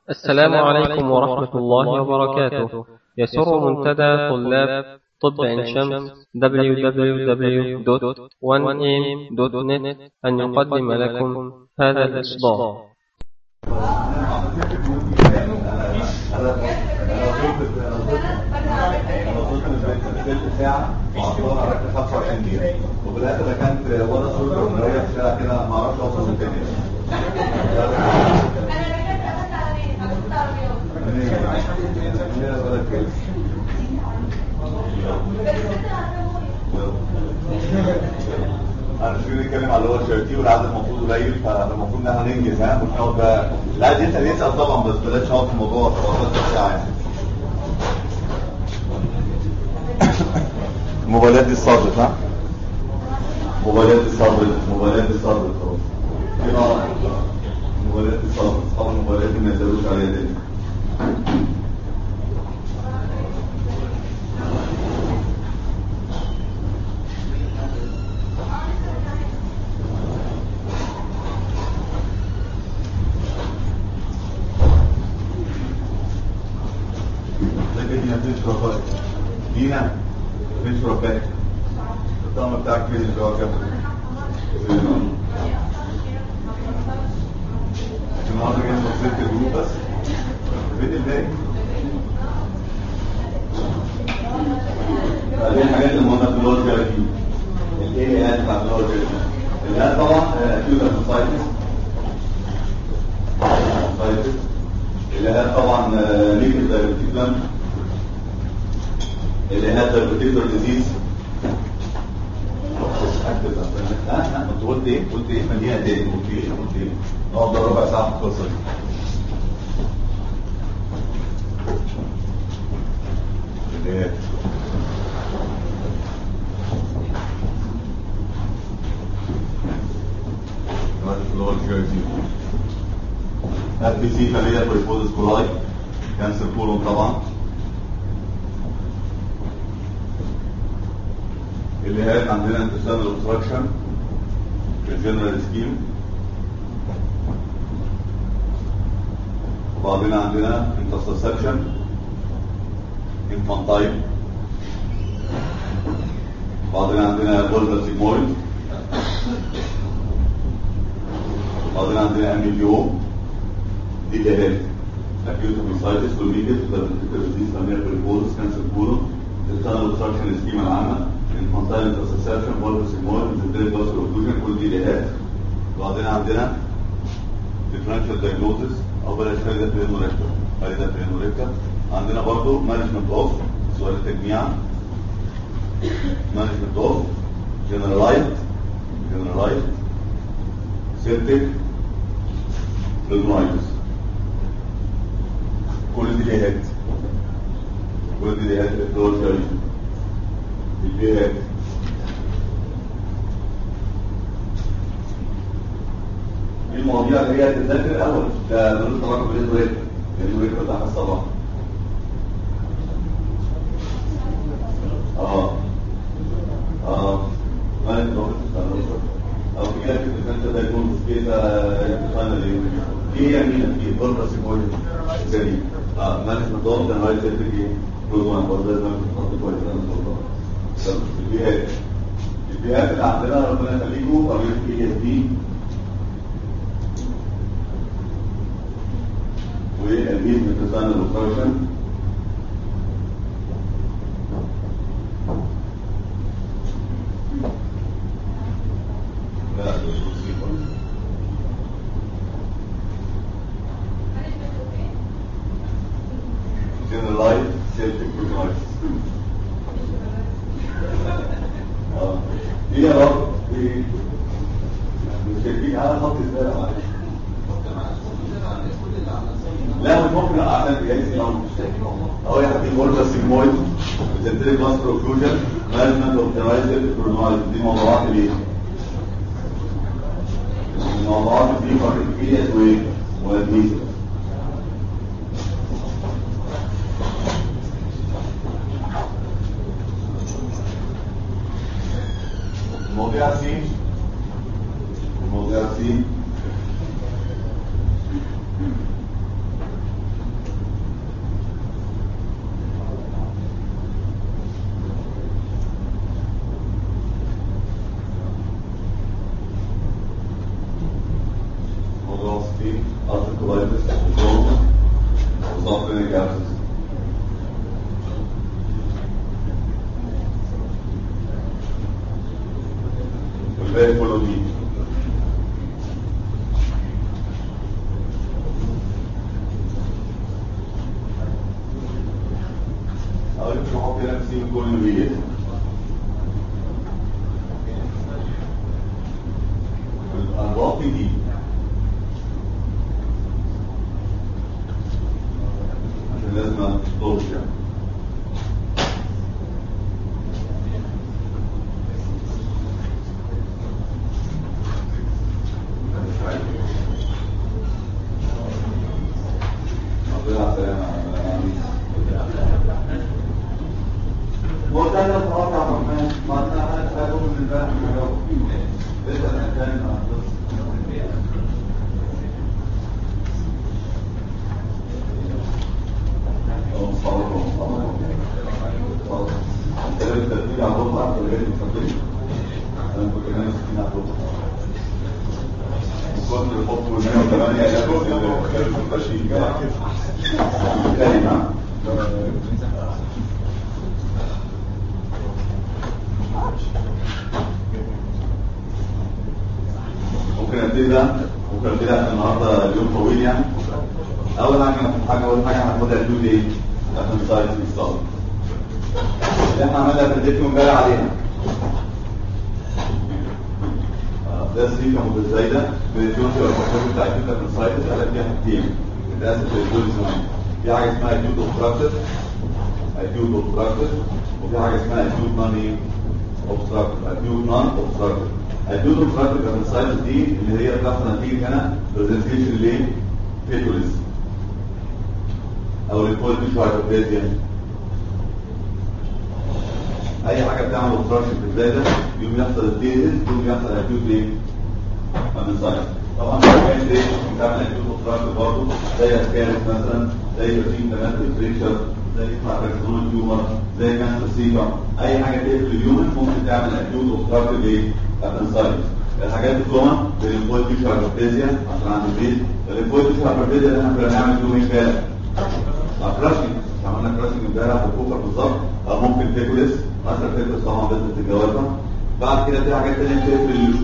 السلام عليكم ورحمة الله وبركاته يسر منتدى طلاب طب عين شمس www.1am.net أن يقدم لكم هذا الإصدار ساعة وعطوها ركب 25 دقيقة وفي الآخر كانت ورا صورة ومراية في الشارع كده ما أعرفش أوصل من تاني انا مش بنتكلم على اللي هو الشرتي والعدد المفروض قليل فالمفروض ان احنا ننجز ها مش نقعد بقى اللي عايز يسال يسال طبعا بس بلاش نقعد في الموضوع 17 ساعه يعني موبايلات دي صدت ها موبايلات دي صدت موبايلات دي صدت خلاص كده موبايلات دي صدت اصحاب الموبايلات دي ما يقدروش عليها تاني لكن دينا فين شرفائك دينا فين شرفائك الطعم بتاعك فين الشرفائك النهارده جاي مصيرة الجروب بس فين الباقي دي الحاجات المهمة في اللور جيراتي الايه اللي بتاع اللور جيراتي اللي هي طبعا اكيوت اسوسايتس اللي هي طبعا ليكل دايبيتيزم اللي هي دايبيتيزر ديزيز انت قلت ايه؟ قلت ايه؟ مدينه تاني قلت ايه؟ قلت ايه؟ نقعد ربع ساعه في القصه دي اللي هي اللي هو الجيرزي بي سي خليه بريبوزس كولاي كانسر كولون طبعا اللي هي عندنا انتسان الاوبستراكشن في الجنرال سكيم وبعدين عندنا انترسبشن انفانتايل وبعدين عندنا بولفر سيجمويد وبعدين عندنا اميليو دي جهاز acute appendicitis والميديت والديزيز فاميليا بريبوزس كانسر كولون التانل اوبستراكشن السكيما العامه الفانتايل انترسبشن بولفر سيجمويد انترتيريك باسل اوكلوجن كل دي جهاز وبعدين عندنا differential diagnosis او بلاش خلي ده برينو ريكتر خلي ده برينو ريكتر عندنا برضه مانجمنت اوف سؤال التجميع مانجمنت اوف جنرالايزد جنرالايزد سيبتيك ريزونايتس كل دي ليهات كل دي ليهات الدور شريف الجهات دي المواضيع اللي هي تتذاكر الاول ده ملوش علاقه بالانوريك الانوريك بتاع الصباح اه اه ما انت او في كده كده انت تكون كده فاينل في يمين في بره سيمول جديد اه مانجمنت اوف ذا هاي سيفتي بروجرام برضه لازم تحط كويس طب البيئات البيئات اللي عندنا ربنا يخليكم قبل البي اس دي والبيت من تسان الاوبستراكشن لا ده مصيبه generalized self-recognize. اه دي يا رب دي مش شايفين على خط ازاي معلش لا مش ممكن عشان يعني لو اهو يا حبيبي بقول بس المويد سنتريك ماستر اوكلوجن مانجمنت اوف درايزل كرونايز دي موضوعات الايه؟ الموضوعات دي فرق وايه؟ وادميزم المواضيع سي المواضيع سي سايتس وكرونز وصفرينيك ابسس والباقي كله دي أو يمكن نحط هنا نسيب كل البيت الأنواطي دي عشان لازم ما تطولش يعني ربنا على السلامة وكان صلاة الرحمن ما كان خير من الباب ليس الأكان الترتيب على الربع في الغير المستقيم انا كنت انا 60 على الربع وكنت الحكم 108 الى 25 كلمه ممكن ابتدي بقى ممكن ابتدي عشان النهارده اليوم طويل يعني اول حاجه هناخد حاجه اول حاجه هناخدها الدود ايه؟ عشان ساينس بالظبط اللي احنا عملنا في الديك امبارح عليها آه، ده سيكا متزايده بالجوز والفوسفات بتاع الكتله في السايتس قال فيها حاجتين بتقاس في الجوز في حاجه اسمها اكيوت اوبستراكتد اكيوت اوبستراكتد وفي حاجه اسمها اكيوت نون اوبستراكتد اكيوت نون اوبستراكتد اكيوت اوبستراكتد في السايتس دي اللي هي بتحصل نتيجه هنا برزنتيشن ليه؟ فيتوليس او البوليتيش هايبرتيزيا اي حاجه بتعمل اوبستراكشن في الزايده يوم يحصل التيزس يوم يحصل اكيوت ايه؟ من طبعا كمان ايه ممكن تعمل اكيوت اوبستراكشن برضه زي اسكارس مثلا زي برسيم تمام بريشر زي يطلع كارسينوما تيومر زي كانسر سيكا اي حاجه تقفل اليومن ممكن تعمل اكيوت اوبستراكشن ايه؟ ابنسايتس الحاجات الكومن زي البوليتيش هايبرتيزيا عشان عند البيت البوليتيش هايبرتيزيا اللي احنا كنا بنعمل فيه ايه فعلا؟ كراشنج عملنا كراشنج امبارح في الكوكر بالظبط او ممكن تيكوليس مثلا تيكوليس طبعا بنت الجوازه بعد كده في حاجات ثانيه بتقفل ال-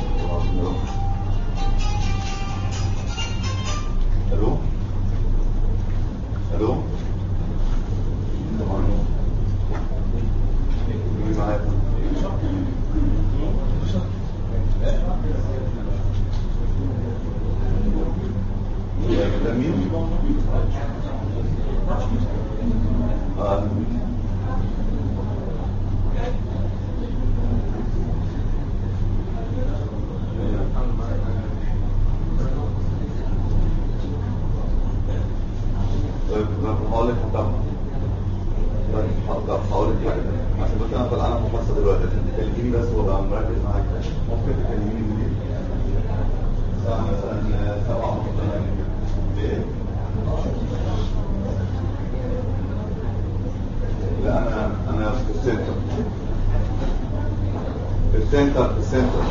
الو الو طبعا مين معايا؟ ده مين؟ آه. طيب انا هقول لك طب طيب هقدر هقول لك يعني عشان بس انا طالع في مصر دلوقتي عشان تكلميني بس وابقى مركز معاك ممكن تكلميني منين؟ الساعة مثلا سبعة ونص ليه؟ لا انا انا في السنتر في السنتر في السنتر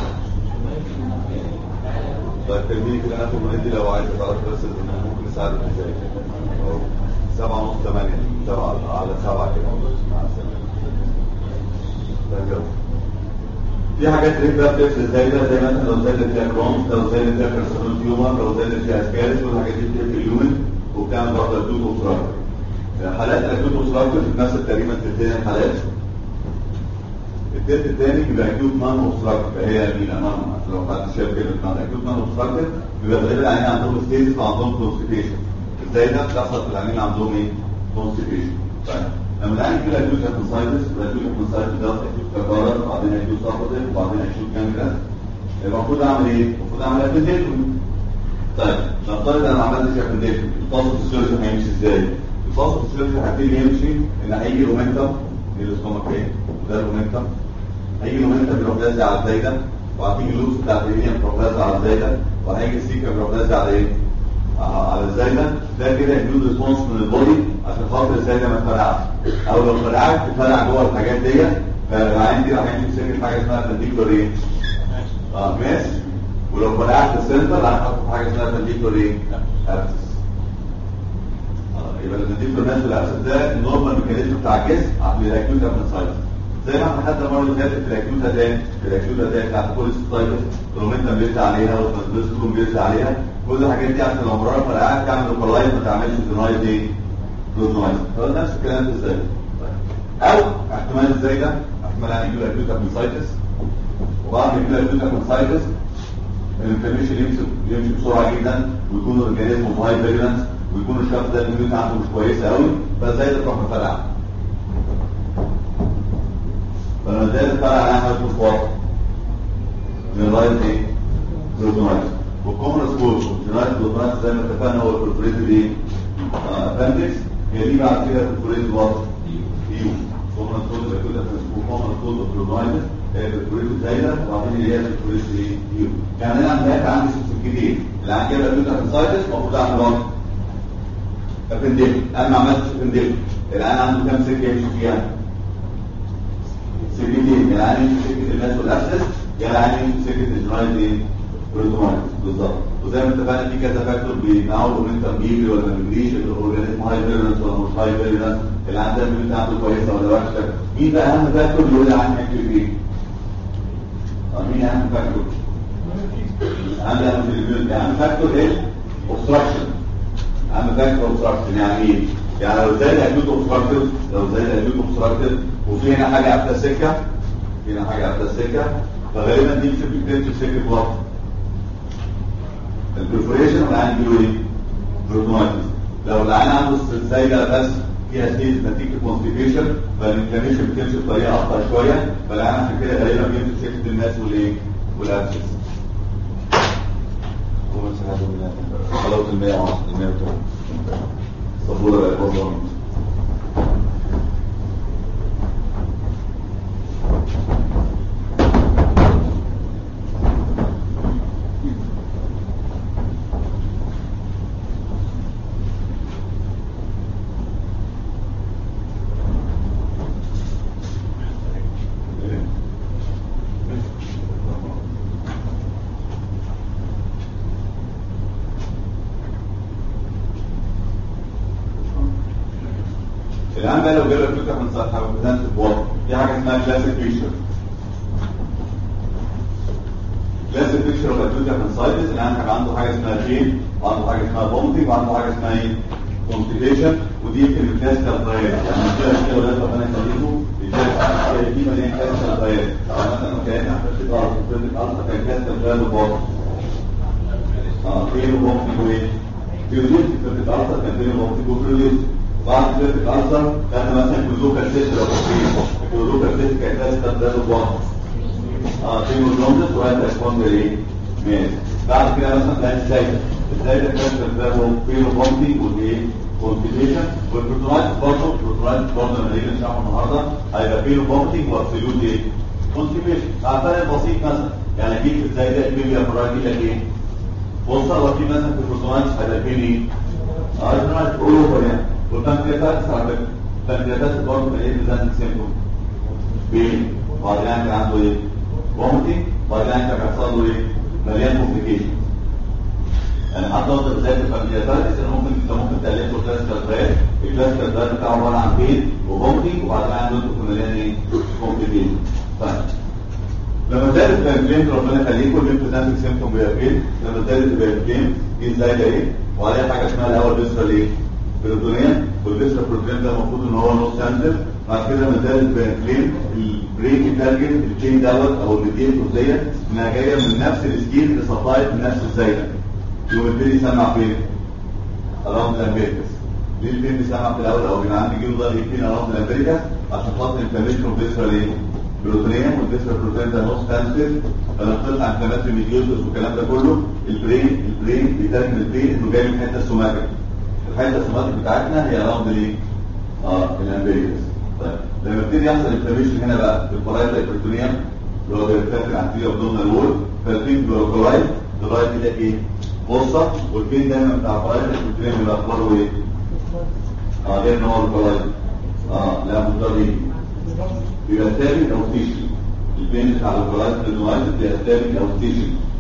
طيب كلميني كده ناخد مهدي لو عايز تعرف بس ان ممكن نساعدك ازاي أهو. سبعة ونص ثمانية سبعة على سبعة كده مع السلامة طيب يلا. في حاجات ريت بقى بتفرق زي ده زي مثلا لو زادت فيها كرونز لو زادت فيها كارسينوم تيومر لو زادت فيها اسكارس والحاجات دي بتقفل اليومن وبتعمل برضه اكيوت اوبستراكتور حالات اكيوت اوبستراكتور نفس تقريبا تلتين الحالات التلت الثاني بيبقى اكيوت نون اوبستراكتور هي مين امام لو حد شاف كده نون اكيوت نون اوبستراكتور بيبقى غالبا العيانين عندهم ستيزس وعندهم كونستيبيشن ازاي ده بتحصل في العيانين عندهم ايه؟ كونستيبيشن طيب لما العيان يجي له اكيوت ابنسايتس الاكيوت ابنسايتس ده اكيوت كبارة وبعدين اكيوت سابوتيك وبعدين اكيوت جانجرس المفروض اعمل ايه؟ المفروض اعمل ابنديكتومي طيب نفترض انا ما عملتش ابنديكتومي الفاصل السيرجن هيمشي ازاي؟ الفاصل السيرجن هيبتدي يمشي ان هيجي رومنتم دي الاستومك ايه؟ وده الرومنتم هيجي رومنتم يروح لازق على الزايده وهتيجي اللوز بتاعت الهيليوم يروح لازق على الزايده وهيجي السيكا يروح لازق على ايه؟ على الزايده ده كده اندود ريسبونس من البودي عشان خاطر الزايده ما تفرقعش او لو فرقعت تفرقع جوه الحاجات ديت فالعين دي راح يمسك سكه حاجه اسمها بنديكولار ايه؟ اه ماس ولو فرقعت في السنتر هنحط حاجه اسمها بنديكولار ايه؟ ابسس الديكتور الناس بالاساس ده النورمال ميكانيزم بتاع الجسم في الاكيوت ابنسايتس زي ما احنا خدنا المره اللي فاتت في الاكيوت اتاك في الاكيوت اتاك بتاعت كوليستايتس الرومنتم بيرجع عليها والترانسفيرستروم بيرجع عليها كل الحاجات دي عشان لو مراره فرقعت تعمل لوكالايز ما تعملش دينايز ايه؟ دوزنايز نفس الكلام ده ازاي؟ او احتمال ازاي ده؟ احتمال يعني يجيب اكيوت ابنسايتس وبعد ما يجيب اكيوت ابنسايتس الانفلاميشن يمشي يمشي بسرعه جدا ويكون الاورجانيزم هاي فيرنس ويكون الشخص ده الاميونيتي عنده مش كويسه قوي فازاي ده تروح مفرقع فلما ازاي تفرقع عنها مش واضح من رايت ايه؟ بروتونايز والكومنس كورس والجنرايز بروتونايز زي ما اتفقنا هو البروتوريتد ايه؟ ابندكس هي دي بعد كده البروتوريتد وات؟ ايو كومنس كورس كده وكومنس كورس بروتونايز البروتوريتد زايده وبعدين اللي هي البروتوريتد ايه؟ ايو يعني انا عندي عندي سكتين اللي عندي كده الاكيوت ابنسايتس المفروض اعمل وات؟ ابندكس انا ما عملتش ابندكس الان عنده كام سكه يمشي فيها؟ سكتين يعني سكه الناس والاسس يعني سكه الجنرايز ايه؟ بروتومايز بالظبط وزي ما اتفقنا في كذا فاكتور بيمنعوا الاورينتال بيجري ولا ما بيجريش الاورجانيزم هاي فيرنس ولا مش هاي فيرنس اللي عندها الاميونيتي عنده كويسه ولا وحشه مين ده اهم فاكتور بيقول لي عني اكتب ايه؟ مين اهم فاكتور؟ عندي اهم الاميونيتي اهم فاكتور ايه؟ اوبستراكشن اهم فاكتور اوبستراكشن يعني ايه؟ يعني لو زاد اكيوت اوبستراكتيف لو زاد اكيوت اوبستراكتيف وفي هنا حاجه قافله السكه في هنا حاجه قافله السكه فغالبا دي بتبقى في سكه وقت البرفوريشن والعين بيقولوا ايه؟ بروتونايتس لو العين عنده السيدة بس فيها ستيج نتيجة كونستيبيشن فالانفلاميشن بتمشي بطريقة أبطأ شوية فالعين عشان كده غالبا بيمسك سكة الناس والايه؟ والابسس خلاص ال 100 ونص ال 100 صبورة بقى برضه الان بقى لو جالك فكره من سطح او مثلا في الوضع في حاجه اسمها كلاسيك بيكتشر كلاسيك بيكتشر اوف اكيوت ابنسايتس الان هيبقى عنده حاجه اسمها بين وعنده حاجه اسمها بومتنج وعنده حاجه اسمها ايه كونستيبيشن ودي يمكن الكلاسيكال دايت يعني كده كده ولا ربنا يخليكم دي مليان كلاسيكال دايت مثلا كان احنا في الارض في الارض كان كلاسيكال دايت وبومتنج اه فين وبومتنج وايه فيوزيت في الارض كان فين وبومتنج وفيوزيت بعد كده الألسر كان مثلا كلوزوكا سيستر أو كفرين كلوزوكا سيستر كانت تستخدم ده الواحد اه في مونومنس ورايت ريسبوندر ايه ماشي بعد كده مثلا ده الزايدة الزايدة كانت تستخدم فيرو بومبي والايه كونتيليشن والبروتونايت برضه البروتونايت برضه لما نيجي نشرحه النهارده هيبقى فيرو بومبي وابسوليوت ايه كونتيليشن على فرق بسيط مثلا يعني اكيد في الزايدة الميليا برايت لك ايه وصل وفي مثلا في البروتونايت هيبقى فين ايه اه البروتونايت اوفر يعني والبنكرياتات على فكره البنكرياتات برضه من ايه بزنك سيمبتوم بين وبعدين كان عنده ايه فومتنج وبعدين كان بيحصل له ايه مليان كومبليكيشن يعني حتى وانت بتذاكر البنكرياتات انت ممكن انت ممكن تالفه كلاسيكال دايت الكلاسيكال دايت بتاعه عباره عن بين وفومتنج وبعدين عنده مليان ايه كومبليكيشن طيب لما زادت البنكريم ربنا يخليكم الليمفوزانتيك سيمبتوم بيبقى فين لما زادت البنكريم دي ازاي ده ايه وعليها حاجه اسمها الاول بيسرال ايه بروتونيا والبيسرا بروتين ده المفروض ان هو نص سنتر بعد كده ما زال البنكلين البريك تارجت التشين دوت او المدين الجزئيه انها جايه من نفس السكين اللي سبلايت من نفس الزايده يقوم يبتدي يسمع فين؟ اراوند الامريكاس ليه الفين بيسمع في الاول او بيبقى عندي جيل ضل يكفينا اراوند الامريكاس عشان خاطر الانفلاميشن والبيسرا ايه؟ بروتونيا والبيسرا بروتين ده نص سنتر فلما طلع انفلامات الميديوتس والكلام ده كله البرين البرين بيترجم البرين انه جاي من الحته السوماتيك الحته السوماتيك بتاعتنا هي راوند الايه؟ اه الامبيريكس طيب لما يبتدي يحصل انفلاميشن هنا بقى في البرايت البريتونيوم اللي هو بيرتفع عن تيجي ابدومينال وول فالبين بلوكولايت الرايت ده ايه؟ بصه والبين دايما بتاع البرايت البريتونيوم بيبقى اخباره ايه؟ اه غير ان هو البرايت اه لا مضطر ايه؟ بيبقى ثابت او تيشن البين بتاع البرايت البريتونيوم بيبقى ثابت او تيشن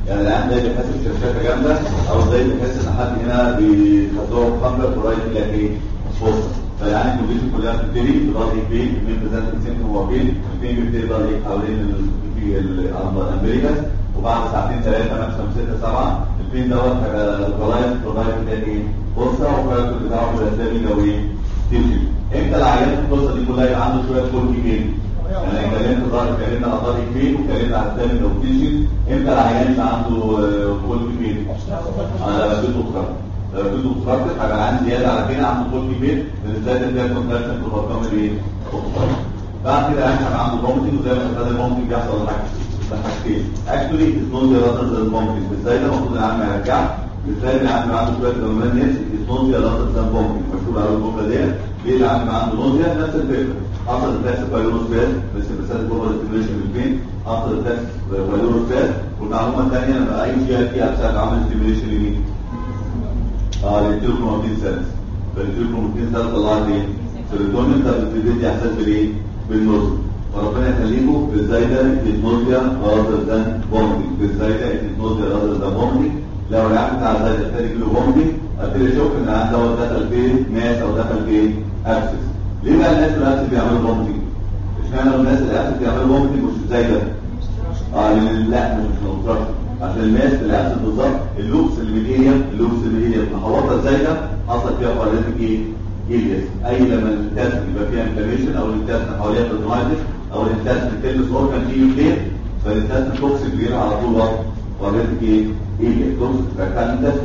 يعني العيان ده بيحس بشرشفه جامده او زي بيحس ان حد هنا بيخدوه خمره قريب الى ايه؟ فرصه فالعيان الكونديشن كلها بتبتدي بضغط فين من بريزنت سيمتوم هو فين فين بيبتدي ضغط حوالين الامريكاس وبعد ساعتين ثلاثه ماكسيموم سته سبعه البين دوت هيبقى لوكالايز لغايه تاني ايه؟ فرصه والكاركتر بتاعه بالاسامي لو ايه؟ تمشي امتى العيان في القصه دي كلها يبقى عنده شويه فول كبير يعني اتكلمت ظهر اتكلمنا على ظهر كبير واتكلمنا على الثاني لو تيجي امتى العيان يبقى عنده فول كبير؟ انا لما كنت متخرج لما كنت متخرج هيبقى العيان زياده على كده عنده فول كبير بالذات اللي هي كونتراكشن في الارقام الايه؟ بعد كده العيان هيبقى عنده فومتنج وزي ما خد الفومتنج بيحصل حاجتين اكشولي اتنوزيا راتر زي الفومتنج ازاي ده المفروض العيان ما يرجعش ازاي العيان عنده شويه دومان نفس اتنوزيا راتر زي الفومتنج مشهور على الجمله ديت ليه العيان عنده نوزيا نفس الفكره حصل التاكس فايروس فات بس بسبب جوه الاستيميشن بالبين حصل التاكس فايروس فات والمعلومه الثانيه لما اي شيء فيها بسبب عمل استيميشن لمين؟ اه للتيوكروماتين سيلز فالتيوكروماتين سيلز طلعت ايه؟ سيروتونين ده بتدي احساس بالايه؟ بالنوزيا فربنا يخليكم في الزايده النوزيا راذر ذان بومبي في الزايده النوزيا راذر ذان بومبي لو العيان بتاع الزايده ابتدى يجيله بومبي ابتدي اشوف ان العيان دوت دخل فين ماس او دخل فين ابسس ليه بقى الناس اللي بيعملوا بومبي اشمعنى الناس اللي بيعملوا بومبي مش زي ده اه لان لا مش مش عشان الناس اللي قاعده بالظبط اللوكس اللي من هي اللوكس اللي هي محوطه زي ده حصل فيها باراليتيك ايه إيليس اي لما الانتاج يبقى فيها انفلاميشن او الانتاج حواليها بروتومايتس او الانتاج تلمس اورجان فيه يوكلير فالانتاج توكسيك بيجي على طول وقت باراليتيك ايه إيليس توكسيك بتاع الانتاج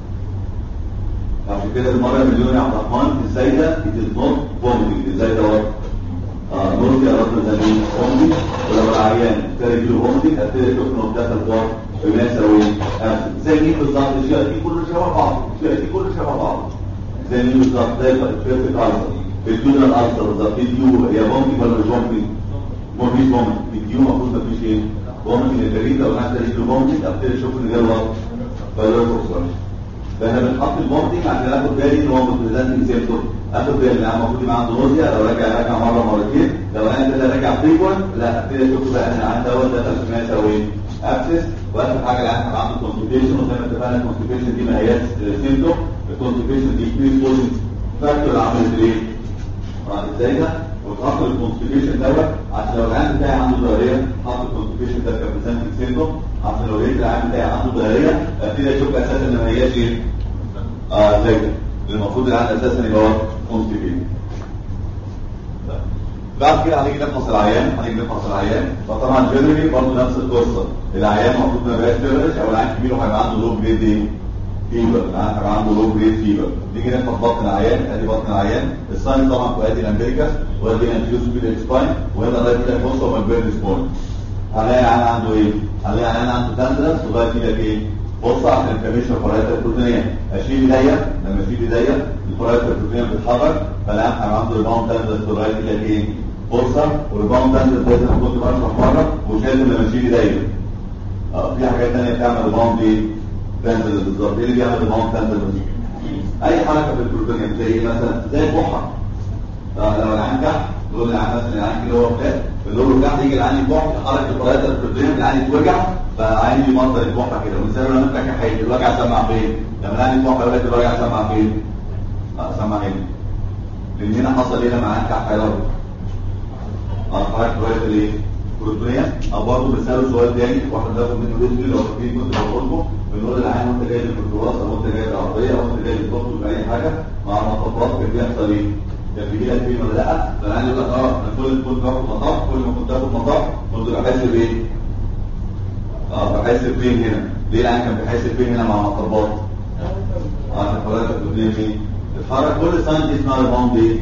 عشان كده المره مليون يا عبد الرحمن ازاي ده it is not vomiting ازاي ده وقت اه نورتي رد زمين vomiting ولو العيان ابتدى يجيله vomiting ابتدي اشوف انه دخل جوه بمساوي زي مين بالظبط الشيء دي كله شبه بعض الشيء دي كله شبه بعض زي مين بالظبط زي الفيرتيك السر الدونر السر بالظبط الديو هي vomiting ولا مش vomiting؟ مفيش vomiting الديو المفروض مفيش ايه؟ vomiting البريد لو العيان ابتدى يجيله vomiting ابتدي اشوف ان جاله وقت فيروس اوكسجين فاحنا بنحط البومبنج عشان اخد بالي ان هو بريزنتنج سيمبتوم اخد بالي ان انا المفروض يبقى عنده نوزيا لو راجع راجع مره مرتين لو انا كده راجع فريكوينت لا ابتدي اشوف بقى ان عندي دوت دخل في ماس او ايه ابسس واخر حاجه العيان عنده كونستيبيشن وزي ما اتفقنا الكونستيبيشن دي ما هياش سيمبتوم الكونستيبيشن دي كبير بوزن فاكتور عملت ايه؟ اه ازاي ده؟ وتحط الكونستيبيشن دوت عشان لو العيان بتاعي عنده ضروريه حط الكونستيبيشن ده كبريزنتنج سيمبتوم عشان لو لقيت العيان بتاعي عنده ضروريه ابتدي اشوف اساسا ان ما هياش ايه؟ اه زي ده المفروض العيان اساسا يبقى كونستيبيشن بعد كده هنيجي نفحص العيان هنيجي نفحص العيان فطبعا جنرالي برضه نفس القصه العيان المفروض ما يبقاش فيبرش او العيان كبير وهيبقى عنده لو جريد ايه فيبر العيان هيبقى عنده لو جريد فيبر نيجي نفحص بطن العيان ادي بطن العيان الساين طبعا في ادي الامريكاس وادي انتيوس بيد سباين وهنا لغايه كده بص هو البيرد سبون هنلاقي العيان عنده ايه؟ هنلاقي العيان عنده تندرس لغايه كده ايه؟ بص عشان الانفلاميشن الفرايتر البروتينيه اشيل ايديا لما اشيل ايديا الفرايتر البروتينيه بتتحرك فالعيان هيبقى عنده ريباوند تندرس لغايه كده ايه؟ فرصه والريباوند تنزل زي ما كنت بشرح مره ومش لازم لما اشيل ايديا اه في حاجات ثانيه بتعمل ريباوند ايه تنزل بالظبط ايه اللي بيعمل ريباوند تنزل اي حركه في البروتين زي ايه مثلا زي الكحه اه لو العين كح دول العين مثلا العين كده هو فات اللي تحت يجي العين يكح حركه الفرايتر البروتين العين يتوجع فعين يمنظر الكحه كده ومثال لما انت كحيت الوجع سمع فين لما العين يكح لغايه الوجع سمع فين اه سمع هنا لان هنا حصل ايه لما العين كح هيرد حضرتك شويه الايه بروتينيه او برضه بنساله سؤال تاني واحد بياخد منه ريسك لو في كنت بقول لكم بنقول العين وانت جاي للميكروباص او انت جاي للعربيه او انت جاي للدكتور باي حاجه مع المطبات كان بيحصل ايه؟ كان بيجي لك فين ولا لا؟ فالعين يقول لك اه انا كل كنت باخد مطاف كل ما كنت باخد مطاف كنت بحس بايه؟ اه بحس بفين هنا؟ ليه العين كان بيحس بفين هنا مع المطبات؟ اه عشان حضرتك بتقول ايه؟ تتحرك كل ساين دي اسمها ريباوند ايه؟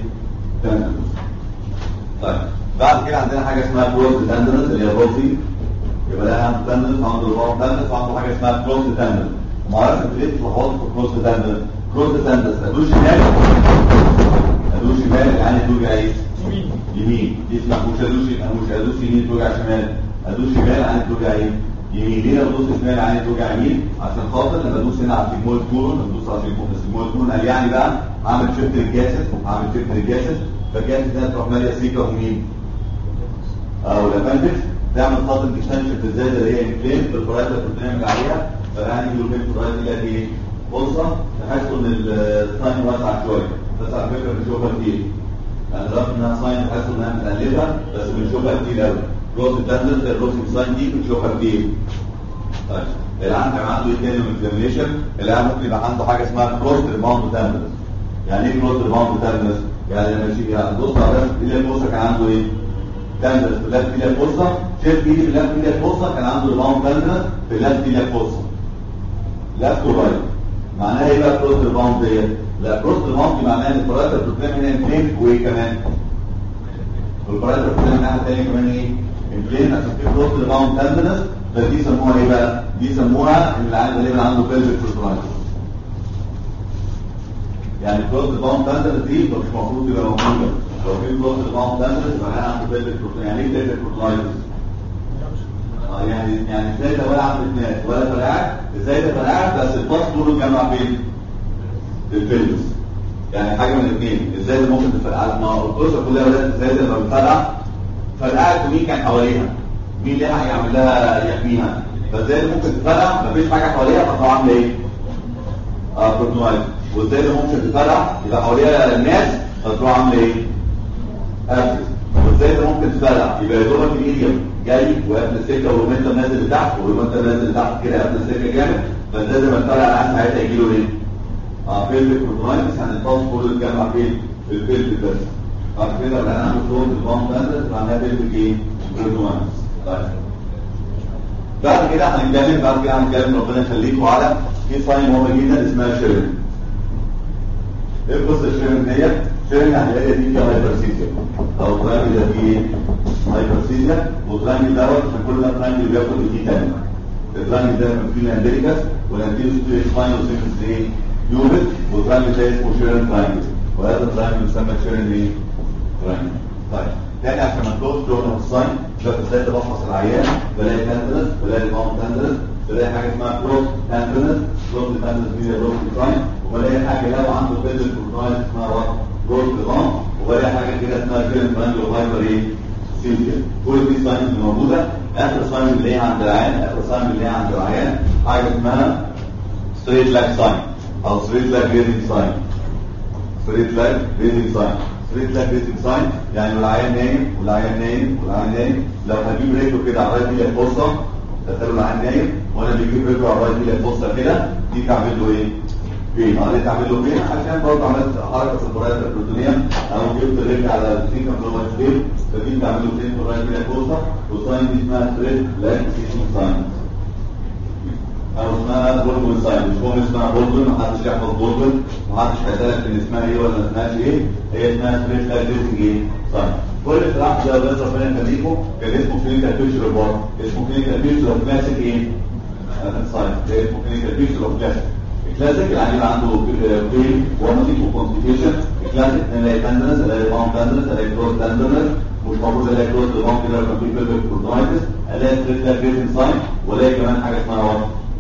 طيب بعد كده عندنا حاجه اسمها كلوز تندنس اللي هي الروسي يبقى ده عنده تندنس عنده رباط تندنس وعنده حاجه اسمها كلوز تندنس وما اعرفش انت ليه بتلخبط في كلوز تندنس كلوز تندنس ادوس شمال ادوس شمال يعني توجع ايه؟ يمين دي اسمها مش ادوس مش ادوس يمين توجع شمال ادوس شمال يعني توجع ايه؟ يمين ليه لو دوس شمال يعني توجع يمين عشان خاطر لما ادوس هنا على السيجمويد كورون ادوس على السيجمويد كورون قال يعني بقى هعمل شيفت للجاسس هعمل شيفت للجاسس فالجاسس ده تروح ماليه سيكا ومين؟ او الابندكس تعمل خط اكستنشن في الزايده اللي هي انفلين في البرايت اللي بنعمل عليها فيعني يجيله فين البرايت اللي هي ايه؟ فرصه تحسوا ان الساين واسع شويه بس على فكره بنشوفها كتير يعني رغم انها ساين تحسوا انها متقلبه بس بنشوفها كتير قوي روز التندنس الروسنج ساين دي بنشوفها كتير طيب العيان هيبقى عنده ايه تاني من اكزامينشن العيان ممكن يبقى عنده حاجه اسمها كروس ريباوند تندنس يعني ايه كروس ريباوند تندنس؟ يعني لما يجي يعني بص على راس ايديا الفرصه كان عنده ايه؟ تندنس في لفت ايديا الفرصه شايف ايدي في لفت ايديا الفرصه كان عنده ريباوند تندنس في لفت ايديا الفرصه لفت ورايت معناها ايه بقى كروس ريباوند ديت؟ لا كروس ريباوند دي معناها ان الباراتر بروتين هنا انفلين وايه كمان؟ والباراتر بروتين الناحيه الثانيه كمان ايه؟ انفلين عشان في كروس ريباوند تندنس فدي يسموها ايه بقى؟ دي يسموها ان العيان غالبا عنده بيلفيك فيبرايتس يعني كروس ريباوند تندنس دي مش المفروض تبقى موجوده لو في كروس ريباوند تندنس يبقى العيان عنده بيلفيك فيبرايتس يعني ايه بيلفيك فيبرايتس؟ اه يعني يعني ازاي ده ولا عند الناس ولا فرقعت ازاي ده فرقعت بس الباص كله جمع فين؟ في البلبس يعني حاجه من الاثنين ازاي ده ممكن تفرقع ما هو القصه كلها بدات ازاي ده لما بتفرقع فرقعت ومين كان حواليها؟ مين اللي هيعمل لها يحميها؟ فازاي ده ممكن تفرقع مفيش حاجه حواليها فتروح عامله ايه؟ اه كورنوايز وازاي ده ممكن تفرقع يبقى حواليها الناس فتروح عامله ايه؟ ابسس وازاي ده ممكن تفرقع يبقى يا دوبك الايديوم جاي وقبل السكه والرومنتم نازل لتحت والرومنتم نازل لتحت كده قبل السكه جامد فازاي ده ما تفرقع العين ساعتها يجي له ايه؟ اه بيلفيك كورنوايز يعني الباص كله اتجمع فين؟ في البيلفيك بس بعد كده بقى عنده صوت البامب نازل معناها بيلفيك ايه؟ كورنوايز طيب بعد كده هنتكلم بعد كده هنتكلم ربنا يخليكم على في ساين مهمه جدا اسمها شيرين ايه القصه الشيرين ديت؟ شيرين يعني هي دي فيها هايبرسيزيا او ترامي ده فيه هايبرسيزيا وترامي دوت عشان كل ده ترامي بياخد ايه تاني الترامي ده من فيه الاندريكاس والانتيرو سبيريت سباينال سيمس ايه؟ يوبت وترامي ده اسمه شيرين ترامي وهذا الترامي يسمى شيرين ايه؟ ترامي طيب تاني عشان ما نتوهش جوه الساين شوف ازاي تبحث العيان بلاقي تندرس بلاقي بامب تندرس بلاقي حاجه اسمها كروس تندرس كروس تندرس دي روز ساين وبلاقي حاجه لو عنده بيزل كورنايز اسمها وات روز بامب وبلاقي حاجه كده اسمها كيرن ترانجل هايبر ايه سيليا كل دي ساينز موجوده اخر ساين بنلاقيها عند العيان اخر ساين بنلاقيها عند العيان حاجه اسمها ستريت لاك ساين او ستريت لاك ريزنج ساين ستريت لاك ريزنج ساين ستريت لاك ريزنج ساين يعني والعيان نايم والعيان نايم والعيان نايم لو هجيب رجله كده على الرايت دي فرصه دخلوا العيان نايم وانا بجيب رجله على الرايت دي فرصه كده دي تعمل له ايه؟ فين؟ اه دي تعمل له فين؟ عشان برضه عملت حركه في البرايت البروتونيه او جبت الرجل على السيكم برومات فين فدي بتعمل له فين في الرايت دي فرصه والساين دي اسمها ستريت لاك ريزنج ساين او اسمها بولبول ساين مش هو اسمها بولبول محدش يحفظ بولبول محدش هيسالك ان اسمها ايه ولا ما اسمهاش ايه هي اسمها ستريت لاك ريزنج ايه ساين كل اختراع ده بس ربنا يخليكم كان اسمه كلينيكال بيكتشر بار اسمه كلينيكال بيكتشر اوف كلاسيك ايه؟ ساينس اسمه كلينيكال بيكتشر اوف كلاسيك الكلاسيك يعني يبقى عنده بين ومضيق وكونستيتيوشن الكلاسيك الاقي تندنس الاقي بام تندنس الاقي كروس تندنس مش موجود الاقي كروس بام كده كان في بيلفيك كورتايتس الاقي ستريت لاك ريزنج ساين والاقي كمان حاجه اسمها وات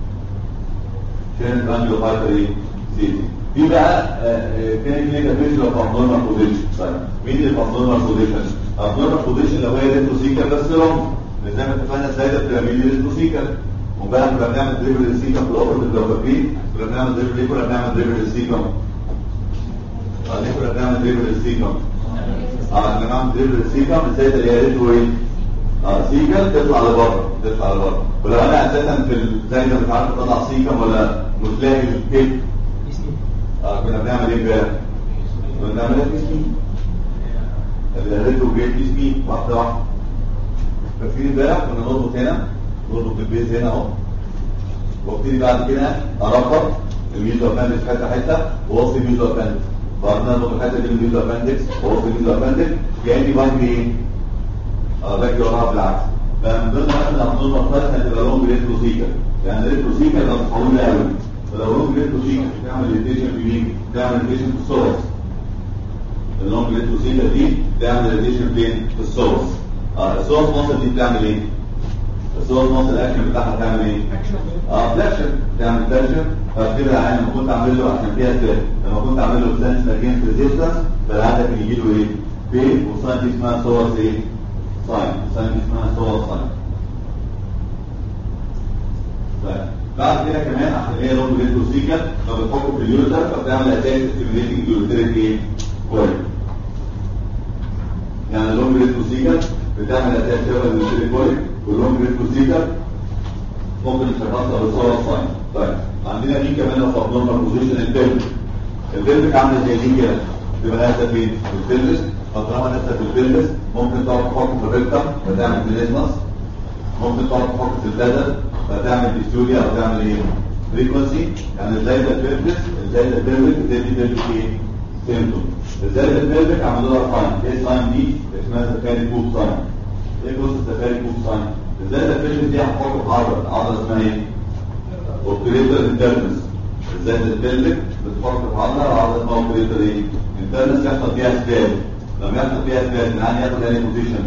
شين ترانجل هايبر ايه؟ سيتي في بقى كان كلينيكال بيكتشر اوف ابنورمال بوزيشن طيب مين اللي في ابنورمال بوزيشن؟ ابنورمال بوزيشن لو هي ريتروسيكال بس لونج زي ما اتفقنا ازاي ده بتعمل ريتروسيكال وبقى كنا بنعمل دريبل السيكم في الاوبرتيف لو فاكرين كنا بنعمل دريبل ليه كنا بنعمل دريبل السيكم؟ اه ليه كنا بنعمل دريبل السيكم؟ اه كنا بنعمل دريبل السيكم ازاي ده هي ريترو ايه؟ اه سيكم تطلع لبره تطلع لبره ولو انا اساسا في ال- زي ما بتعرف تطلع سيكم ولا مش لاقي الكيك اه كنا بنعمل ايه بقى؟ كنا بنعمل ايه في الريترو جريد بي سبي واحده واحده فاكرين امبارح كنا نربط هنا نربط البيز هنا اهو وابتدي بعد كده اربط الميزو اباندكس حته حته واوصل الميزو اباندكس بعد ما اربط الحته دي الميزو اباندكس واوصل الميزو اباندكس كاني باجي ايه؟ اه باجي وراها بالعكس فمن ضمن مثلا الانظمه الثالثه هتبقى لونج ريتروسيكا يعني ريتروسيكا لو طويله قوي فلو لونج ريتروسيكا تعمل ريتيشن في مين؟ تعمل ريتيشن في السورس اللونج ريتروسيكا دي تعمل ريتيشن فين؟ في السورس اه السورس مصر دي بتعمل ايه؟ السورس مصر الاكشن بتاعها بتعمل ايه؟ اه فلاكشن تعمل فلاكشن فكده يعني لما كنت اعمل له عشان فيها سير لما كنت اعمل له سنس اجينست ريزيستنس فالعاده كان يجي له ايه؟ بين وساين دي اسمها سورس ايه؟ ساين ساين دي اسمها سورس ساين طيب بعد كده كمان عشان هي لون ريتروسيكا فبتحكم في اليوتر فبتعمل اساس ستيميليتنج يوتريك ايه؟ كويس يعني اللونج ريتروسيكا بتعمل اساس شبه اليوتريك كويس واللونج ريتروسيكا ممكن نشخصها بالصوره الصايم طيب عندنا دي كمان في ابنورمال بوزيشن البلفيك البلفيك عامله زي دي كده تبقى نازله فين؟ في البلفس فطالما نازله في البلفس ممكن تقعد تحكم في الريكتم فتعمل بليزمس ممكن تقعد تحط في البلد فتعمل ديستوريا او تعمل ايه فريكونسي يعني ازاي ده بيرفكت ازاي ده بيرفكت بتدي بيرفكت ايه سيمتوم ازاي ده بيرفكت عملوا لها ساين ايه ساين دي اسمها سفاري كوب ساين ايه قصه سفاري كوب ساين ازاي ده بيرفكت دي هتحط عضله عضله اسمها ايه اوبريتور انترنس ازاي ده بيرفكت بتحط في عضله عضله اسمها اوبريتور ايه انترنس يحصل فيها سباب لما يحصل فيها سباب يعني ياخد انهي بوزيشن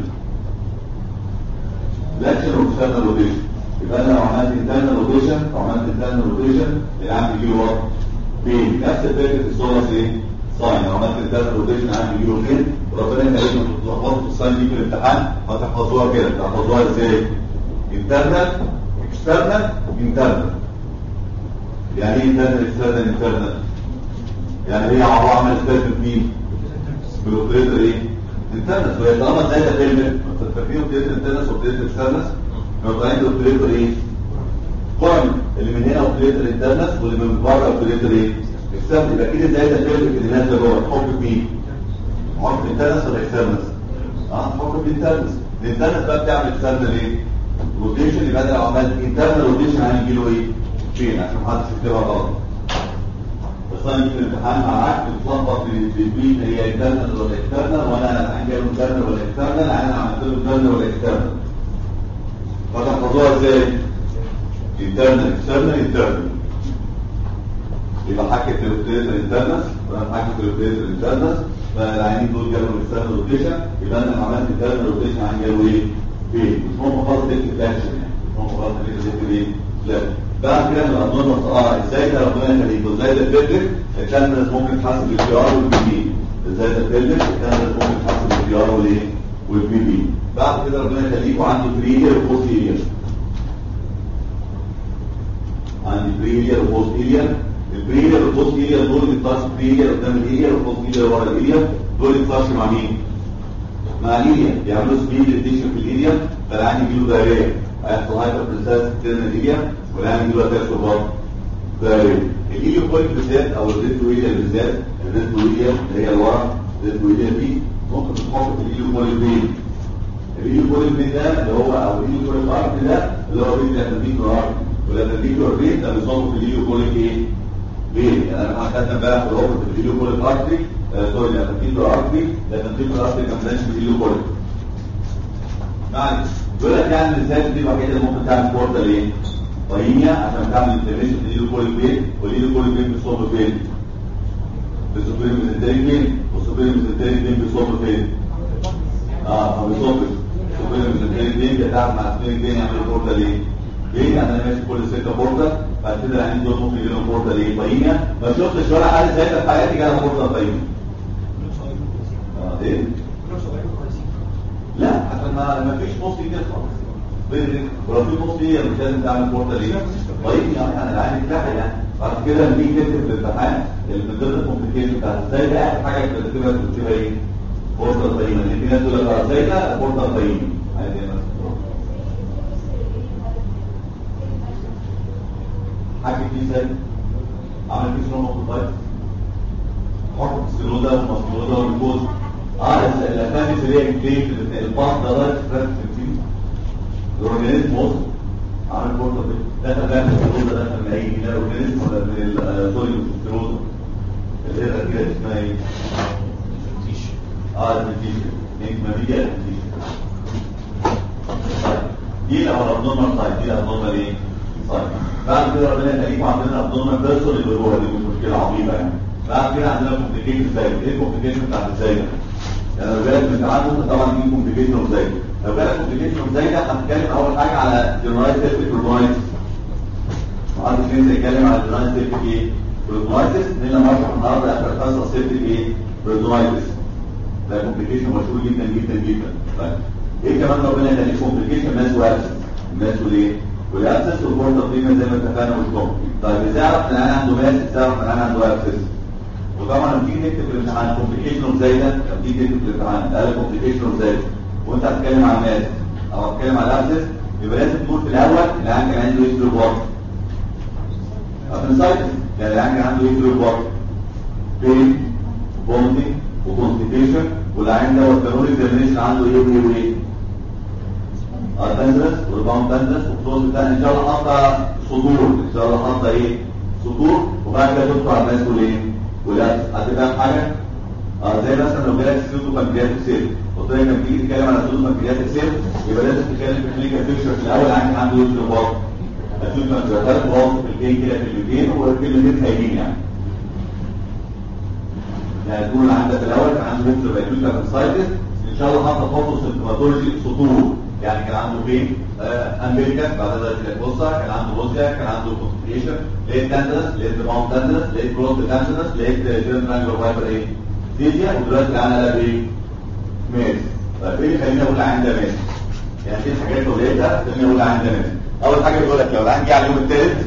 لاكشن واكسترنال روتيشن يبقى انا لو عملت انترنال روتيشن او عملت انترنال روتيشن يبقى عندي يجي له وات فين نفس فكره السولار ايه ساين لو عملت انترنال روتيشن عندي يجي له فين وربنا يخليكم تتلخبطوا في الساين دي في الامتحان هتحفظوها كده تحفظوها ازاي انترنال اكسترنال انترنال يعني ايه انترنال اكسترنال انترنال يعني هي عباره عن ستيت مين بالاوبريتور ايه انترنس وهي طالما زي ده فيلم فاكرين اوبريتور انترنس واوبريتور اكسترنس يبقى عندي اوبريتور ايه قائم اللي من هنا اوبريتور انترنس واللي من بره اوبريتور ايه اكسترنس يبقى كده زي ده فيلم اللي نازله جوه تحكم مين تحكم انترنس ولا اكسترنس اه تحكم انترنس الانترنس بقى بتعمل اكسترنال ايه روتيشن يبقى انا لو عملت انترنال روتيشن هيجي له ايه فين عشان محدش يكتبها غلط بس انا في الامتحان معاك بتلخبط بين هي انترنال ولا اكسترنال وانا عندي له انترنال ولا اكسترنال انا عملت له انترنال ولا اكسترنال فتحفظوها ازاي؟ انترنال اكسترنال انترنال يبقى حكت الاوبريتور انترنال وانا حكت الاوبريتور انترنال فالعينين دول جابوا الاكسترنال روتيشن يبقى انا لما عملت انترنال روتيشن عندي جابوا ايه؟ فين؟ مش هم خالص تكتب اكشن يعني مش هم خالص تكتب ايه؟ لا بعد كده من الأنظمة اه ازاي ده ربنا يخليك وازاي ده الفكر الكاميرا ممكن تحسب البي ار والبي بي ازاي ده الفكر الكاميرا ممكن تحسب البي ار والايه والبي بي بعد كده ربنا يخليك وعندي بريلير وبوست ايريا عندي بريلير وبوست ايريا البريلير والبوست ايريا دول بيتطرش بريلير قدام الايريا والبوست ايريا ورا الايريا دول يتطرش مع مين؟ مع الايريا بيعملوا سبيد ريتيشن في الايريا فالعين يجيله دايريه هيحصل هايبر بريساس كتير نتيجه والعين يجيله اتاك برضه دايريه الايليوكوليك بالذات او الريتويليا بالذات الريتويليا اللي هي اللي ورا الريتويليا دي ممكن تتحط في الايليوكوليك بين الايليوكوليك بين ده اللي هو او الايليوكوليك ارك ده اللي هو بين الاتلانتيكو ارك والاتلانتيكو بين ده بيصاب في الايليوكوليك ايه؟ بين يعني انا خدنا امبارح في الاوبر في الايليوكوليك ارتري سوري الاتلانتيكو ارتري الاتلانتيكو ارتري ما كانش في الايليوكوليك معلش يقول لك يعني الرسالة دي الوحيدة اللي ممكن تعمل بورتال ايه؟ طينيا عشان تعمل انفلاميشن في الايليوكوليك بين والايليوكوليك بين بيصاب فين؟ بالسوبرين ميزنتري بين والسوبرين ميزنتري بين بيصاب فين؟ اه ما بيصابش السوبرين ميزنتري بين بيتعامل مع السوبرين بين يعمل بورتال ايه؟ ليه؟ يعني انا ماشي كل سكه بورتال بعد كده العين دول ممكن يجي لهم بورتال ايه؟ طينيا ما شفتش ولا حاجه زي ده في حياتي جالها بورتال طينيا اه ايه؟ لا عشان ما ما فيش نص كده خالص ولو في نص هي مش لازم تعمل بورتال ايه طيب يعني انا العين بتاعي يعني بعد كده لما نيجي نكتب في الامتحان من ضمن الكومبليكيشن بتاعت ازاي ده اخر حاجه بتكتبها بتكتبها ايه؟ بورتال طيب لان في ناس تقول لك ازاي ده بورتال طيب عادي انا حاجه فيه ازاي؟ عمل فيه سنوم طيب حرف السلوده والمسلوده والجوز اه الافانس اللي هي كليم الباص ده رايت ستراكشر فيه الاورجانيزم وصل عامل بورتال ده تفاهم السلوده ده لما يجي ده الاورجانيزم ولا من السوري السلوده اللي هي كده اسمها ايه؟ اه الفيشن ما بيجي الفيشن دي الابنورمال سايد دي الابنورمال ايه؟ سايد بعد كده ربنا يخليكم عندنا ابنورمال بيرسون اللي هو دي مش مشكله عظيمه يعني بعد كده عندنا كومبليكيشن ازاي ايه الكومبليكيشن بتاعت ازاي ده يعني لو جالك من تعال ممكن طبعا دي كومبليكيشن ازاي لو جالك كومبليكيشن ازاي ده هنتكلم اول حاجه على جنرايز سيرفيك بروتونايتس محدش ينسى يتكلم على جنرايز سيرفيك ايه بروتونايتس لنا مرشح النهارده اخر حصه سيرفيك ايه بروتونايتس ده كومبليكيشن مشهور جدا جدا جدا طيب ايه كمان ربنا يخليك كومبليكيشن ماس وابسنس ماس والايه والابسس والبورتال بريميا زي ما اتفقنا مش ممكن طيب ازاي اعرف ان انا عنده ماس ازاي اعرف ان انا عنده ابسس وطبعا لما تيجي تكتب في الامتحان كومبليكيشن اوف زي ده لما تيجي تكتب في الامتحان ده كومبليكيشن اوف زي وانت هتتكلم عن ماس او هتتكلم عن الابسس يبقى لازم تقول في الاول العيان كان عنده هيستوري بورت ابنسايتس يعني العيان كان عنده هيستوري بورت بين بوندنج وكونستيبيشن والعين دوت كانوا اكزامينيشن عنده ايه وايه وايه ارتندرس ورباوند تندرس وخصوصا بتاع ان شاء الله حاطه صدور ان شاء الله حاطه ايه صدور وبعد كده تدخل على الناس والايه ولا هتفهم حاجه اه زي مثلا لو جالك سيوتو بانكرياتيك سيل قلت لك لما تيجي تتكلم على سيوتو بانكرياتيك سيل يبقى لازم تتكلم في كلينيكال بيكتشر في الاول عن عنده يوتيوب بارت السيوتو بانكرياتيك بارت في الكين كده في اليوتين والكلمتين هايلين يعني يعني تكون عندك الاول كان عنده هيبتر بايكوتا كونسايتس ان شاء الله حاطه فوتو سيمتوماتولوجي سطور يعني كان عنده فين آه امريكا بعد ذلك بوسا كان عنده روسيا كان عنده كونستيشن لقيت تندرس لقيت ماونت تندرس لقيت كروس تندرس لقيت جيرن رانجلر فايبر ايه ديزيا ودلوقتي الان قلب ايه ميز طيب ايه اللي خليني اقول عندي ميز يعني في حاجات لو لقيتها خليني اقول عندي ميز اول حاجه بيقول لك لو العين جه على اليوم الثالث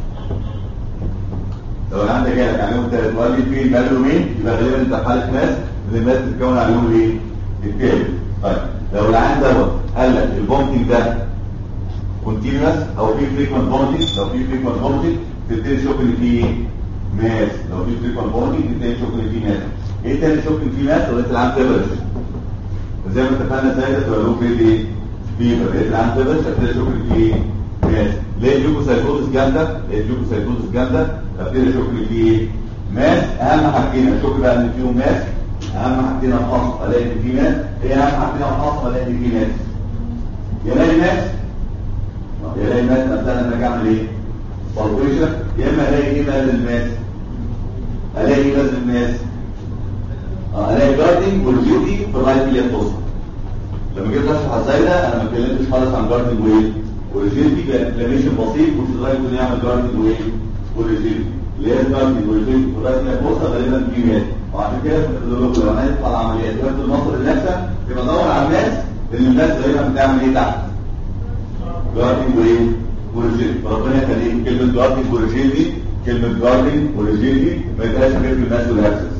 لو العين ده جالك على اليوم الثالث وقال لي في بقى له مين يبقى غالبا انت في حاله ماس اللي الماس بتتكون على اليوم الايه الثالث طيب لو العين دوت قال لك البومتنج ده كونتينوس او في فريكوينت بومتنج لو في فريكوينت بومتنج تبتدي تشوف ان في ماس لو في فريكوينت بومتنج تبتدي تشوف ان في ماس ايه تاني تشوف ان في ماس لو انت العين تبرز زي ما اتفقنا زي ده تبقى له في ايه فيبر لقيت العين تبرز تبتدي تشوف ان في ماس لقيت ليوكوسايتوزس جامده لقيت ليوكوسايتوزس جامده ابتدي اشوف ان في ماس اهم حاجتين اشوف بقى ان فيهم ماس اهم حاجتين افحص الاقي ان في ماس ايه اهم حاجتين افحص الاقي ان في ماس يلاقي ماس يلاقي ماس مثلا انا اجي اعمل ايه بالبيشن يا اما الاقي ايه بقى للماس الاقي ايه بقى للماس اه الاقي جاردنج والبيوتي في الرايت بيليت بوست لما جيت اشرح ازاي ده انا ما اتكلمتش خالص عن جاردنج وايه والريجيلتي كان انفلاميشن بسيط والسلايد كنا يعمل جاردنج وايه والريجيلتي اللي هي الجاردنج والريجيلتي في الرايت بيليت بوست غالبا في ماس وعشان كده في لو انا هيدخل على عمليات وقت المصر النفسه يبقى ادور على الناس اللي الناس غالبا بتعمل ايه تحت جاردنج وايه وريجيلتي فربنا يخليك كلمه جاردنج وريجيلتي كلمه جاردنج وريجيلتي ما يبقاش غير في الناس والهابسس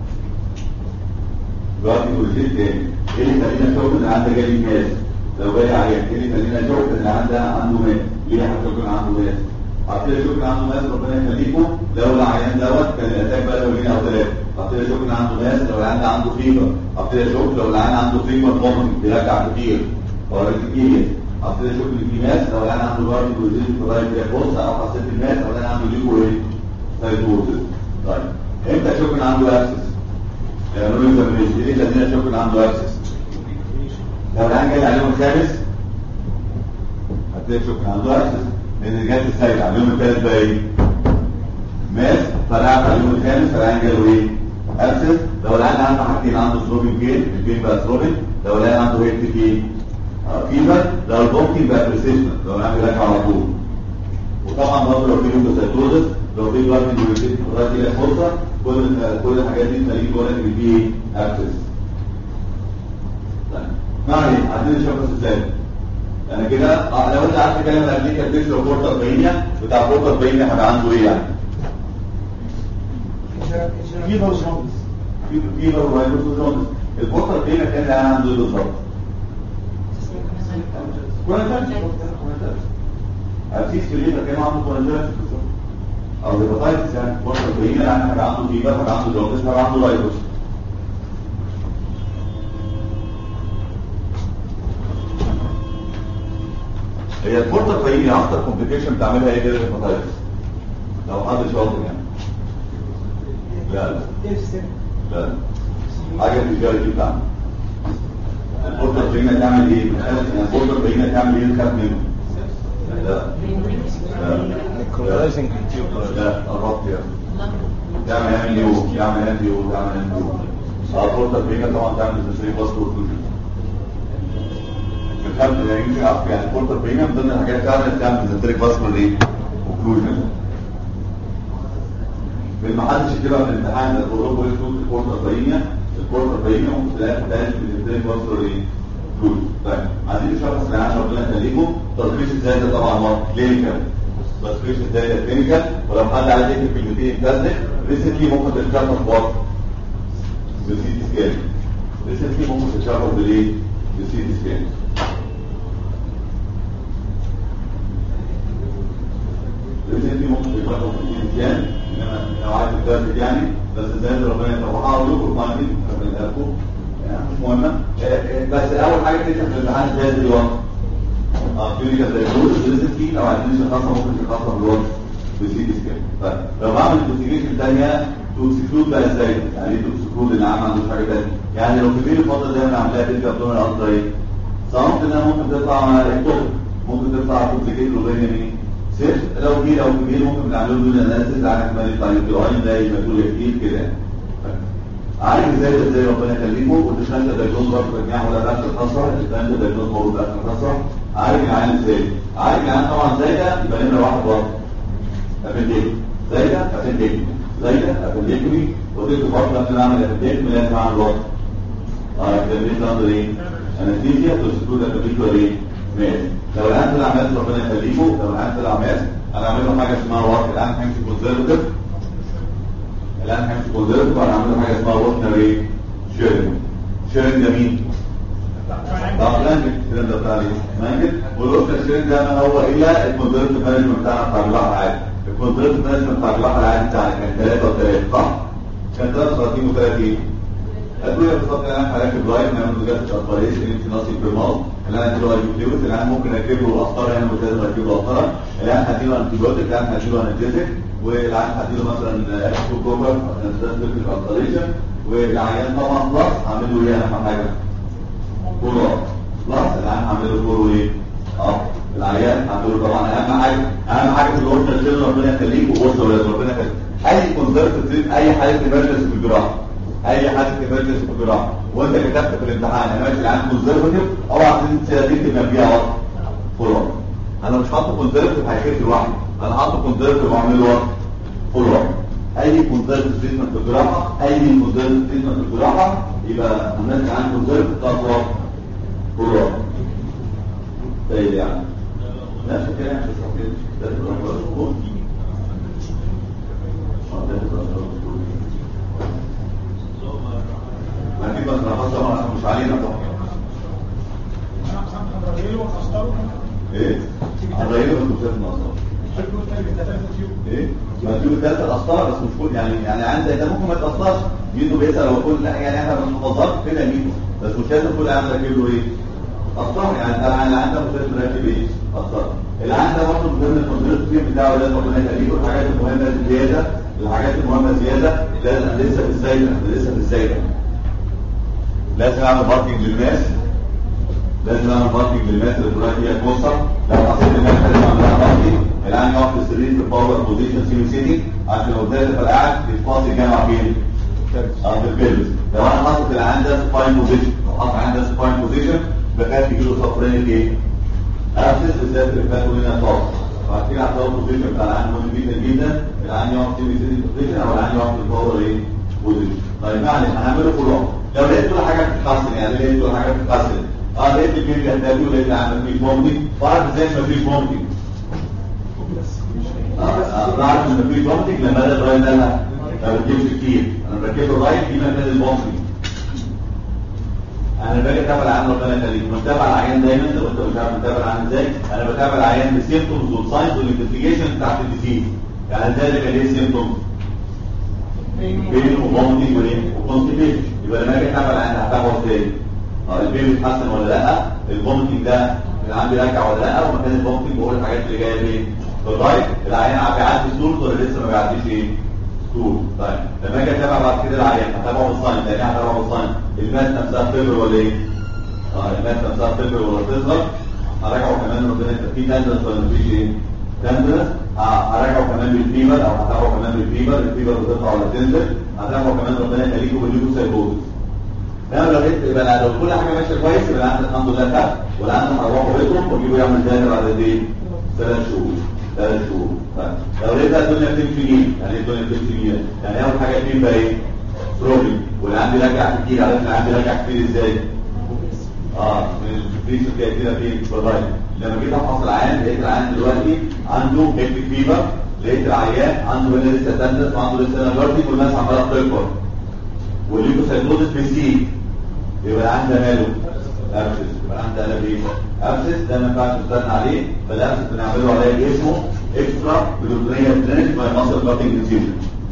جاردنج وريجيلتي تاني ايه اللي يخلينا نشوف ان عندك جالي ناس لو جالي عيان ايه اللي يخلينا نشوف ان عندها عنده ماس ليه هتشوف ان عنده ماس هبتدي اشوف ان عنده ماس ربنا يخليكم لو العيان دوت كان الاتاك بقى له يومين او ثلاثه هبتدي اشوف ان عنده ماس لو العيان ده عنده فيبر هبتدي اشوف لو العيان عنده فيبر فومتنج بيرجع كتير او ريتيكيليا هبتدي اشوف ان في ماس لو العيان عنده جاردنج وزيد في الرايت بوست او حسيت الماس او العيان عنده ليكو ايه سايتوزس طيب امتى اشوف ان عنده ابسس يعني نقول اكزامينيشن ايه اللي خلينا اشوف ان عنده ابسس لو العيان جاي على اليوم الخامس هتلاقي شوف ان عنده ابسس لان جات السايد على اليوم الثالث بقى ايه ماس فرعت على اليوم الخامس فالعيان جاله ايه ابسس لو العيان عنده حاجتين عنده ثروبين جين الجين بقى ثروبين لو العيان عنده هيك جين فيبر لو البومكين بقى بريسيشن لو العيان بيرجع على طول وطبعا برضه لو في ليوكوسايتوزس لو في جارد يوريتيك رايت الى فرصه كل كل الحاجات دي تخليك تقول لك ان في ابسس ما علينا عايزين نشوف بس ازاي يعني كده آه، لو انت عارف تتكلم عن الابليكا بيكسر بورتر بينيا بتاع بورتر بينيا هيبقى عنده ايه يعني؟ فيبر جونز في فيبر وفيروس جونز البورتر بينيا كان العيان عنده ايه بالظبط؟ كورنتايتس كورنتايتس ابسيس في الليفر كان عنده كورنتايتس بالظبط او هيباتايتس يعني بورتر بينيا يعني هيبقى عنده فيبر هيبقى عنده جونز هيبقى عنده فيروس هي البورتر بينيا اكتر كومبليكيشن بتعملها ايه غير الهيباتايتس؟ لو حد شاطر يعني لا لا لا حاجه في الجاري بتاعنا البورتر بينا تعمل ايه؟ يعني البورتر بينا تعمل ايه تخاف منه؟ لا لا Necrotizing tube. لا قربت يا تعمل ام يو تعمل ام يو تعمل ام يو البورتر بينا طبعا تعمل سيستم باسكو اوكلوجن الخمس يعني يمكن اعرف يعني البورتر بينا من ضمن الحاجات تعمل تعمل سيستم باسكو ايه؟ اوكلوجن ما حدش يكتبها في الامتحان ده بقول لكم ايه البورتر بينا البورتر بينا وتلاقي تاني في السيستم باسكو ايه؟ فلوس طيب عايزين نشخص العيان ربنا يخليكم تشخيص ازاي ده طبعا هو كلينيكال تشخيص ازاي ده كلينيكال ولو حد عايز يكتب كلمتين يتصدق ريسنتلي ممكن تتشخص بوقت بالسي تي سكان ريسنتلي ممكن تتشخص بالايه؟ بالسي تي سكان ريسنتلي ممكن تتشخص بالسي تي سكان انما لو عايز تتثبت يعني بس ازاي ربنا يتوقع هقول لكم فايندنج ربنا يقول مش مهمة بس أول حاجة تكتب في الامتحان ازاي دلوقتي اه كلينيكال دايجنوز ريسنتلي لو عايزين نشخصها ممكن نشخصها بالوقت بالسي تي سكان طيب لو بعمل انفستيجيشن ثانيه تو اكسكلود بقى ازاي؟ يعني ايه تو اكسكلود اللي عامل عنده حاجه ثانيه؟ يعني لو كبير الفتره زي ما عاملاها تلك ابدومين الترا ايه؟ صمت انها ممكن تطلع مع اكتوبر ممكن تطلع كومبليكيت لوبينيا مين؟ سير لو كبير او كبير ممكن نعمله دون اناليسيس على احتمال يطلع يوتيوين زي ما تقول كتير كده يعني. عارف ازاي ده ازاي ربنا يخليكم والديفرنشال دايجنوز برضه تجميع ولا بحث الخاصه الديفرنشال دايجنوز برضه بحث الخاصه عارف العين ازاي؟ عارف العين طبعا زي ده يبقى نمره واحد برضه ابنديك زي ده ابنديك زي ده ابنديكمي وتيجي برضه لما نعمل ابنديكمي لازم اعمل وقت اه ده مين ده ايه؟ انستيزيا تسكتوا ده ابنديكولار ايه؟ ماشي لو العين طلع ماس ربنا يخليكم لو العين طلع ماس انا اعمل له حاجه اسمها وقت العين هيمشي كونسرفتيف الان هنمشي كونسرفتيف وانا عامل حاجه اسمها ووتنر ايه شيرنج شيرنج ده مين ده بلانك الكلام ده بتاع ايه مانجل والووتنر شيرنج ده ما هو الا الكونسرفتيف مانجمنت بتاعنا بتاع البحر العادي الكونسرفتيف مانجمنت بتاع البحر العادي بتاعنا كان 3 و3 صح كان 33 و3 ايه ادويه بالظبط انا هركب لاين نعمل جلسه اسبريشن انت ناصي بالماوس اللي انا اديله ايبوكليوس اللي انا ممكن اركب له قسطره هنا مش لازم اركب له قسطره اللي انا هديله انتيبيوتيك اللي انا هديله انالجيزيك والعيان هديله مثلا اكسو كوبر الاسبريشن والعيان طبعا بلس هعمل له ايه اهم حاجه؟ كورو بلس العيان هعمل له كورو ايه؟ اه العيان هعمل له طبعا اهم حاجه اهم حاجه في الاورجن سيل ربنا يخليك وبص يا ولاد ربنا يخليك اي كونسرت اي حاله ايمرجنسي في الجراحه اي حاجه ايمرجنسي في الجراحه وانت كتبت في الامتحان انا ماشي العيان كونسرفتيف اوعى تكتب جنبيها وقت فول انا مش حاطه كونسرفتيف هيخف لوحده انا حاطه كونسرفتيف واعمل له وقت فول اي كونسرفتيف تريتمنت في الجراحه اي كونسرفتيف تريتمنت في الجراحه يبقى الناس عن كونسرفتيف تطلع فول طيب يعني نفس الكلام في الصحيح ده الأمر ما في بس رفض طبعا مش علينا طبعا ايه هنغيره في المسافه المصدر ايه ما تجيب الثلاثه الاسطار بس مش كل يعني يعني عندك ده ممكن ما يتاثرش ميدو بيسال هو كل لا يعني احنا بنحفظات كده ميدو بس مش لازم كل عام راكب له ايه اسطار يعني انت اللي عندك مسافه راكب ايه اسطار اللي عندك برضه من ضمن الكونتريت بتاعه لازم ربنا يخليه الحاجات المهمه زياده الحاجات المهمه زياده لازم لسه في الزايده لسه في الزايده لازم اعمل باركنج للناس لازم اعمل باركنج للناس اللي بتروح فيها كوسه لو حسيت ان انا لازم اعملها باركنج الان يقف في السرير في الباور بوزيشن سيمي سيتي عشان لو زاد القاعد بيتفاصل الجامعه فين؟ اه في البيلز لو انا حاطط العين ده سباين بوزيشن لو حاطط العين ده سباين بوزيشن بخاف يجي له صفرين ايه؟ ابسس بالذات اللي فاتوا لنا طاقه فعارفين هتلاقوا البوزيشن بتاع العين مهم جدا جدا العين يقف سيمي سيتي بوزيشن او العين يقف في الباور ايه؟ بوزيشن طيب معلش هنعمله كلهم لو لقيت كل حاجه بتتحسن يعني لقيت كل حاجه بتتحسن اه لقيت الجيم يحتاج ولقيت عندك مفيش ممكن وعارف ازاي مفيش ممكن بعرف ان مفيش ممكن لما انا الراي ده ما بتجيبش كتير انا بركب الراي دي مكان الممكن انا باجي اتابع العيان ربنا يخليك بتابع العيان دايما لو انت مش عارف بتابع العيان ازاي انا بتابع العيان بالسيمتومز والساينز والانفستيجيشن بتاعت الديزيز يعني ازاي ده كان ايه السيمتومز بين ومومنتنج وايه وكونستيبيشن يبقى لما اجي اتابع العيان هتابعه ازاي اه البين بيتحسن ولا لا المومنتنج ده العيان بيرجع ولا لا ومكان المومنتنج بقول الحاجات اللي جايه منين في الرايت العيان بيعدي ستورز ولا لسه ما بيعديش ايه ستور طيب لما اجي اتابع بعد كده العيان هتابعه بالساين لان هتابعه بالساين الماس نفسها فيبر ولا ايه اه الماس نفسها فيبر ولا تصغر هراجعه كمان ربنا يبقى في تندرس ولا مفيش ايه تندرس هراجعه كمان بالفيبر او هتابعه كمان بالفيبر الفيبر بتطلع ولا تنزل هتابعه كمان ربنا يخليكم بالليوكوسايتوزس انا لو لقيت يبقى لو كل حاجه ماشيه كويس يبقى عندك الحمد لله تحت ولا عندك هروحوا بيتهم واجيبوا يعمل تاني بعد قد ايه؟ ثلاث شهور ثلاث شهور طيب لو لقيت الدنيا بتمشي يمين يعني ايه الدنيا بتمشي يمين يعني اول حاجه فين بقى ايه؟ بروبلم واللي عندي راجع كتير عارف اللي عندي راجع كتير ازاي؟ اه من البريس اللي كده فين في الرايت لما جيت افحص العيان لقيت العيان دلوقتي عنده هيك فيبر لقيت العيان عنده لسه تندس وعنده لسه نجارتي والناس عماله تكبر والليكوسايتوزس بيزيد يبقى العيان ده ماله ابسس يبقى العيان ده قلب ايه ابسس ده ما ينفعش نستنى عليه فالابسس بنعمله عليه اسمه اكسترا بلوتريا درينج باي ماسل كاتنج انسيجن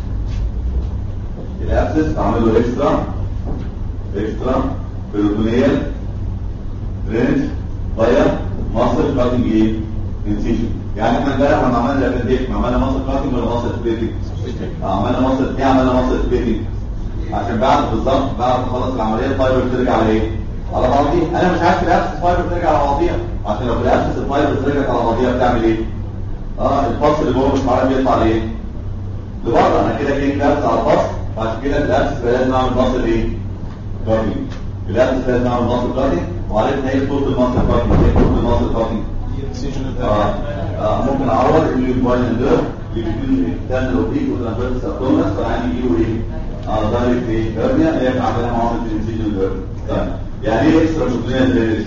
الابسس بعمله اكسترا اكسترا بلوتريال درينج باي ماسل كاتنج ايه انسيجن يعني احنا امبارح لما عملنا الابنديك عملنا ماسل كاتنج ولا ماسل سبليتنج عملنا ماسل ايه عملنا ماسل سبليتنج عشان بعد بالظبط بعد ما خلص العمليه الفايبر ترجع على ايه على بعضيها انا مش عارف الابسس الفايبر ترجع على بعضيها عشان لو في الابسس الفايبر ترجع على بعضيها بتعمل ايه اه الفصل اللي جوه مش عارف يطلع لايه لبره انا كده جاي كارت على الفصل عشان كده الابسس لازم اعمل مصل ايه كاتنج الابسس لازم اعمل مصل كاتنج وعرفنا ايه صوت المصل كاتنج ايه صوت المصل كاتنج آه. آه. ممكن اعوض اللي الفاينل ده اللي بيكون الثاني لو دي كنت انا بس اقولنا فيعني يجيبوا ايه اه دايركت ايه هرنيا اللي هي عاملها معامله الانسيجن ده طيب يعني ايه اكسترا بروتينال درينج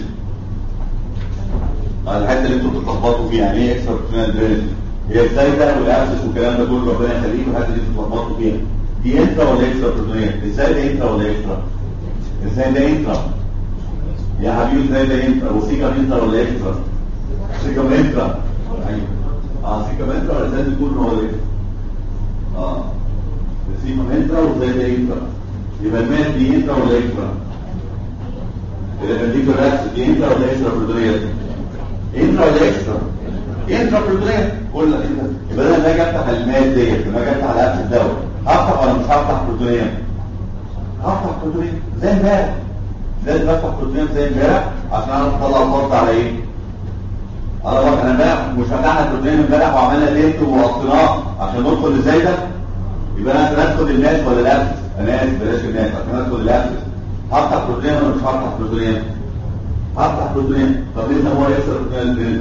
الحته اللي انتوا بتتلخبطوا فيها يعني ايه اكسترا بروتينال درينج هي ازاي ده والابسس والكلام ده كله ربنا يخليكم الحته اللي انتوا بتتلخبطوا فيها دي انترا ولا اكسترا بروتينال ازاي ده انترا ولا اكسترا ازاي ده انترا يا حبيبي ازاي ده انترا وسيكا انترا ولا اكسترا سيكا انترا ايوه اه سيكا انترا ولا ازاي تكون هو ايه اه سيكا انترا وازاي ده انترا يبقى المات دي انترا ولا اكسترا الابنديك الرأس دي انترا ولا اكسترا بروتينال انترا ولا اكسترا انترا بروتينال كل انت يبقى انا باجي افتح المات ديت لما اجي افتح الابس الدواء هفتح ولا مش هفتح بروتينال هفتح بروتينال زي امبارح لازم افتح بروتينال زي امبارح عشان اعرف اطلع الضغط على ايه على وقت انا امبارح مش فتحنا البروتينال امبارح وعملنا لينك ووصلناه عشان ندخل ازاي ده يبقى انا عشان ادخل الناس ولا الابس انا اسف بلاش الناس عشان ادخل الابس هفتح بروتينال ولا مش هفتح بروتينال هفتح بروتينال طب ليه هو يكسر بروتينال درينج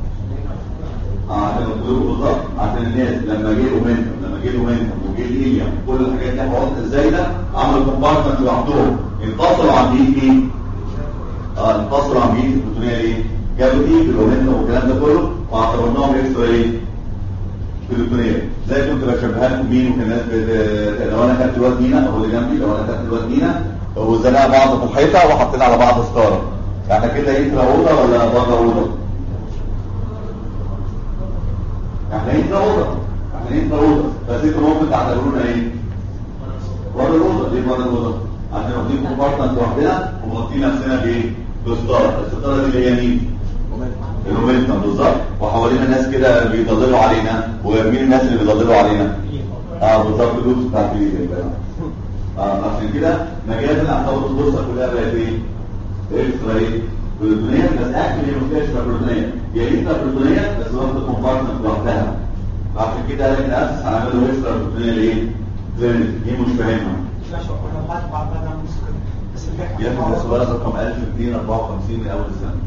عشان الظروف بالظبط عشان الناس لما جه اومنتم لما جه اومنتم وجه الهيليوم كل الحاجات دي حوالين ازاي ده عملوا كومبارتمنت لوحدهم انفصلوا عن بيئه ايه؟ اه انفصلوا عن بيئه البروتونيه ايه؟ جابوا دي في الاومنتم والكلام ده كله واعتبرناهم اكسترا ايه؟ بروتونيه زي كنت بشبهها لكم مين وكان الناس بت... لو انا خدت الواد مينا هو اللي جنبي لو انا خدت الواد مينا وزنقنا بعض في الحيطه وحطينا على بعض ستاره احنا كده انترا اوضه ولا بره اوضه؟ احنا انت اوضه احنا انت اوضه بس انتوا ممكن تعتبرونا ايه بره الاوضه ليه بره الاوضه عشان واخدين كومبارتمنت لوحدنا ومغطين نفسنا بايه بستاره الستاره دي اللي هي مين المومنتم بالظبط وحوالينا ناس كده بيضللوا علينا ومين الناس اللي بيضللوا علينا اه بالظبط اللوبس بتاعت الايد اه عشان كده مجالنا اعتبر البورصه كلها بقت ايه اكسترا ايه بروتونيه بس اكل هي ما فيهاش بروتونيه هي انت بروتونيه بس واخده كومبارتمنت لوحدها عشان كده قال لك الاسس هنعمل له اكسترا بروتونيه لايه؟ دي مش فاهمها ياخد السؤال رقم 1254 من اول السنه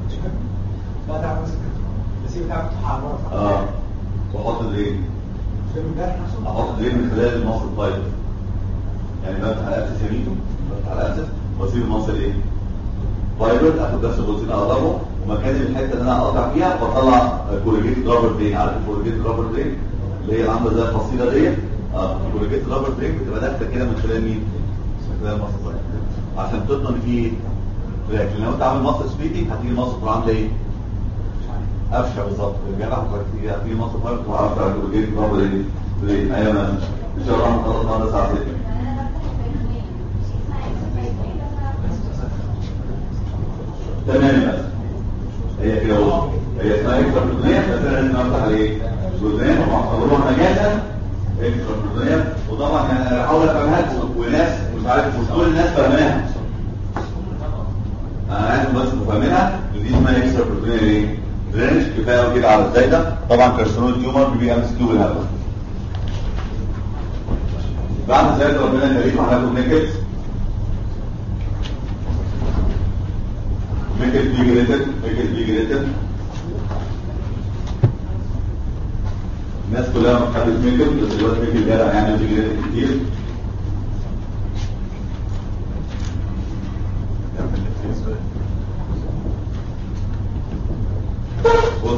اه واحط الايه؟ احط الايه من خلال المصل فايبر يعني بفتح على اساس يمينه بفتح على اساس واسيب المصل ايه؟ فايبر اخد نفس البروتين اقربه ومكان الحته اللي انا اقطع فيها بطلع كوريجيت رابر برين عارف الكوريجيت رابر برين اللي هي عامله زي الفصيله ديت اه الكوريجيت رابر برين بتبقى داخله كده من خلال مين؟ من خلال المصل فايبر عشان تضمن فيه لكن لو انت عامل مصل سبيكينج هتيجي المصل عامله ايه؟ قفشه بالظبط الجامعه هتيجي هتيجي مصل فايبر وعارفه الكوريجيت رابر برين ايوه ان شاء الله هنخلص النهارده الساعه 6 تمام بس هي كده وصل هي اسمها اكسترا بروتونيه بس انا لازم افتح عليه بروتونيه ومعتبروها مجازا اكسترا بروتونيه وطبعا انا بحاول افهمها لكم وناس مش عارف مش كل الناس فاهماها انا عايز بس تفهمينها ان دي اسمها اكسترا بروتونيه ليه؟ درينج كفايه قوي كده على الزايده طبعا كارسينول تيومر بيبقى ام اس كيو بالهبل بعد زايده ربنا يخليكم هناخد نيكلز make it big rated make it big rated الناس كلها ما بتحبش ميكل بس دلوقتي ميكل جدع يعني بيج ريتد كتير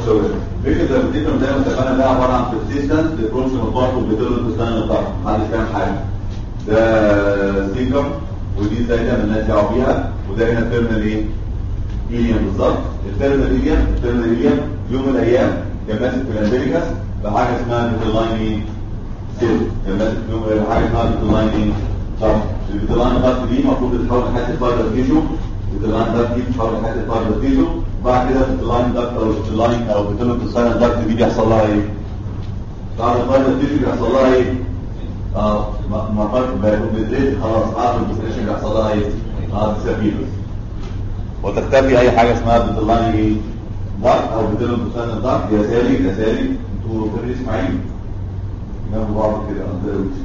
الشغل فكره الريتيكولم زي ما اتفقنا ده عباره عن persistence لبروكسيمال بارت وبيتولد تستنى الطرف محدش فاهم حاجه ده سيكم ودي زايده من الناس دعوا بيها وده هنا تيرمينال ايه؟ ايليوم بالظبط التيرمينال ايليوم التيرمينال ايليوم يوم من الايام كان ماسك في الامريكاس بحاجه اسمها بيتلاين ايه؟ سيل كان ماسك في يوم من الأيام بحاجه اسمها بيتلاين ايه؟ طب البيتلاين ضغط دي المفروض تتحول لحته فايبر تيشو البيتلاين ضغط دي تتحول لحته فايبر تيشو وبعد كده البيتلاين ضغط او البيتلاين او بيتلاين تساين ضغط دي بيحصل لها ايه؟ بعد الفايبر تيشو بيحصل لها ايه؟ اه ما ما فرق بيكون بالزيت خلاص بعد البوزيشن بيحصل لها ايه؟ اه ديسابيرز وتختفي اي حاجه اسمها بتطلعني ايه؟ ضغط او بتلم بتسند الضغط يا سالي يا سالي انتوا فريق اسماعيل جنب بعض كده عندنا وش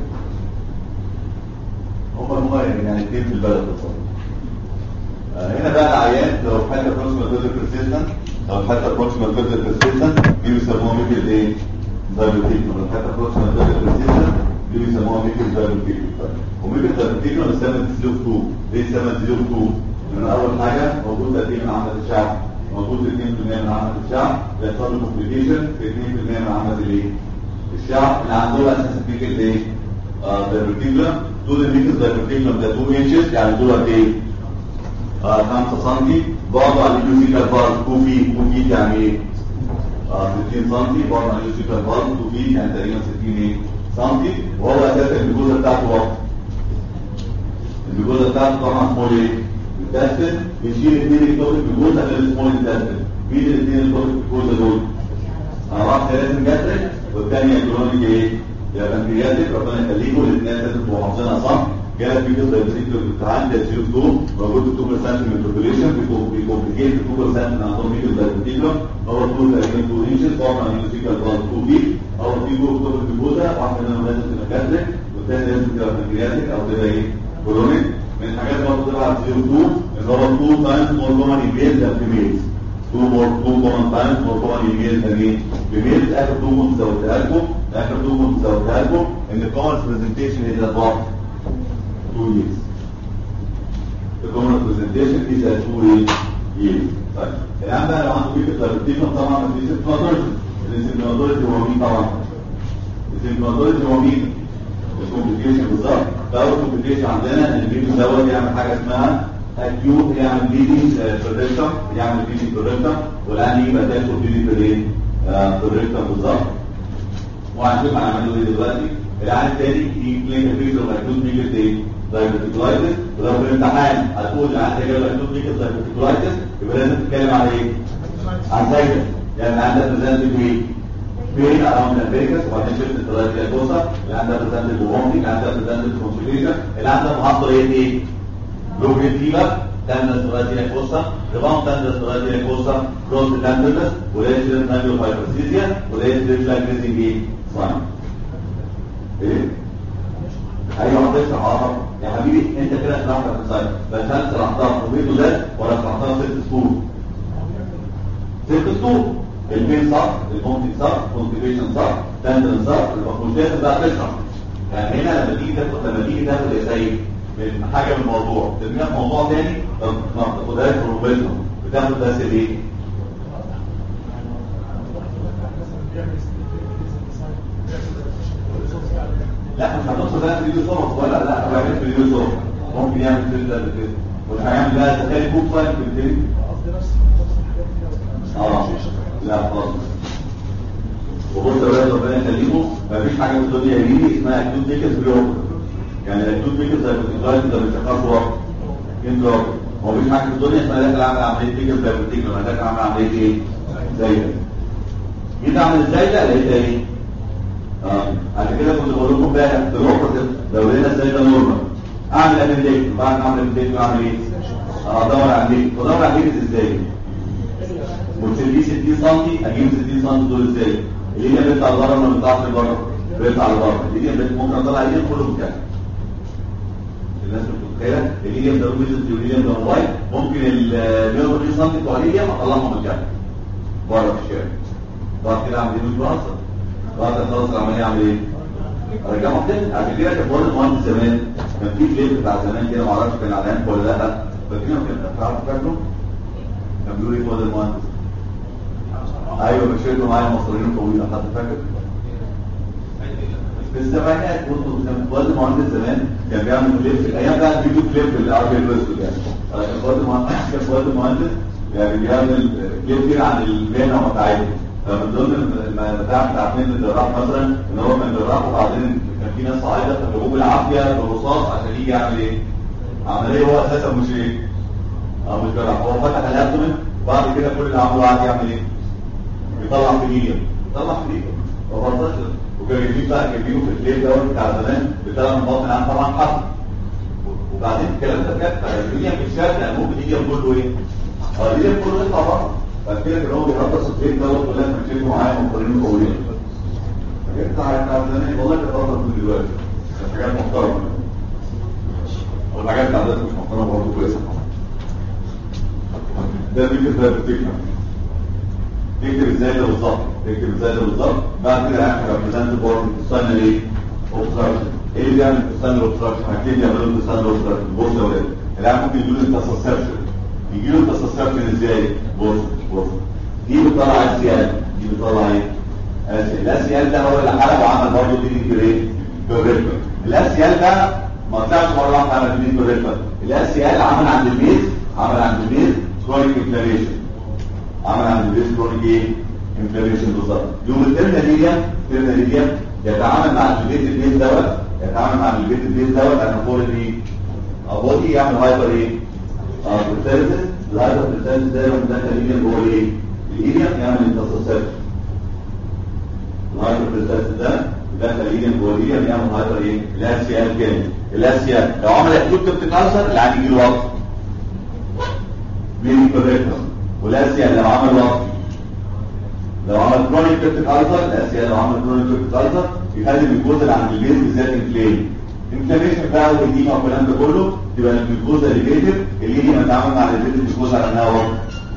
هم هم يعني اثنين في البلد بالظبط آه هنا بقى العيان لو حتى بروكسيمال فيرتيكال بيرسيستنت لو حتى بروكسيمال فيرتيكال بيرسيستنت دي بيسموها ميكل ايه؟ دايبيتيكنو لو حتى بروكسيمال فيرتيكال بيرسيستنت دي بيسموها ميكل دايبيتيكنو وميكل دايبيتيكنو بنسمى زيرو 2 ليه سمى زيرو 2 من اول حاجه موجود قد ايه من عامه الشعب موجود 2% من عامه الشعب بيحصل له كومبليكيشن في 2% من عامه الايه الشعب اللي عنده اساس فيك الايه دايبرتيكولم طول الميكس دايبرتيكولم ده 2 انشز يعني دول قد ايه 5 سم بعده على اليوزيكال بار 2 في 2 في يعني ايه 60 سم بعده على اليوزيكال بار 2 في يعني تقريبا 60 ايه سم وهو اساسا الجزء بتاعته واحد الجزء بتاعته طبعا اسمه ايه التستن بنشيل اثنين الكتوبك بالجوزة غير السمول التستن مين الاثنين الكتوبك بالجوزة دول؟ انا واحدة لازم جاتريك والثانية كرونيك ايه؟ يا بنكرياتيك ربنا يخليكم الاثنين لازم تبقوا حافظينها صح جالك في جزء بسيط الامتحان ده سيو 2 موجود 2% من البوبوليشن بيكومبليكيت 2% من عندهم ميكل دايبيتيكولم هو طول تقريبا 2 انشز طبعا يوزيكال بلاد 2 بي او في جوه كتوبك بالجوزة واحدة منهم لازم تبقى جاتريك والثانية لازم تبقى بنكرياتيك او تبقى ايه؟ كرونيك من الحاجات برضه تبع زيرو 2 اللي هو 2 تايمز مور كومن ان ميلز ذان فيميلز 2 مور 2 كومن تايمز مور كومن ان ميلز ذان ايه فيميلز اخر 2 كنت زودتها لكم اخر 2 كنت زودتها لكم ان الكومن برزنتيشن از اباوت 2 years the common presentation is at 2 years طيب الان بقى لو عنده فكره ترتيبهم طبعا ما فيش سيمبتوماتولوجي السيمبتوماتولوجي هو مين طبعا السيمبتوماتولوجي هو مين الكومبليكيشن بالظبط فاول كومبليكيشن عندنا ان الفيروس دوت يعمل حاجه اسمها اكيوت يعمل بليدنج برودكتم يعمل بليدنج برودكتم والان يبقى تاخد بليدنج برين برودكتم بالظبط وهنشوف هنعمله ايه دلوقتي العيان الثاني في كلينيكال فيكتور اكيوت ميجر ايه دايبيتيكولايتس ولو في الامتحان هتقول العيان ده جاله اكيوت ميجر دايبيتيكولايتس يبقى لازم تتكلم عن ايه؟ عن زايده يعني عندك بريزنت ايه؟ بين اراوند الامريكاس وبعدين شفت الثلاثيه الكوسا اللي عندها بريزنت البومبي اللي عندها بريزنت الكونسوليشن اللي عندها محطه ايه ايه؟ لوبريت فيبر تندس ثلاثيه الكوسا ريباوند تندس ثلاثيه الكوسا كروس تندس وليس نانيو فايبرسيزيا وليس ريفلاك ريزنج ايه؟ ساين ايه؟ ايوه هتشرح اه يا حبيبي انت كده شرحت في الساين بس هل شرحتها في بيته ده ولا شرحتها ست شهور؟ ست شهور المين صح الكونتي صح كونتيفيشن صح تندن صح مش لازم بقى تشرح يعني هنا لما تيجي تاخد لما تيجي تاخد اساي من حاجه من الموضوع ترميها في موضوع تاني ما بتاخدهاش بروفيشنال بتاخد بس الايه؟ لا مش هتوصل بقى فيديو صور ولا لا هو هيعمل فيديو صور ممكن يعمل فيديو قبل كده وهيعمل بقى تخيل بوك فايل في الفيديو اه لا خالص وبص يا ولاد ربنا يخليكم مفيش حاجه في الدنيا دي اسمها اكيوت ديكس بلوك يعني الاكيوت ديكس زي الكونتراكت ده مش شغال صور انترا هو مفيش حاجه في الدنيا اسمها داخل اعمل عمليه ديكس زي الديكس انا داخل اعمل عمليه ايه؟ زي جيت اعمل ازاي ده لقيتها ايه؟ اه عشان كده كنت بقول لكم بقى بالنقطه لو لقينا ازاي ده نورمال اعمل امنديك بعد ما اعمل امنديك اعمل ايه؟ ادور على الديك بدور على الديك ازاي؟ وتسيبيه 60 سم اجيب 60 سم دول ازاي اللي هي بيطلع لبره ما بيطلعش لبره بيطلع لبره اللي هي ممكن اطلع ايدين كله مكان الناس متخيله اللي هي ده ويز اللي هي ده واي ممكن ال 120 سم بتوع اللي هي اطلعهم مكان بره في الشارع بعد كده اعمل ايه مش بهزر بعد ما اخلص العمليه اعمل ايه؟ ارجعهم تاني عشان كده كان بقول المهندس زمان كان في كليب بتاع زمان كده ما اعرفش كان على ولا لا فاكرين كان فاكره كان بيقول ايه فؤاد المهندس ايوه مشيته معايا مصريين طويله حد فاكر في السبعينات برضه كان فؤاد المهندس زمان كان بيعمل كليب في الايام بتاعت الفيديو كليب العربي الاسود يعني آه، كان فؤاد المهندس كان فؤاد المهندس يعني بيعمل كليب كده عن المهنه ومتاعبها فمن ضمن المتاع بتاعت مهنه الجراح مثلا ان هو كان جراح وبعدين كان في ناس صعيده فجابوه بالعافيه بالرصاص عشان يجي يعمل ايه؟ عمليه هو اساسا مش ايه؟ اه مش جراح هو فتح الابدومن وبعد كده كل اللي عمله قعد يعمل ايه؟ بيطلع في ايده طلع في ايده هو 14 وكانوا جايبين بقى جايبينه في الليل دوت بتاع زمان بتاع من باطن عن طبعا حصل وبعدين الكلام ده بجد فالدنيا مش شايف لان ممكن يجي كله ايه؟ اه يجي كله يطلع بره بعد كده كان هو بيرقص الليل دوت ولا ما تشيله معايا مقررين قويين حاجات بتاع بتاع زمان والله كانت افضل من دلوقتي كانت حاجات محترمه والحاجات بتاع دلوقتي مش محترمه برضه كويسه ده بيجي ده بتفهم تكتب ازاي ده بالظبط تكتب ازاي ده بالظبط بعد كده هعمل ريبريزنت بورد تستنى ايه اوبستراكشن ايه اللي بيعمل تستنى اوبستراكشن حاجتين بيعملوا تستنى اوبستراكشن بص يا ولاد العيال ممكن يجي له انترسبشن يجي له انترسبشن ازاي بص بص دي بتطلع اسيال دي بتطلع ايه اسيال الاسيال ده هو اللي حلب وعمل برضه دي كريت بالريتم الاسيال ده ما طلعش مره واحده عمل دي بالريتم الاسيال عمل عند البيز عمل عند البيز كرونيك انفلاميشن عمل عند البيس كرونيك ايه انفلاميشن بالظبط يوم الترناليا الترناليا يتعامل مع البيت البيس دوت يتعامل مع البيت البيس دوت انا بقول ايه بودي يعمل هايبر ايه اه بروتيريس الهايبر بروتيريس ده يوم ده تقريبا هو ايه الايديا يعمل انتصاصات الهايبر بروتيريس ده ده تقريبا هو الايديا يعمل هايبر ايه الاسيال كام الاسيال لو عمل اكيوت كابتن اللي عادي يجي له وقت بين الكوريكتور والاسيا لو عمل وقت لو عمل كرونيك كريتيك الزر الاسيا لو عمل كرونيك كريتيك الزر يخلي الجلوكوز اللي عند البيز بالذات انفلام انفلاميشن بقى والديما والكلام ده كله تبقى الجلوكوز اليفيتد اللي هي متعامل مع اليفيتد الجلوكوز على انها وقت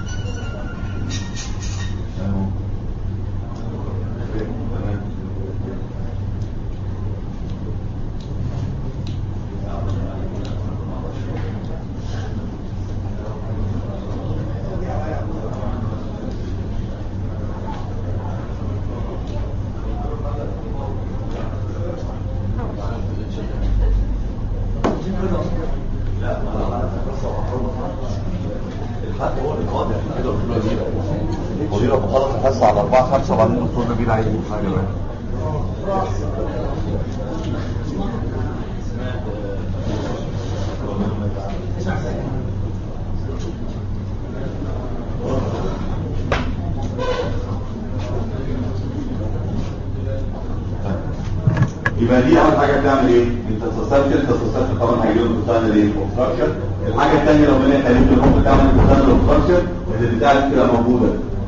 الحد هو اللي واضح كده الدكتور نبيل ودي لو بخلص الحصه على 4 5 وبعدين الدكتور نبيل عايز يقول حاجه بقى يبقى دي اول حاجه بتعمل ايه انت تصلت انت تصلت طبعا هيجيب لك بتعمل ايه اوبستراكشن الحاجه الثانيه لو بنيت قالت لك بتعمل بتعمل اوبستراكشن اللي بتاعت كده موجوده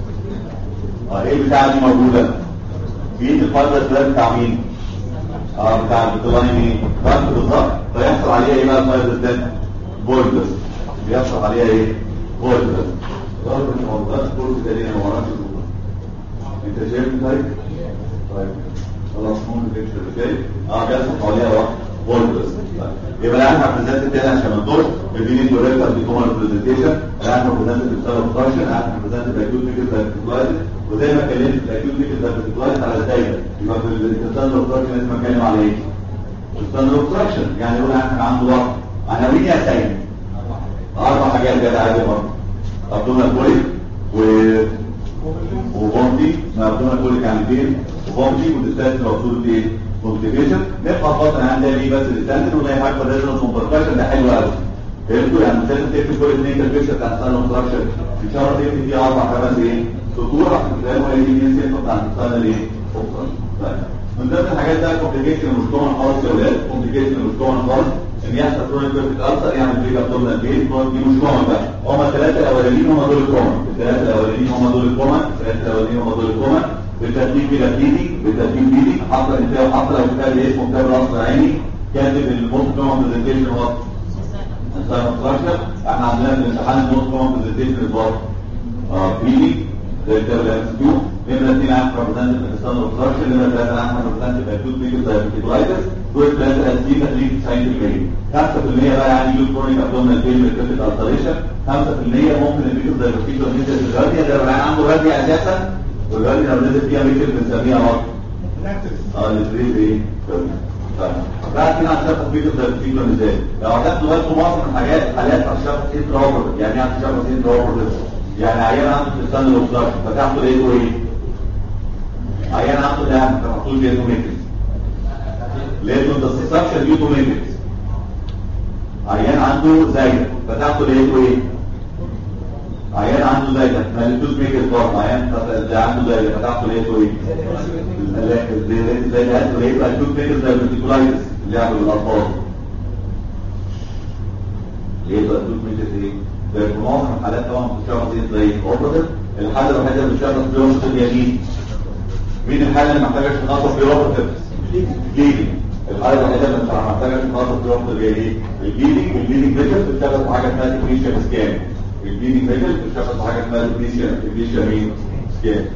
اه ايه بتاع دي موجوده في الفايبرس ده بتاع مين اه بتاع البتلاين ايه بس بالظبط فيحصل عليها ايه بقى الفايبرس ده بوردرز بيحصل عليها ايه بوردرز ضرب الموضوعات كل ده ليه ما وراش انت شايف طيب طيب خلاص ممكن البيكتشر ازاي اه بيحصل حواليها واحد بوردرز يبقى لا احنا بريزنت تاني عشان ما ندورش البيني دوريكتور دي كومن بريزنتيشن لا احنا بريزنت بالسبب فراكشن لا احنا بريزنت باكيوت فيكس دايبيتولايتس وزي ما اتكلمت الاكيوت فيكس دايبيتولايتس على الدايره يبقى في الانتستان فراكشن لازم اتكلم على ايه؟ الانتستان فراكشن يعني يقول احنا عنده وقت عناوين يا سيد اربع حاجات كده عادي برضه ابدومينال كوليك و وبومتي ما ابدومينال كوليك يعني فين وبومتي والستات موصول ايه كونتيفيشن نبقى بطن عندها ليه بس الستاندرد ونلاقي هايبر ريزونانس كومبركشن ده حلو قوي فهمتوا يعني مش لازم تكتب كل اثنين البيكشر بتاع السان كونستراكشن ان شاء الله تكتب فيه اربع خمس ايه سطور عشان تلاقي هو يجي ينزل بتاع السان ايه من ضمن الحاجات ده كومبليكيشن مش كومن خالص يا ولاد كومبليكيشن مش كومن خالص ان يحصل كرونيك بيرفكت السر يعمل بريك ابدومينال بين دي مش كومن بقى هم الثلاثه الاولانيين هم دول الكومن الثلاثه الاولانيين هم دول الكومن الثلاثه الاولانيين هم دول الكومن بالترتيب كده بيدي بالترتيب بيدي حتى انت حتى لو كتاب اسمه كتاب راس عيني كاتب الموست كومن برزنتيشن هو انستراكشر احنا عندنا في الامتحان الموست كومن برزنتيشن هو بيدي زي كتاب الام اس كيو نمرة 2 عن ريبريزنتيف انستان اوبستراكشن نمرة 3 عن ريبريزنتيف اكيوت بيكس دايبيتولايتس دول ثلاثة أنسين تقريبا 90% 5% بقى يعني يو كرونيك ابدومينال بين ريبيتد التريشن 5% ممكن الميكروب دايفرتيكولار نزل في الراديا ده لو عنده راديا اساسا والراديا لو نزل فيها ميكروب بنسميها مرض اه الفريز ايه؟ طيب بعد كده عشان تطبيق الدايفرتيكولار ازاي؟ لو عدت لغايه معظم الحاجات حالات عشان انتراوبر يعني ايه عشان انتراوبر يعني عيان عنده تستنى الاوبستراكشن فتحته لقيته ايه؟ عيان عنده دعم فتحته لقيته ميكروب لقيته انتستراكشن ديو تو ميكروب عيان عنده زايدة فتحته لقيته ايه؟ عيان عنده زايدة مالتوز ميكر فورم عيان ده عنده زايدة فتحته لقيته ايه؟ زايدة عنده لقيته مالتوز ميكر زي الفيتيكولايتس اللي عمله الأطفال لقيته مالتوز ميكر ايه؟ ده في معظم الحالات طبعا بتشخص ايه زي الاوبرتيف الحالة الوحيدة اللي بتشخص فيها اوبرتيف هي مين؟ مين الحالة اللي محتاجة تنظف فيها اوبرتيف؟ بليدنج الحالة الوحيدة اللي مش محتاجة تنظف فيها اوبرتيف هي ايه؟ البليدنج والبليدنج ميجر بتشخص في حاجة اسمها تكنيشن سكان البليدنج ميجر بتشخص في حاجة اسمها تكنيشن تكنيشن مين؟ سكان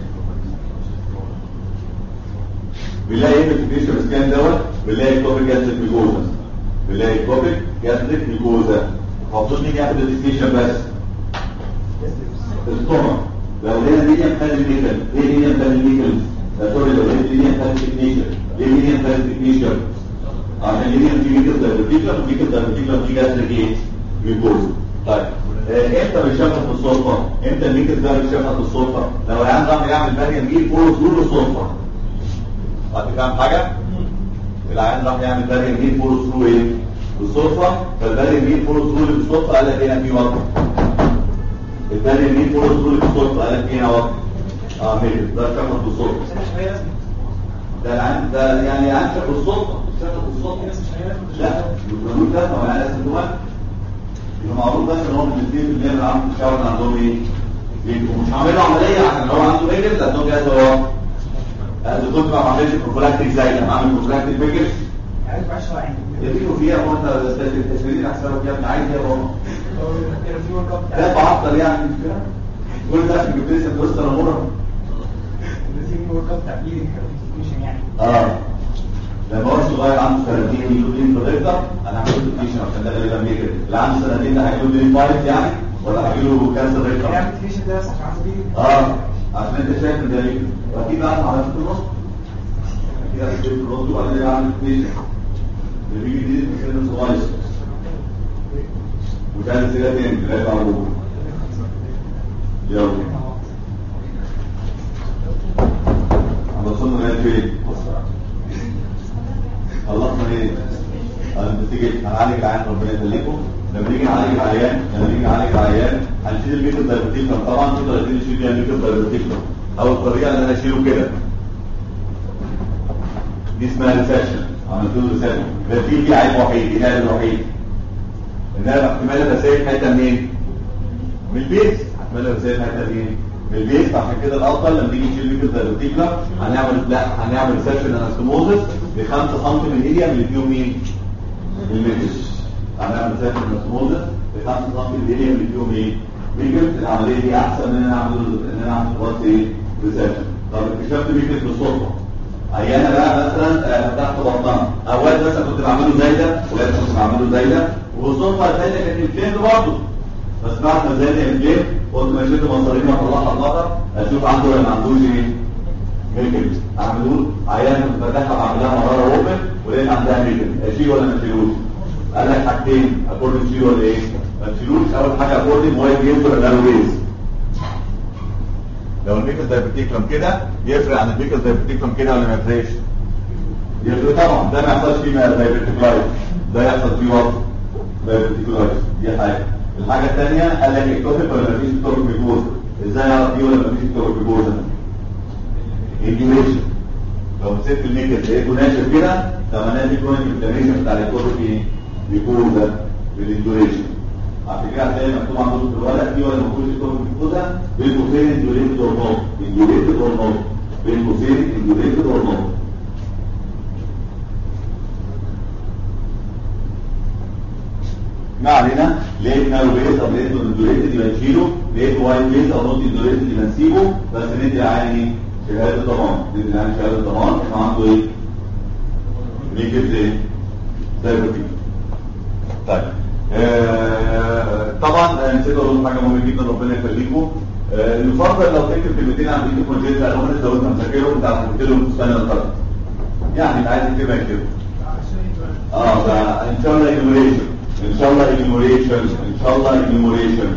بنلاقي ايه في التكنيشن سكان دوت؟ بنلاقي توبيك جاستريك ميكوزا بنلاقي توبيك جاستريك ميكوزا المفروض نيجي نعمل الديستيشن بس الستومك لو لقينا ميديم خلي الميكل ايه ميديم خلي الميكل سوري لو لقينا ميديم خلي التكنيشن ليه ميديم خلي التكنيشن عشان ميديم في ميكل دايبرتيكلر وميكل دايبرتيكلر في جاستريك ايه ميكوز طيب آه، امتى بيشخص بالصدفه امتى الميكل ده بيشخص بالصدفه لو العيان راح يعمل بارير ميل فوق طول الصدفه هتفهم حاجه العيان راح يعمل بارير ميل فوق ثرو ايه بالصدفه فالبارير ميل فوق ثرو بالصدفه قال لك هنا في وقت البارير ميل فوق ثرو بالصدفه قال لك هنا وقت اه ميكل ده شخص بالصدفه ده العيان ده يعني العيان شخص بالصدفه شخص بالصدفه لا بنقول ده هو العيان اسمه يبقى معروف بس ان هو من الاثنين اللي من عنده الشاور عندهم ايه؟ بيبقوا مش عاملين عمليه عشان هو عنده ميجر عندهم جهاز هو قد كنت ما عملتش بروفلاكتيك زي ما عامل بروفلاكتيك ميجر يديكوا فيها هو انت التسويرين احسن يا ابني عايز ايه هو ده بعطل يعني مش كده كل ده عشان جبت لي سندوتش تنمره اه لما هو صغير عنده سنتين يقول لي في الريكتر انا هعمل له تيشن عشان ده غالبا ميجر اللي عنده سنتين ده هيقول لي فايت يعني ولا هجيب له كانسر ريكتر اه عشان انت شايف ان ده ميجر واكيد انا عملت في النص اكيد انا في النص وبعدين اعمل تيشن اللي بيجي دي من سن صغير وده السيره تاني ثلاثه على طول يلا انا وصلنا لغايه فين؟ خلصنا ايه؟ الانفستيجيشن هنعالج العيان ربنا يخليكم لما نيجي نعالج العيان لما نيجي نعالج العيان هنشيل الميكرو دايبرتيكلر طبعا في طريقتين نشيل بيها الميكرو دايبرتيكلر اول طريقه ان انا اشيله كده دي اسمها ريسيشن عملت له ريسيشن ده في في عيب وحيد ايه العيب الوحيد ان انا احتمال الرسائل حته منين؟ من البيت احتمال الرسائل حته منين؟ من البيت عشان كده الافضل لما نيجي نشيل الميكرو دايبرتيكلر هنعمل لا هنعمل ريسيشن انستموزس ب 5 سم من الايديا من الفيوم مين؟ الميكس هنعمل ريسيشن انستموزس ب 5 سم من الايديا من الفيوم ايه؟ ميكس العمليه دي احسن من ان انا اعمل ان انا اعمل وقت ايه؟ ريسيشن طب اكتشفت ميكس بالصدفه ايانا بقى مثلا آه، فتحت بطنها اوقات مثلا كنت بعمله زايده ولاد كنت بعمله زايده وبالصدفه الثانيه كانت الفلين برضه بس بعد ما زاد الفلين قلت ما شلت مصاريف واطلعها بره اشوف عنده ولا ما عندوش ايه ميكل اعملوه عيان فتحها بعملها مراره اوبن ولقيت عندها ميكل اشيل ولا ما اشيلوش قال لك حاجتين اكورد تشيل ولا ايه ما تشيلوش اول حاجه اكورد وايت جيمز ولا نارو بيز لو الميكل دايبرتيكلم كده يفرق عن الميكل دايبرتيكلم كده ولا ما يفرقش يفرق طبعا ده ما يحصلش فيه دايبرتيكلايت ده يحصل فيه وقت دايبرتيكلايت دي حاجه الحاجه الثانيه قال لك اكتوبيك ولا ما فيش اكتوبيك بيجوز ازاي اعرف دي ولا ما فيش اكتوبيك بيجوز انديوريشن لو مسكت الميكل لقيته ناشف كده ده معناه دي كونت انفلاميشن بتاع الاكتوبيك ايه بيجوز ده بالانديوريشن عشان كده هتلاقي مكتوب عندكم في الورق دي ولا ما فيش اكتوبيك بيجوز بين قوسين انديوريتد اور نوت انديوريتد اور نوت بين قوسين انديوريتد اور نوت ما علينا لقيت نارو بيز او لقيت اندوريتد يبقى نشيله لقيت وايت بيز او نوت اندوريتد يبقى نسيبه بس ندي العين ايه؟ شهاده ضمان ندي العين شهاده ضمان انه عنده ايه؟ الميكل ايه دايبرتيك طيب آه طبعا نسيت اقول لكم حاجه مهمه جدا ربنا يخليكم آه يفضل لو تكتب كلمتين عن بيتك كونجنت الانوماليز لو انت مذاكرهم انت هتحط لهم في السنه الثالثه يعني اللي عايز يكتبها يكتبها اه فان شاء الله انيموريشن ان شاء الله انيموريشن ان شاء الله انيموريشن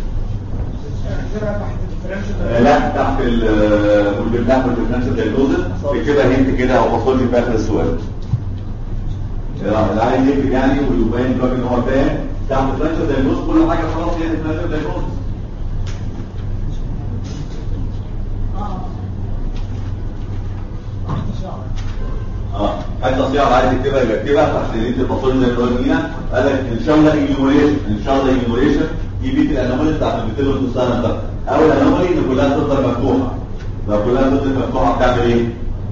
آه لا تحت ال تحت الديفرنشال دايجنوزس كده هنت كده او باثولوجي في اخر السؤال اللي عايز يكتب يعني ويبين الراجل ان هو فاهم تحت الديفرنشال دايجنوزس كل حاجه خلاص هي الديفرنشال دايجنوزس اه حتى صياغه عايز يكتبها يبقى يكتبها تحت اللي انت الباثولوجي زي ما قلنا قال لك ان شاء الله انيموريشن ان شاء الله انيموريشن دي بيت الانومالي بتاعت البيتيلو السنه ده اول انومالي ان كلها تفضل مفتوحه لو كلها تفضل مفتوحه بتعمل ايه؟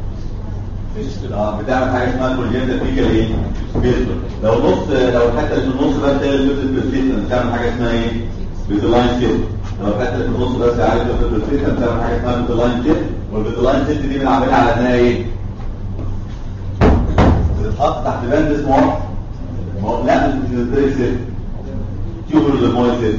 اه بتعمل حاجه اسمها كونجنتال فيكال ايه؟ بيستر لو نص لو الحته اللي في النص بس هي اللي بتبقى بتعمل حاجه اسمها ايه؟ بيتلاين سيت لو الحته اللي في النص بس عارف بتبقى بتعمل حاجه اسمها بيتلاين سيت والبيتلاين سيت دي بنعملها على انها ايه؟ بتتحط تحت بند اسمه لا مش الدريك سيت تيوبر للمويل سيت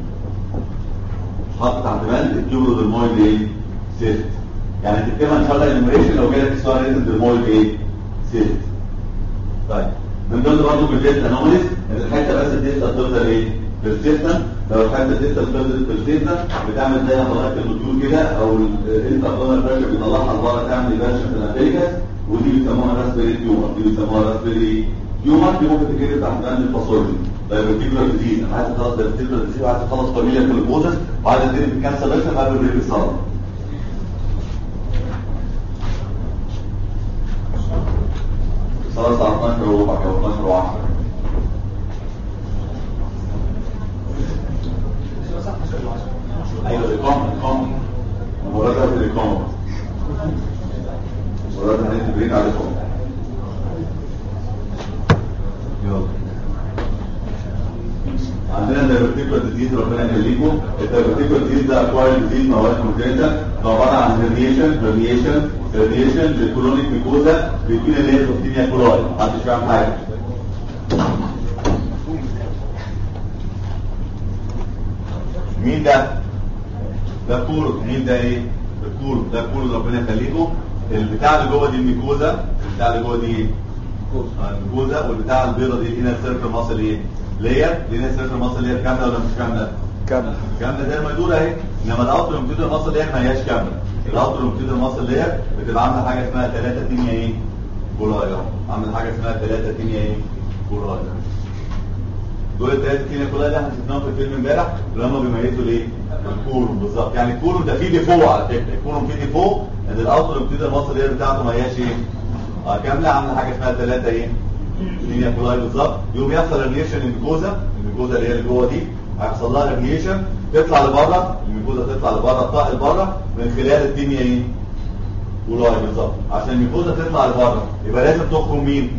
حط تحت بند التيوبر للمويل ايه؟ سيت يعني تكتبها ان شاء الله انيميشن لو جالك سؤال ريتد بالمويل ايه؟ سيت طيب من ضمن برضه بالجيت انوماليز ان الحته بس دي تفضل ايه؟ بيرسيستنت لو الحته دي تفضل بيرسيستنت بتعمل زي حضرتك النوديول كده او انت ابطال بريشر بيطلعها لبره تعمل بريشر في الامريكاس ودي بيسموها راسبري تيومر دي بيسموها راسبري تيومر دي ممكن تتكتب تحت بند الباثولوجي دايبرتيكولار ديزيز عايز تخلص دايبرتيكولار ديزيز وعايز تخلص فاميليا كوليبوزس وعايز تدير الكانسليشن قبل الريب صار صار الساعه 12 وربع او 12 و10 ايوه الاقامه الاقامه مباراه في الاقامه مرات هننزل بريك عليكم يلا عندنا دايبرتيكولار ديزيز ربنا يخليكم الدايبرتيكولار ديزيز ده اكواير ديزيز مواد مختلفه ده عباره عن هرنيشن هرنيشن هرنيشن للكولونيك ميكوزا بيكون اللي هي توكسيميا كولاي محدش فاهم حاجه مين ده؟ ده كورو مين ده ايه؟ الكورو ده كورو ربنا يخليكم البتاع اللي جوه دي الميكوزا البتاع اللي جوه دي ايه؟ الميكوزا والبتاع البيضه دي هنا سيركل ماسل ايه؟ لير هنا سيركل ماسل لير كامله ولا مش كامله؟ كامل كامله زي ما يقول اهي انما الاوتر امبيدر ماسل لير ما هياش كامله الاوتر امبيدر ماسل لير بتبقى عامله حاجه اسمها 3 تينيا ايه؟ بولايا عامله حاجه اسمها 3 تينيا ايه؟ بولايا دول الثلاثه تينيا بولايا اللي احنا شفناهم في الفيلم امبارح اللي هم بيميزوا الايه؟ الكورون بالظبط يعني الكورون ده فيه ديفو على فكره الكورون فيه ديفو ان الاوتر امبيدر ماسل لير بتاعته ما هياش ايه؟ اه كامله عامله حاجه اسمها 3 ايه؟ تينيا بولايا بالظبط يوم يحصل ريليشن الميكوزا الميكوزا اللي هي اللي جوه دي هيحصل لها ريليشن تطلع لبره الميكوزا تطلع لبره تطلع لبره من خلال الدنيا ايه ولاي بالظبط عشان الميكوزا تطلع لبره يبقى لازم تخرج مين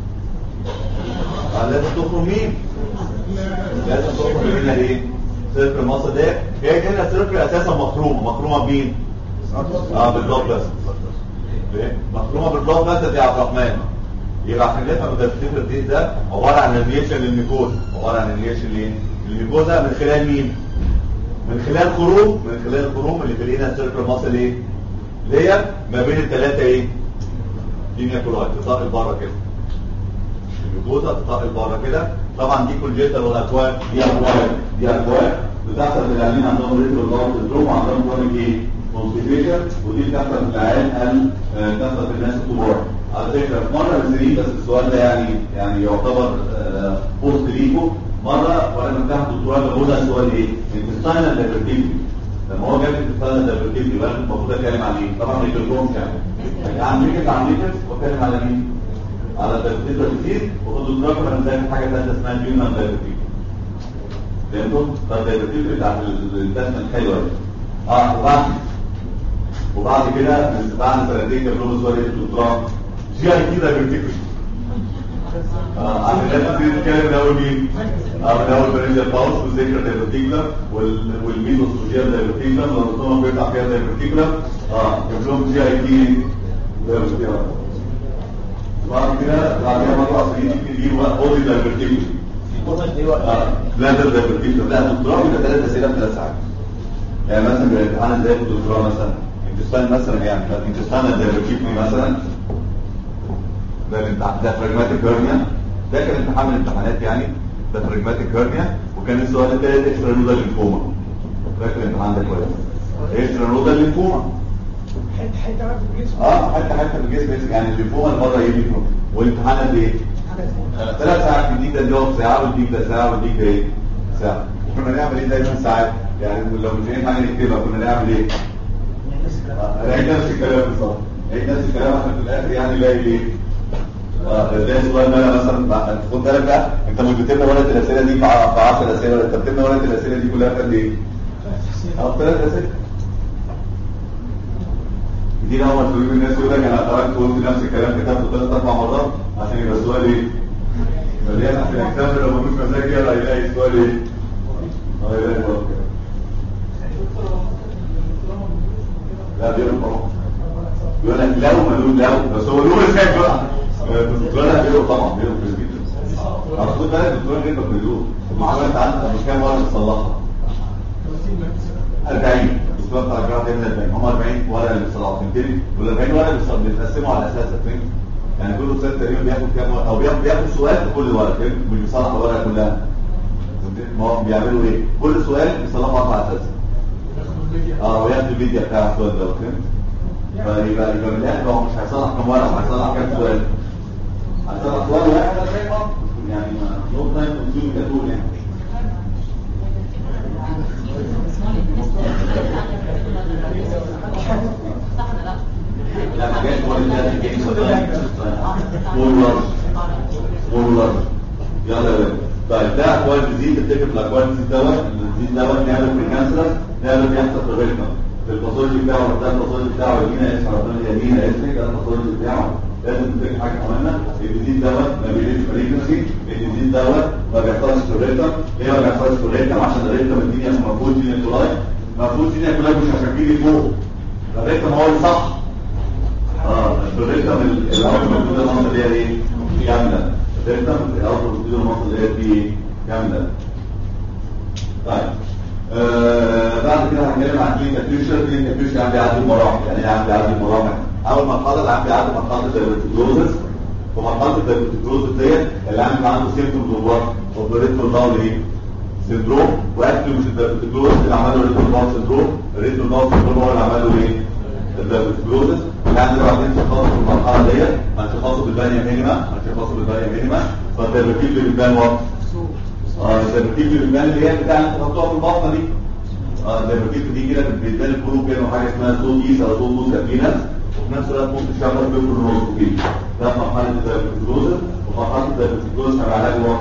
آه لازم تخرج مين لازم تخرج من ايه سيركل مصر ده هي كده سيركل اساسا مخرومه مخرومه بمين اه بالبلوك بس مخرومه بالبلوك بس يا عبد الرحمن يبقى عشان نفهم الدايبرتيكولار ديز ده عباره عن ريليشن للميكوزا عباره عن ريليشن ليه الميكوزا من خلال مين من خلال خروم من خلال الخروم اللي في الاينا سيركل ماسل ايه اللي هي ما بين الثلاثه ايه لينيا كولاي تطاق بره كده الميكوزا تطاق بره كده طبعا دي كونجيتال ولا اكوان دي اكوان دي اكوان بتحصل في العيانين عندهم ريترو ضغط الدروم وعندهم كرونيك ايه كونستيبيشن ودي بتحصل في العيان بتحصل في الناس الكبار على فكره في مره من السنين بس السؤال ده يعني يعني يعتبر بوست ليكو مره وانا بتاخد الدكتوراه بقولها سؤال ايه؟ انتستاينال دايبرتيفي لما هو جاب انتستاينال دايبرتيفي وانا المفروض اتكلم عن ايه؟ طبعا ما يجيلهمش يعني عن ميكس عن ميكس واتكلم على مين؟ على الدايبرتيفي كتير وخد الدكتوراه كمان زي حاجه ثانيه اسمها جيومان دايبرتيفي فهمتوا؟ فالدايبرتيفي بتاعت الانتستاينال حلوه اه وبعد وبعد كده بعد سنتين جاب لهم سؤال ايه الدكتوراه جي اي تي دايبرتيفي عشان لازم تبتدي تتكلم من اول مين؟ اه من اول برينجر باوس والذكر دايبرتيكولار والميزوس وجيال دايبرتيكولار والرسومه بيطلع فيها دايبرتيكولار اه جاب لهم جي اي تي بعد كده بعد كده مرة عصريين يمكن يجيبوا بقى اودي دايفرتيبل بلادر دايفرتيبل لا الدكتوراه بيبقى ثلاث اسئله في ثلاث ساعات يعني مثلا بيبقى امتحان ازاي في الدكتوراه مثلا انتستان مثلا يعني انتستان دايفرتيبل مثلا ده الامتحان ده فراجماتيك هيرنيا ده كان امتحان من الامتحانات يعني ده فراجماتيك هيرنيا وكان السؤال الثالث اكسترا نودال لينفوما فاكر الامتحان ده كويس اكسترا نودال لينفوما حته حته بقى في الجسم اه حتى حتى في الجسم يعني الليمفوما المره يجي والامتحان قد ايه؟ ثلاث ساعات بيديك ده الجواب ساعه ويديك ده ساعه ويديك ده ايه؟ ساعه كنا نعمل ايه دايما ساعات يعني لو مش لاقيين حاجه نكتبها كنا نعمل ايه؟ نعيد نفس الكلام بالظبط نعيد نفس الكلام عشان في الاخر يعني نلاقي ايه؟ اه زي السؤال ده مثلا خد بالك بقى انت مش بتبني ورقه الاسئله دي في 10 اسئله انت بتبني ورقه الاسئله دي كلها في قد ايه؟ اه في ثلاث اسئله دي اول تقول الناس يقول لك انا خرجت وقلت نفس الكلام كتبته ثلاث اربع مرات عشان يبقى السؤال ايه؟ مليان عشان الاكزام لو ملوش مزاج يلا يلاقي السؤال ايه؟ اه يلاقي السؤال كده. لا بيقول طبعا يقول لك لو ملوش لو بس هو له ازاي بقى؟ الدكتور لا بيقول طبعا بيقول كويس جدا اصل خد بالك الدكتور غير بيقول المعلومه انت عندك مش كام ورقه تصلحها 40 الاسبوع بتاع الجراحه دايما 40 هم 40 ورقه اللي بيصلحوا فهمتني وال 40 ورقه بيص- بيتقسموا على اساس فهمت يعني كل استاذ تقريبا بياخد كام ورقه او بياخد بياخد سؤال في كل ورقه فهمت مش بيصلح الورقه كلها فهمتني؟ ما هم بيعملوا ايه كل سؤال بيصلحوا اربع اساس اه وياخد الفيديو بتاع السؤال ده فهمت فيبقى يبقى من الاخر هو مش هيصلح كام ورقه هو هيصلح كام سؤال هيصلح سؤال واحد على 40 مرة. يعني ما نو تايم كونسيوم كتول يعني لا ما جاش هو اللي لازم يجي والله والله يلا يا ولد طيب ده اكوان ديزيز تفتكر في الاكوان ديزيز دوت الديزيز دوت نعمل في الكانسر نعمل بيحصل في الريتم في الباثولوجي بتاعه ده الباثولوجي بتاعه يمينا اسم ربنا يمينا اسمك ده الباثولوجي بتاعه لازم تفتكر حاجه مهمه الديزيز دوت ما بيجيش فريكونسي الديزيز دوت ما بيحصلش في الريتم ليه ما بيحصلش في الريتم عشان الريتم الدنيا مش مفروض جينيا كولاي مفروض جينيا كولاي مش عشان بيجي فوق الريتم هو اللي صح اه الريتم الاول من المنطقه اللي هي ايه كامله الريتم الاول من المنطقه اللي هي دي كامله طيب آه بعد كده هنتكلم عن كلينيكال فيوتشر كلينيكال فيوتشر عم بيعدي المراحل يعني ايه عم بيعدي المراحل اول مرحله اللي عم بيعدي مرحله الدايبيتيكلوزس ومرحله الدايبيتيكلوزس ديت اللي عم يبقى عنده سيمتومز اوف وات اوف ريتم داون ايه سندروم واكل مش الدايبيتيكلوزس اللي عمله ريتم داون سندروم الريتم داون سندروم هو اللي عمله ايه الدايبيتيكلوزس اللي عندنا بعدين تشخصه في المرحله ديت هنشخصه بالبانيا مينيما هنشخصه بالبانيا مينيما فالتركيب اللي بيبان وقت اه التركيب اللي بيبان اللي هي بتاع اللي تحطوها في البطنه دي اه التركيب دي كده بيبان القلوب كده حاجه اسمها صوت ايس او صوت موسى فينا وفي نفس الوقت ممكن تشغل بيبر الروسكوبي ده في مرحله الدايبيتيكلوزس ومرحله الدايبيتيكلوزس هيبقى علاج وقت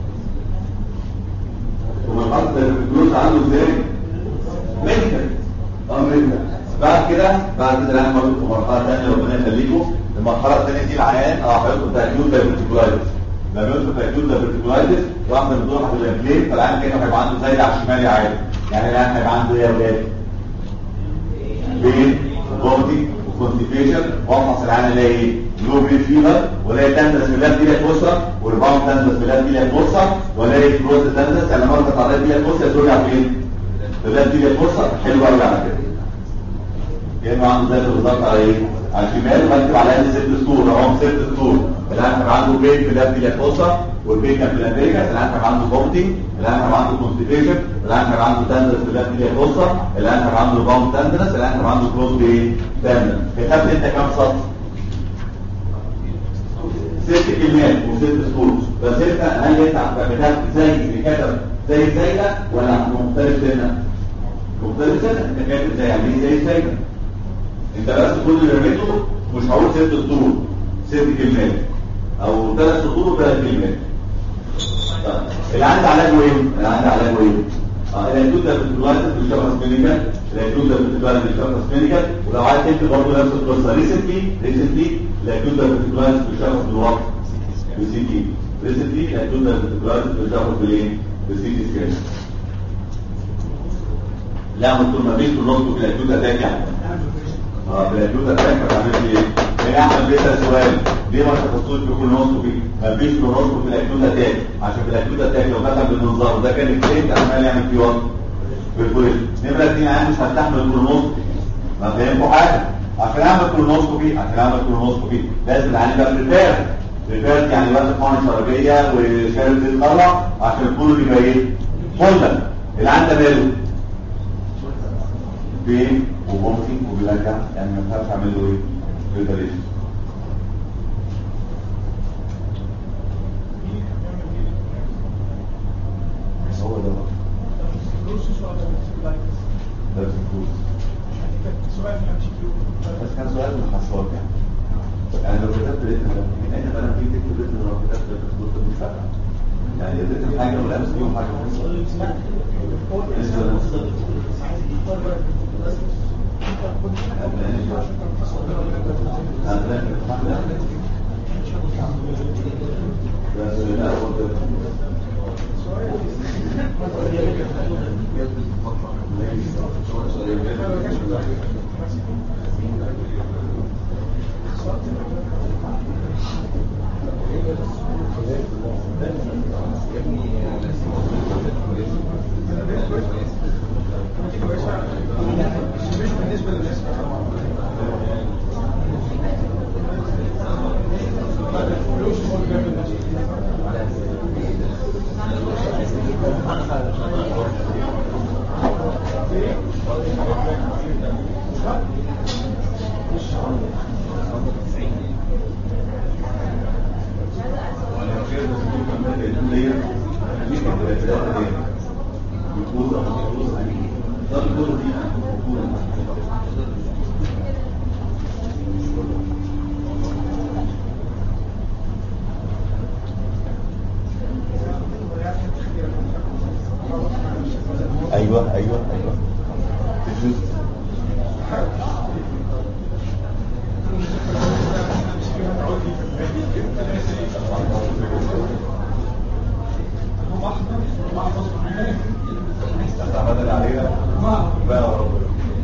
ومرحله الدايبيتيكلوزس عنده ازاي؟ ميديكال اه ميديكال بعد كده بعد كده العيان برضه في مرحله ثانيه ربنا يخليكم المرحله الثانيه دي العيان اه هيدخل في اكيوت دايبرتيكولايتس لما يدخل في اكيوت دايبرتيكولايتس واحده من دول هتبقى بلين فالعيان كده هيبقى عنده زي على الشمال عادي يعني العيان هيبقى عنده ايه يا ولاد؟ بين بودي وكونستيبيشن وافحص العيان الاقي ايه؟ لو بري فيفر والاقي تندس في اللاب دي لك بوسه وريباوند تندس في اللاب دي لك بوسه والاقي كروز تندس يعني مره تعرض دي لك بوسه ترجع فين؟ في اللاب دي لك بوسه حلو قوي على كده كانه عنده زي بالظبط على ايه؟ على الشمال وبكتب على الاقل ست سطور اهو ست سطور الان كان عنده بين في اللاب دي فوسا والبين كان في الامريكا الان كان عنده بومتي الان كان عنده كونستيبيشن الان كان عنده تندرس في اللاب دي فوسا الان كان عنده باوند تندرس الان كان عنده كلوز بايه؟ تندرس كتبت انت كام سطر؟ ست كلمات وست سطور بس انت هل انت كتبت زي اللي كتب زي زيك ولا مختلف سنه؟ مختلف سنه انت كاتب زي يعني ايه زي زيك انت بس كل اللي رميته مش هقول ست سطور ست كلمات او ثلاث سطور وثلاث كلمات طيب، اللي عندي علاجه ايه؟ اللي عندي علاجه ايه؟ اه الاكيوت دابتيكولايتس بالشخص كلينيكال الاكيوت دابتيكولايتس بالشخص كلينيكال ولو عايز تكتب برضه نفس القصه ريسنتلي ريسنتلي الاكيوت دابتيكولايتس بالشخص بالوقت بالسي تي ريسنتلي الاكيوت دابتيكولايتس بالشخص بالايه؟ بالسي تي سكان لا مكتوب ما فيش كلهم بالاكيوت اتاك يعني اه بالاكيوت اتاك ما تعملش ايه؟ هي احمد بيسال سؤال ليه ما تخصوش بكولونوسكوبي ما فيش كولونوسكوبي في الاكيوت اتاك عشان في الاكيوت اتاك لو فتح بالمنظار وده كان الكليم عمال يعمل فيه وقت بالكوليشن نمره اثنين عين مش هستحمل الكولونوسكوبي ما فهمكوا حاجه عشان اعمل كولونوسكوبي عشان اعمل كولونوسكوبي لازم العين يبقى بريبير بريبير يعني وقت حقن شرجيه وشارب زيت طلع عشان الكولون يبقى ايه؟ فولدر العين ده ماله؟ بين وممكن وبيرجع يعني ما ينفعش اعمل له ايه؟ بريبريشن هو ده بقى. ده الفلوس بس كان سؤال من الحصوات يعني يعني لو كتبت ريتم ده من اين بقى في تكتب ريتم لو كتبت الفلوس ده مش فارقه يعني الريتم حاجه والامس فيهم حاجه لسه لسه ايوه ايوه ايوه الجزء تعبان علينا بقى يا رب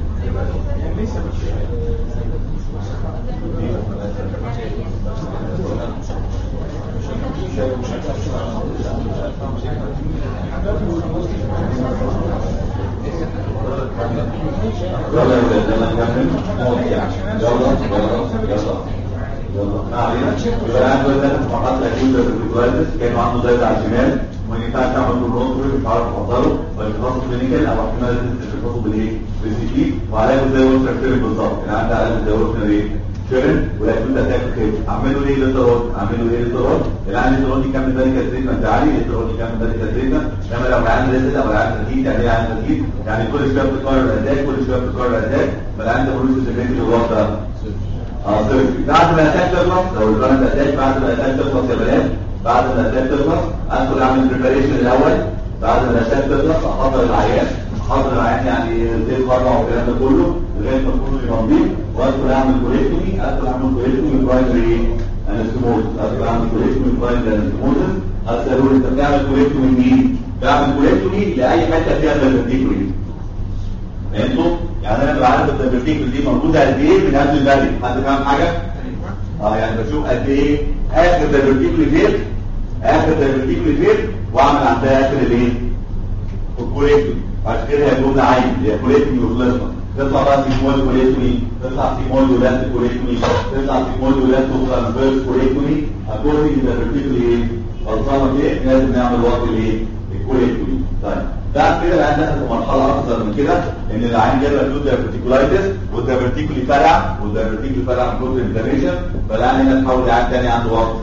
يلا يلا نكمل يلا يلا يلا يلا ما علينا يبقى عنده ثلاث مرات اكيد بالفيدواليس كانوا عنده زايد على الشمال وما ينفعش تعمل بالرونتري مش عارف افضله فالخاص كلينيكال او احتمال تخصصه بالايه؟ بالسي تي وعليه زي وصل كتير بالظبط يعني عندي على زي وصل ايه؟ شيرن والاكيد اتاك خير اعملوا ايه للترون اعملوا ايه للترون اللي عندي الترون يكمل ميديكال تريتمنت عالي الترون يكمل ميديكال تريتمنت انما لو عندي ريزد او عندي تركيز يعني ايه عندي تركيز يعني كل شويه بتكرر الاتاك كل شويه بتكرر الاتاك فلا عندي بروسيس سيجريتي بالظبط ده اه سوري بعد ما الاتاك تخلص لو الكرنت اتاك بعد ما الاتاك تخلص يا بنات بعد ما الاتاك تخلص ادخل اعمل بريباريشن الاول بعد ما الاتاك تخلص احضر العيان احضر العيان يعني زي الخرع والكلام ده كله لغايه ما كله يبقى نضيف وادخل اعمل كوليكتومي ادخل اعمل كوليكتومي برايمري انستموز ادخل اعمل كوليكتومي برايمري انستموز هتسالوا انت بتعمل كوليكتومي مين؟ بعمل كوليكتومي لاي حته فيها دايفرتيكولي فهمتوا؟ يعني انا ببقى عارف الدايفرتيكولي دي موجوده قد ايه من قبل البري حد فاهم حاجه؟ اه يعني بشوف قد ايه اخر دايفرتيكولي فين اخر دايفرتيكولي فين واعمل عندها اخر الايه؟ الكوليكتومي عشان كده هي جمله عين هي كوليكتومي وخلصنا تطلع بقى سيمول كوليكتومي تطلع سيمول ولاست كوليكتومي تطلع سيمول ولاست ترانسفيرس كوليكتومي اكوردنج للدايفرتيكولي ايه؟ خلصانه ايه؟ لازم نعمل وقت الايه؟ الكوليكتومي طيب بعد كده العين دخل في مرحله اكثر من كده ان العين جاله له دايفرتيكولايتس والدايفرتيكولي فرع والدايفرتيكولي فرع من كتر الانفلاميشن فالعين هنا تحول لعين ثاني عنده وقت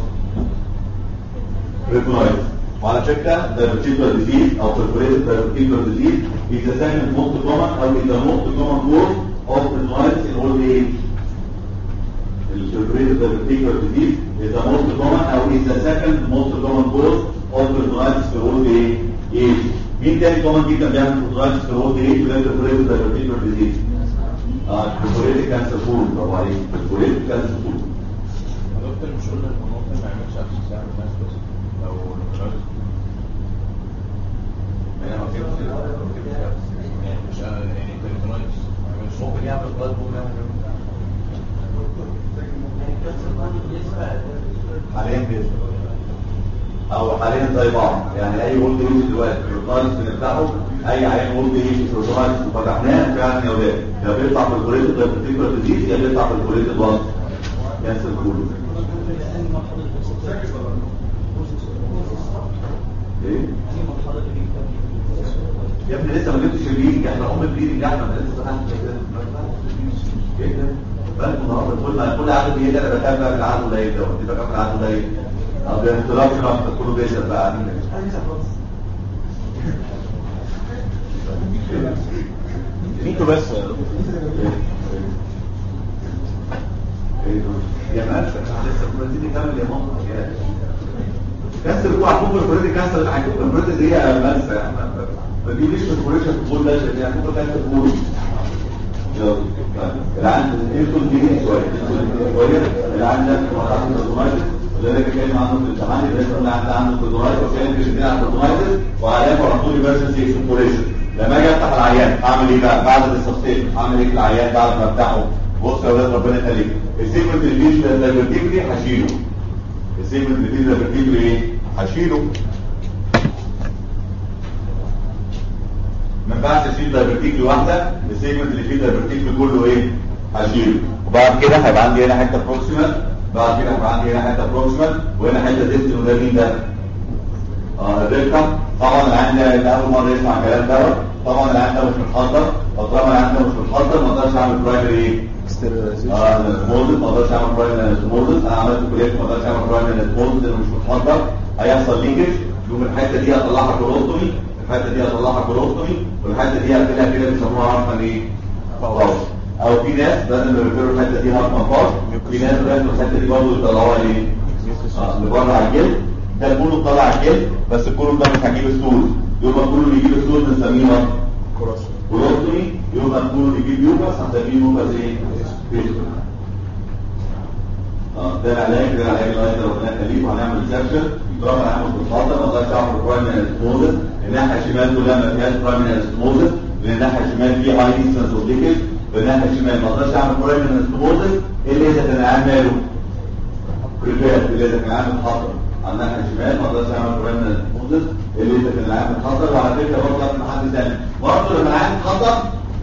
ريتنويتس وعلى فكره diverticular disease او perforated diverticular disease is the second most common او is the most common cause of retinitis in old age. The perforated diverticular disease is the most common او is the second most common cause of retinitis in old age. مين تاني common جدا بيعمل retinitis in old age وده perforated diverticular disease؟ اه perforated cancer pool برافو عليك perforated cancer pool. دكتور مش قلنا ان ممكن ما يعملش اكسس يعني الناس بس لو الريتشارد انا ما كنتش يعني مش يعني الريتشارد ما يعملش ممكن يعمل بلاد بوم يعمل بالنسبه زي بعض يعني اي وولد ايج دلوقتي البروتونايتس بنفتحه اي عين وولد ايج بروتونايتس وفتحناه فعلا يا ولاد يا بيطلع في الكوريتد بارتيكولار ديزيز يا بيطلع في الكوريتد وان كانسر كله ايه يا ابني لسه ما جبتش البليدنج احنا ام البليدنج احنا ما لسه فتحنا ايه ده بالك النهارده كل ما كل عدد ايه ده انا بخاف بقى من العدد القليل ده ودي بخاف من العدد القليل طب ده انتراكشن اكتر كله بيسال بقى قاعدين انتوا بس يا مالك لسه كنا نكمل يا ماما يا كانسر هو عموما الكوريتي كانسر هيكون الكوريتي دي مالسه يا احمد ما تجيبليش في الكوريتي في البول ده عشان يعني هو كانسر بول العند يدخل دي شويه شويه العند ده مرحله الكومايتس اللي انا بتكلم عنه في الامتحان اللي اسمه العند عنده كومايتس وكان بيشتغل على الكومايتس وعلامه على طول ايمرجنسي اكسبوريشن لما اجي افتح العيان اعمل ايه بقى بعد السبستيشن اعمل ايه في العيان بعد ما افتحه بص يا اولاد ربنا يخليك السيجمنت اللي فيه الفيرتيبري هشيله السيجمنت اللي فيه الفيرتيبري ايه هشيله ما ينفعش اشيل دايفرتيكلي واحده السيجمنت اللي فيه دايفرتيكلي كله ايه هشيله وبعد كده هيبقى عندي هنا حته بروكسيمال بعد كده هيبقى عندي هنا حته بروكسيمال وهنا حته ديستن وده مين ده اه الريكتم طبعا العين ده ده اول مره يسمع الكلام ده طبعا العين ده مش متحضر طبعا العين ده مش متحضر ما اقدرش اعمل برايمري ايه اه الاسموزس ما اقدرش اعمل برايمري اسموزس انا عملت كليه ما اقدرش اعمل برايمري اسموزس اللي مش متحضر هيحصل ليكج يوم الحته دي هطلعها كولوستومي الحته دي هطلعها كولوستومي والحته دي هقفلها كده بيسموها هارتمان ايه؟ باوش او في ناس بدل ما بيقولوا الحته دي هارتمان باوش في ناس بيقولوا الحته دي برضه يطلعوها ايه؟ اه لبره على الجلد ده كله طالع على الجلد بس الكله ده مش هجيب ستول يوم ما كله بيجيب ستول بنسميه كولوستومي يوم ما كله بيجيب يوبس هنسميه يوبس ايه؟ فيستول اه ده العلاج ده العلاج اللي انت ربنا يخليك وهنعمل سيرشن طبعا هنعمل بالخاطر ما اقدرش اعمل برايمري اسموزس الناحيه الشمال كلها ما فيهاش برايمري اسموزس لان الناحيه الشمال فيها هاي ديستنس اوف ليكج والناحيه الشمال ما اقدرش اعمل برايمري اسموزس الا اذا كان العام ماله بريفير الا اذا كان العام اتحضر على الناحيه الشمال ما اقدرش اعمل برايمري اسموزس الا اذا كان العام اتحضر وعلى فكره برضه اسمع حد ثاني برضه لما العام اتحضر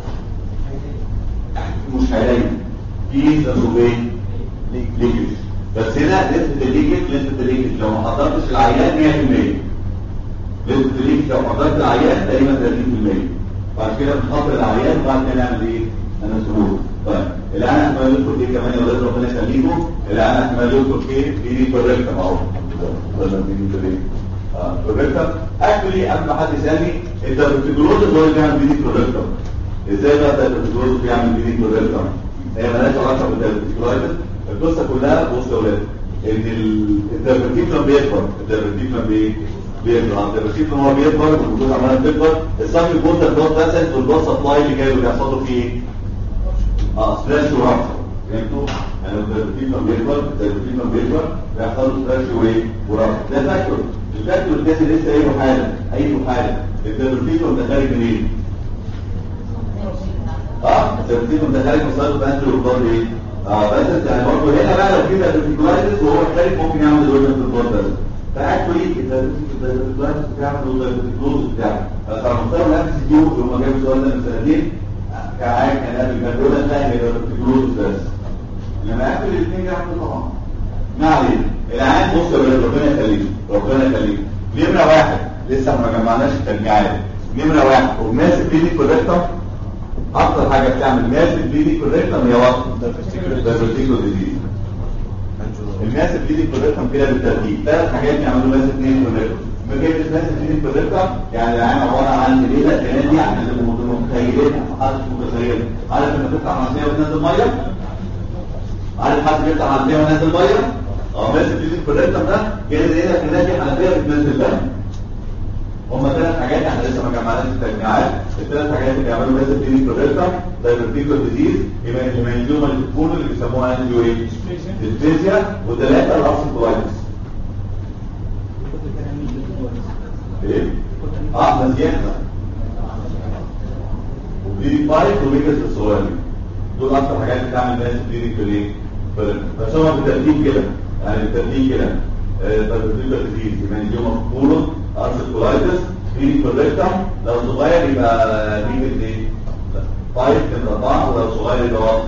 مش هيلاقي في ديستنس اوف ايه؟ ليكج بس هنا نسبة الليكج نسبة الليكج لو ما حضرتش العيان 100% نسبة الليكج لو حضرت العيان تقريبا 30% بعد كده بنحضر العيان وبعد كده نعمل ايه؟ انا سهول طيب الان احتمال يدخل ايه كمان يا ولاد ربنا يخليكم الان احتمال يدخل ايه؟ بيدي كوريكتم اهو ولا بيدي كوريكتم اه كوريكتم اكشلي قبل ما حد يسالني انت البروتوكولوز هو اللي بيعمل بيدي كوريكتم ازاي بقى البروتوكولوز بيعمل بيدي كوريكتم؟ هي مالهاش علاقه بالدايبيتيكولايتس القصه كلها بص يا ولاد ان الدايبيتيكولايتس بيكبر الدايبيتيكولايتس بايه؟ بيكبر الدايبيتيكولايتس هو بيكبر والجلوكوز عماله تكبر الصافي الجلد بلاد فاسد والبلاد سبلاي اللي جاي بيحصل له فيه ايه؟ اه سلاش ورابشر فهمتوا؟ يعني الدايبيتيكولايتس بيكبر الدايبيتيكولايتس بيكبر بيحصل له سلاش وايه؟ ورابشر ده فاكتور الفاكتور الاساسي لسه ايه حاله اي حاله الدايبيتيكولايتس ده خارج منين؟ اه الدايبيتيكولايتس ده خارج من سايتو بانتري والبلاد ايه؟ اه بس يعني برضه هنا بقى لو كده الفيكولايتس وهو خارج ممكن يعمل ديفلوبمنت في البلد بس فاكتولي الفيكولايتس بتاعه والفيكولايتس بتاعه بس على مستوى النفس دي هم جابوا السؤال ده من سنتين كعاد كان قبل كان بيقول لك لا هي الفيكولايتس بس لما اكل الاثنين يعملوا طبعا ما علينا العين بص يا ولاد ربنا يخليك ربنا يخليك نمره واحد لسه ما جمعناش التجميعات نمره واحد وماسك بيدي كوريكتور اكتر حاجه بتعمل ماسك بليدنج كوريكتم هي وقت دايفرتيكول ديزيز الماسك بليدنج كوريكتم كده بالترتيب ثلاث حاجات بيعملوا ماسك بليدنج كوريكتم ما جبتش ماسك بليدنج كوريكتم يعني العين عباره عن ليله كانت دي عشان اللي متخيلين محدش متخيل عارف لما تفتح حنفيه وتنزل ميه عارف حد بيفتح حنفيه وينزل ميه اه ماسك بليدنج كوريكتم ده كده زي كانت دي حنفيه بتنزل ميه هم ثلاث حاجات احنا لسه ما جمعناش التجميعات الثلاث حاجات اللي بيعملوا بس الديني بروجيكتر دايفرتيكول ديزيز يبقى الهيمانجيوما اللي بتكون اللي بيسموها انجيو ايه؟ ديسبيزيا وثلاثه الارثروبلايتس ايه؟ اه احنا زيادة وبليدي بايت وميكس الصغيرين دول اكتر حاجات بتعمل ناس بليدي كوليه بس هو بالترتيب كده يعني بالترتيب كده تربيتيكال ديزيز يبقى اليوم كولون ارسيكولايتس في كوريكتم لو صغير يبقى نيجي ايه؟ طيب كده اربعه ولو صغير يبقى واحد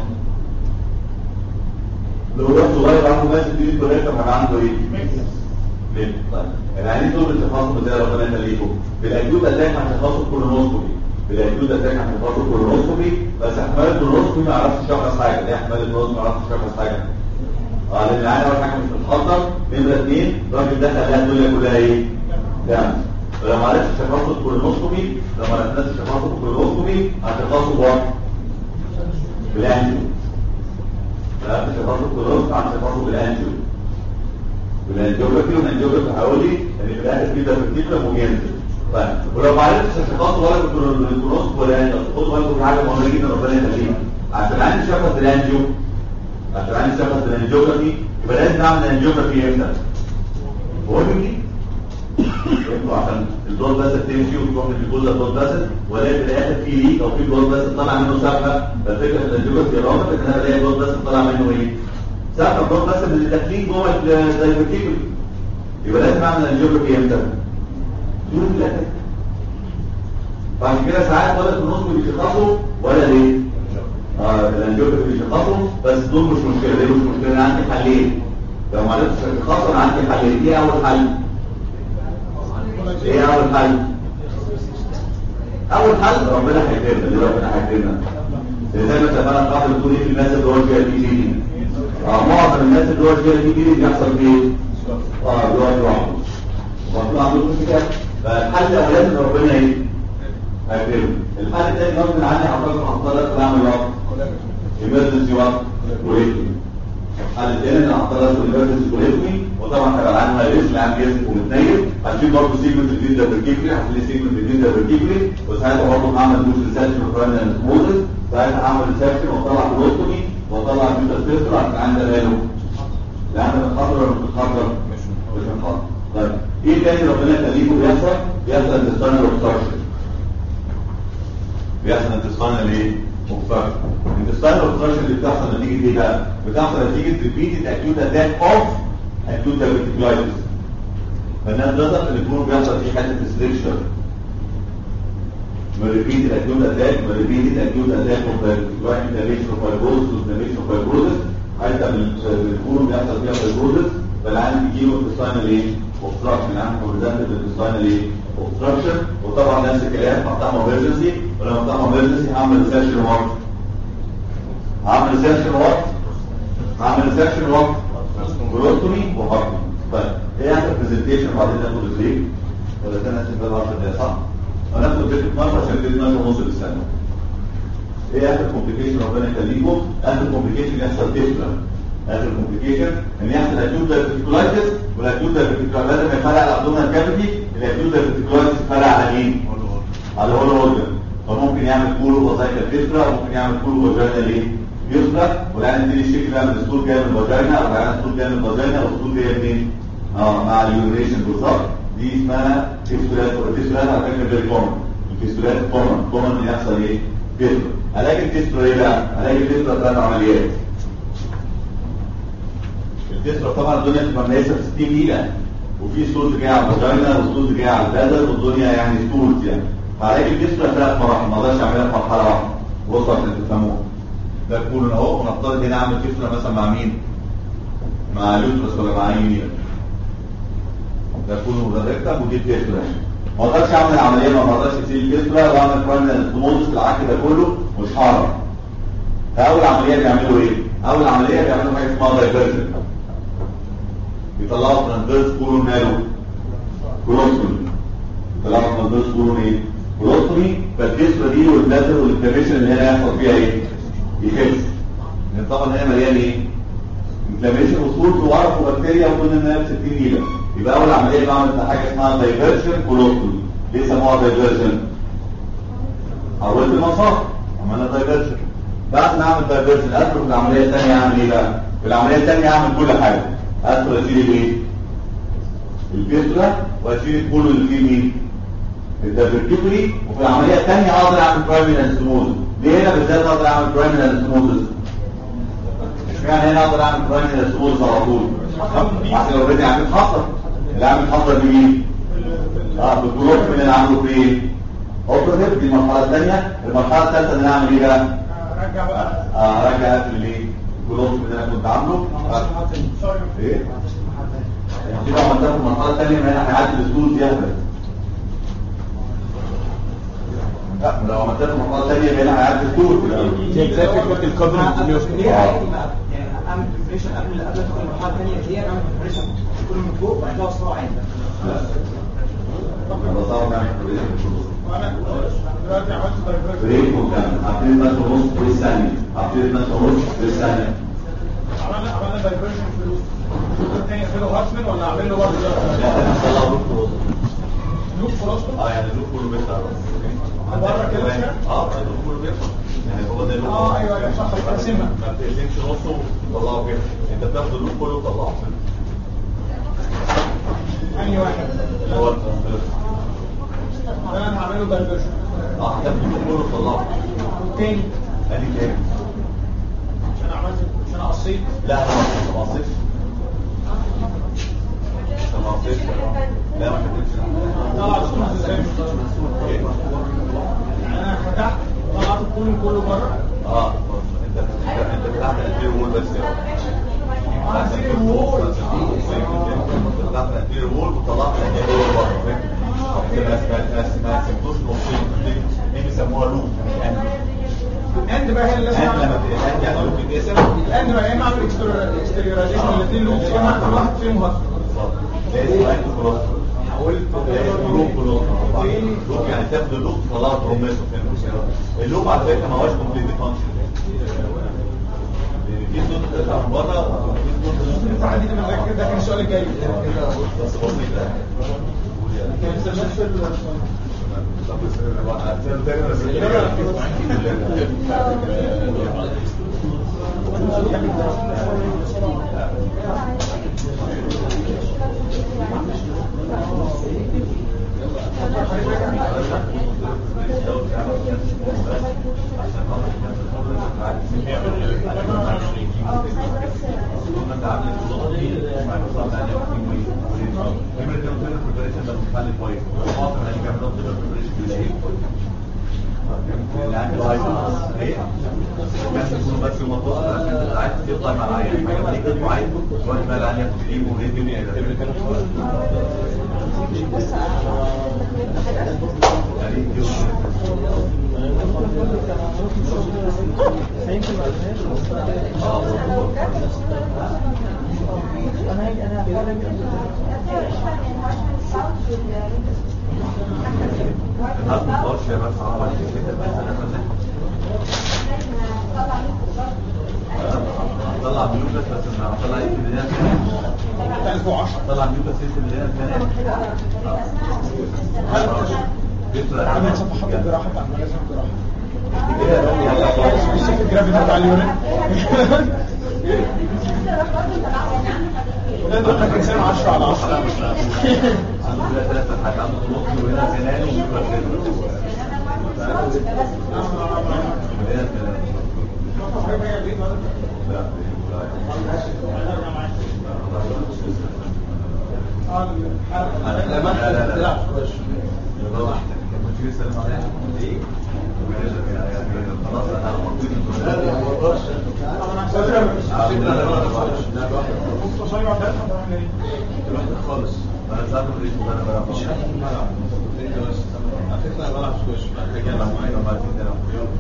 لو واحد صغير عنده ماسك دي كوريكتم هيبقى عنده ايه؟ ميكس طيب العيانين دول بتخصصوا ازاي ربنا يخليكم بالاكيوت اتاك هتخصصوا كولونوسكوبي بالاكيوت اتاك هتخصصوا كولونوسكوبي بس احتمال الكولونوسكوبي ما يعرفش يشخص حاجه ليه احتمال الكولونوسكوبي ما يعرفش يشخص حاجه اه لان العيان اول حاجه مش بتتخطر نمره اثنين الراجل ده خلاها الدنيا كلها ايه؟ دم ولو ما عرفتش تشخصوا الكولونوسكوبي لو ما عرفتش تشخصوا الكولونوسكوبي هتخصصوا بواحد بالانجيو لا تشخصوا الكولونوسكوبي هتخصصوا بالانجيو والانجيوجرافي والانجيوجرافي هقول لي ان في الاخر في ترتيب وينزل طيب ولو ما عرفتش تشخصوا ولا الكولونوسكوبي ولا انجيو خدوا بالكم من حاجه مهمه جدا ربنا يخليها عشان عندي شخص الانجيو عشان عندي شخص الانجيوجرافي يبقى لازم اعمل انجيوجرافي امتى؟ هو دي انتوا عشان البلود بس تمشي وتروح للجلد البلود بس ولاقي في الاخر في ليك او في بلود بس طالع منه سابقه فالفكره في الانجيوجرافي الرابط ان انا بلاقي بلود بس طالع منه ايه؟ سابقه بلود بس اللي داخلين جوه الدايفرتيكل يبقى لازم اعمل انجيوجرافي امتى؟ دون الاخر فعشان كده ساعات ولا النص بيشخصوا ولا ليه؟ اه الانجيوجرافي بيشخصوا بس دول مش مشكله ليه مش مشكله انا عندي حلين لو ما عرفتش اشخصه انا عندي حلين ايه اول حل؟ ايه اول حل اول حل ربنا هيكرمنا اللي ربنا هيكرمنا زي ما اتفقنا قبل بتقول ايه في الناس اللي هو الجي بي دي اه معظم الناس اللي هو الجي بي دي بيحصل فيه اه بيقعد لوحده مطلوب عندكم كده فالحل الاولاني ان ربنا ايه هيكرمنا الحل الثاني غصب عني حضرتك هحضرتك بعمل وقت ايمرجنسي وقت وريتمي الحل الثاني ان هحضرتك ايمرجنسي وريتمي وطبعا هيبقى العين هيرس العين بيرسم ومتنيل هتشيل برضه سيجمنت جديد ده بالكيفلي هتلاقي سيجمنت جديد ده بالكيفلي وساعتها برضه هعمل دوش ريسبشن وكراين موزس ساعتها هعمل ريسبشن واطلع كولوستومي واطلع بيتا فيستر عشان العين ده ماله العين ده متخدر ولا مش متخدر؟ مش متخدر طيب ايه تاني ربنا يخليكم بيحصل؟ بيحصل انتستانال اوبستراكشن بيحصل انتستانال ايه؟ اوبستراكشن الانتستانال اوبستراكشن اللي بتحصل نتيجه ايه بقى؟ بتحصل نتيجه ريبيتد اكيوت اتاك اوف اكيوت دايبيتيكلايتس فالناس ده اللي يكون بيحصل فيه حته ستريكشر ريبيتد اكيوت اتاك ريبيتد اكيوت اتاك اوف دايبيتيكلايتس انفلاميشن اوف فايبروزس انفلاميشن اوف فايبروزس حتى بيكونوا بيحصل فيها فايبروزس فالعين بيجيله انتستانال ايه؟ اوبستراكشن العين بريزنتد انتستانال ايه؟ اوبستراكشن وطبعا نفس الكلام هفتحه ايمرجنسي ولما افتحه ايمرجنسي هعمل ريسكشن وقت هعمل ريسكشن وقت هعمل ريسكشن وقت جروتومي وهارتومي طيب ايه اخر برزنتيشن وبعدين ناخد بريك ولا كان هتبقى 10 دقايق صح؟ هناخد بريك 12 عشان نبتدي 12 ونص بالسنه ايه اخر كومبليكيشن ربنا يخليكم اخر كومبليكيشن يحصل تفرق اخر كومبليكيشن ان يحصل اكيوت دايبيتيكولايتس والاكيوت دايبيتيكولايتس لازم يفرق على الابدومينال كافيتي الاكيوت دايبيتيكولايتس يفرق على مين؟ على هول اورجن فممكن يعمل كولو فازايكال تفرق وممكن يعمل كولو فاجينال ايه؟ يفرق والعين تبتدي الشكل بقى من الاسطول جاي من الفاجينا او العين الاسطول جاي من الفاجينا والاسطول جاي منين؟ اه مع اليورينيشن بالظبط دي اسمها فيستولات والفيستولات على فكره فيري كومن الفيستولات كومن كومن ان يحصل ايه؟ فيستول علاج الفيستولا ايه بقى؟ علاج الفيستولا ثلاث عمليات الفيستولا طبعا الدنيا بتبقى مناسبه في 60 دقيقه وفي ستولز جايه على الفاجينا وستولز جايه على البدن والدنيا يعني ستولز يعني فعلاج الفيستولا ثلاث مراحل ما اقدرش اعملها في مرحله واحده بصوا عشان تفهموها ده كولون اهو ونفترض هنا اعمل فيستولا مثلا مع مين؟ مع اليوترس ولا مع يمين ده كولون وده ريكتم ودي الفيستولا ما اقدرش اعمل عمليه ما اقدرش اسيب الفيستولا واعمل كمان ستوموزس العك ده كله مش هعرف فاول عمليه بيعملوا ايه؟ اول عمليه بيعملوا حاجه اسمها دايفرجن يطلعوا ترانزفيرس كولون ماله كولوستومي يطلعوا ترانزفيرس كولون ايه؟ كولوستومي فالفيستولا دي والبلاتر والانفلاميشن اللي هنا هيحصل فيها ايه؟ يخف لان طبعا هنا مليان ايه؟ انفلاميشن وصول وعرف وبكتيريا وكل الناس 60 نيله يبقى اول عمليه بعمل حاجه اسمها دايفرجن كولوستومي ليه سموها دايفرجن؟ حولت المسار عملنا دايفرجن بعد ما اعمل دايفرجن ادخل في العمليه الثانيه اعمل ايه بقى؟ في العمليه الثانيه اعمل كل حاجه ادخل اشيل الايه؟ الفيستولا واشيل الكولو اللي فيه مين؟ الدايفرتيكولي وفي العمليه الثانيه اقدر اعمل برايمري انستموزس ليه هنا بالذات اقدر اعمل برايمري انستموزس؟ اشمعنى هنا اقدر اعمل برايمري انستموزس على طول؟ احنا اوريدي عامل حصر اللي عامل حصر لمين؟ اه بالجروب من اللي عامله فين؟ اوبريتيف دي المرحله الثانيه المرحله الثالثه ان انا اعمل ايه بقى؟ رجع بقى اه ارجع اقفل الايه؟ الجروب من اللي انا كنت عامله سوري ايه؟ يعني كده عملتها في المرحله الثانيه ما انا هعدي الاسلوب دي اهبل لا لو عملتها في المرحله الثانيه يبقى انا هعدي الاسلوب زي زي فكره الكابل ليه عادي بقى يعني اعمل بريفريشن قبل قبل ادخل المرحله الثانيه اللي هي اعمل بريفريشن كله من فوق وبعد كده اوصله عين انا بصور نعمل بريزنتيشن وانا دلوقتي عملت دايفرجن بريك وكان عارفين بس ونص في الثانية عارفين بس ونص في الثانية عملنا عملنا دايفرجن في اللوب الثاني اعمله هاتمن ولا اعمل له برضه لوب خلاص اه يعني اللوب كله بيطلع بره كده مش كده؟ اه اللوب كله بيطلع يعني هو ده اللوب اه ايوه ايوه صح بتقسمها ما بتقسمش نصه وتطلعه كده انت بتاخد اللوب كله وتطلعه انهي واحد اللي هو الترانسفيرس ده انا هعمله دايفرجن اه هتاخد اللوب كله وتطلعه والتاني ادي كام عشان عملت عشان قصيت لا انا ما قصيتش أنا ما قصيتش لا ما كتبتش طلع الصوت ازاي مش ايه انا فتحت طلعت الكولوم كله بره اه انت انت بتلعب الانتير وول بس يا اه سير وول طلعت الانتير وول وطلعت الانتير وول بره فاهم ما سمتوش نصين دي بيسموها لوب يعني الاند بقى هي اللي لازم لما اعمل بتقسم يعني لوب بيتقسم الاند بقى يا اما اعمل اكستريورايزيشن الاثنين لوب يا اما كل واحد فيهم هاتف لازم انت خلاص حاولت لوب كله لوب يعني تاخد اللوب تطلعه ترمسه فاهم اللوب على فكره ما هوش كومبليت فانكشن في صوت بتطلع من بره وفي صوت انت عندي ده مذاكر ده كان السؤال الجاي بس بسيط ده كان استناش في ال- بس الموضوع عايز تطلع مع العيان حاجه تيجي معين شويه بقى العيان تجيبه وليه الدنيا يعني الناس ما تقدرش يا بس على طلع ميوكس بس ما طلع ايه في البدايه طلع ميوكس ايه في البدايه عملت صفحات الجراحه بتاع مجالس الجراحه شوف الجرافيك بتاع اليورين وده دول لك انسان 10 على 10 عنده ثلاث حاجات عنده نص وهنا سنان خالص انا ساعات بريد وانا بلعب مش الملعب على فكره انا بلعب سكوش بعد كده لما انا بعد كده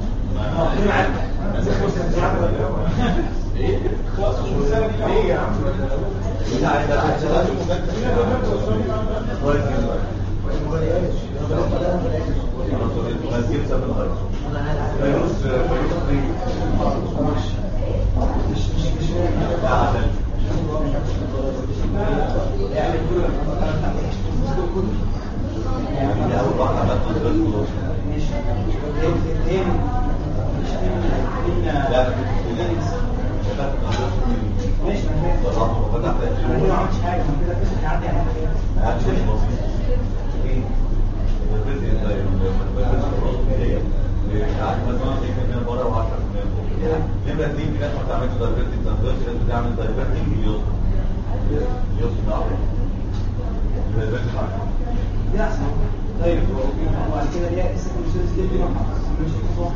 ايه يا عم مين عايز نمرة اتنين في ناس ما بتعملش دايفرتنج تنزلش ناس بتعمل دايفرتنج اليوم دي احسن طيب وبعد كده ليها السكند سيريز دي اللي ما مش خطوه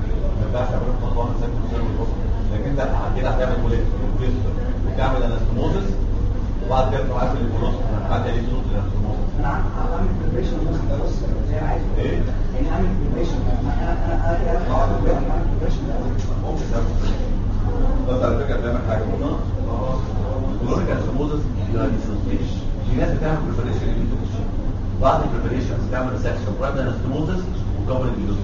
لكن انت كده هتعمل كوليت بتعمل انستموزس وبعد كده تروح عامل الفلوس بعد كده يسوس الانستموزس انا عم- عامل بريبريشن بس زي ما عايز ايه؟ يعني عامل بريبريشن انا انا انا كده عامل بريبريشن ممكن تعمل بس على فكره بتعمل حاجه برضه الكلوريك انستموزس يعني مش في ناس بتعمل بريبريشن بعد البريبريشن بتعمل سكشن برايم انستموزس وكفر الجلوس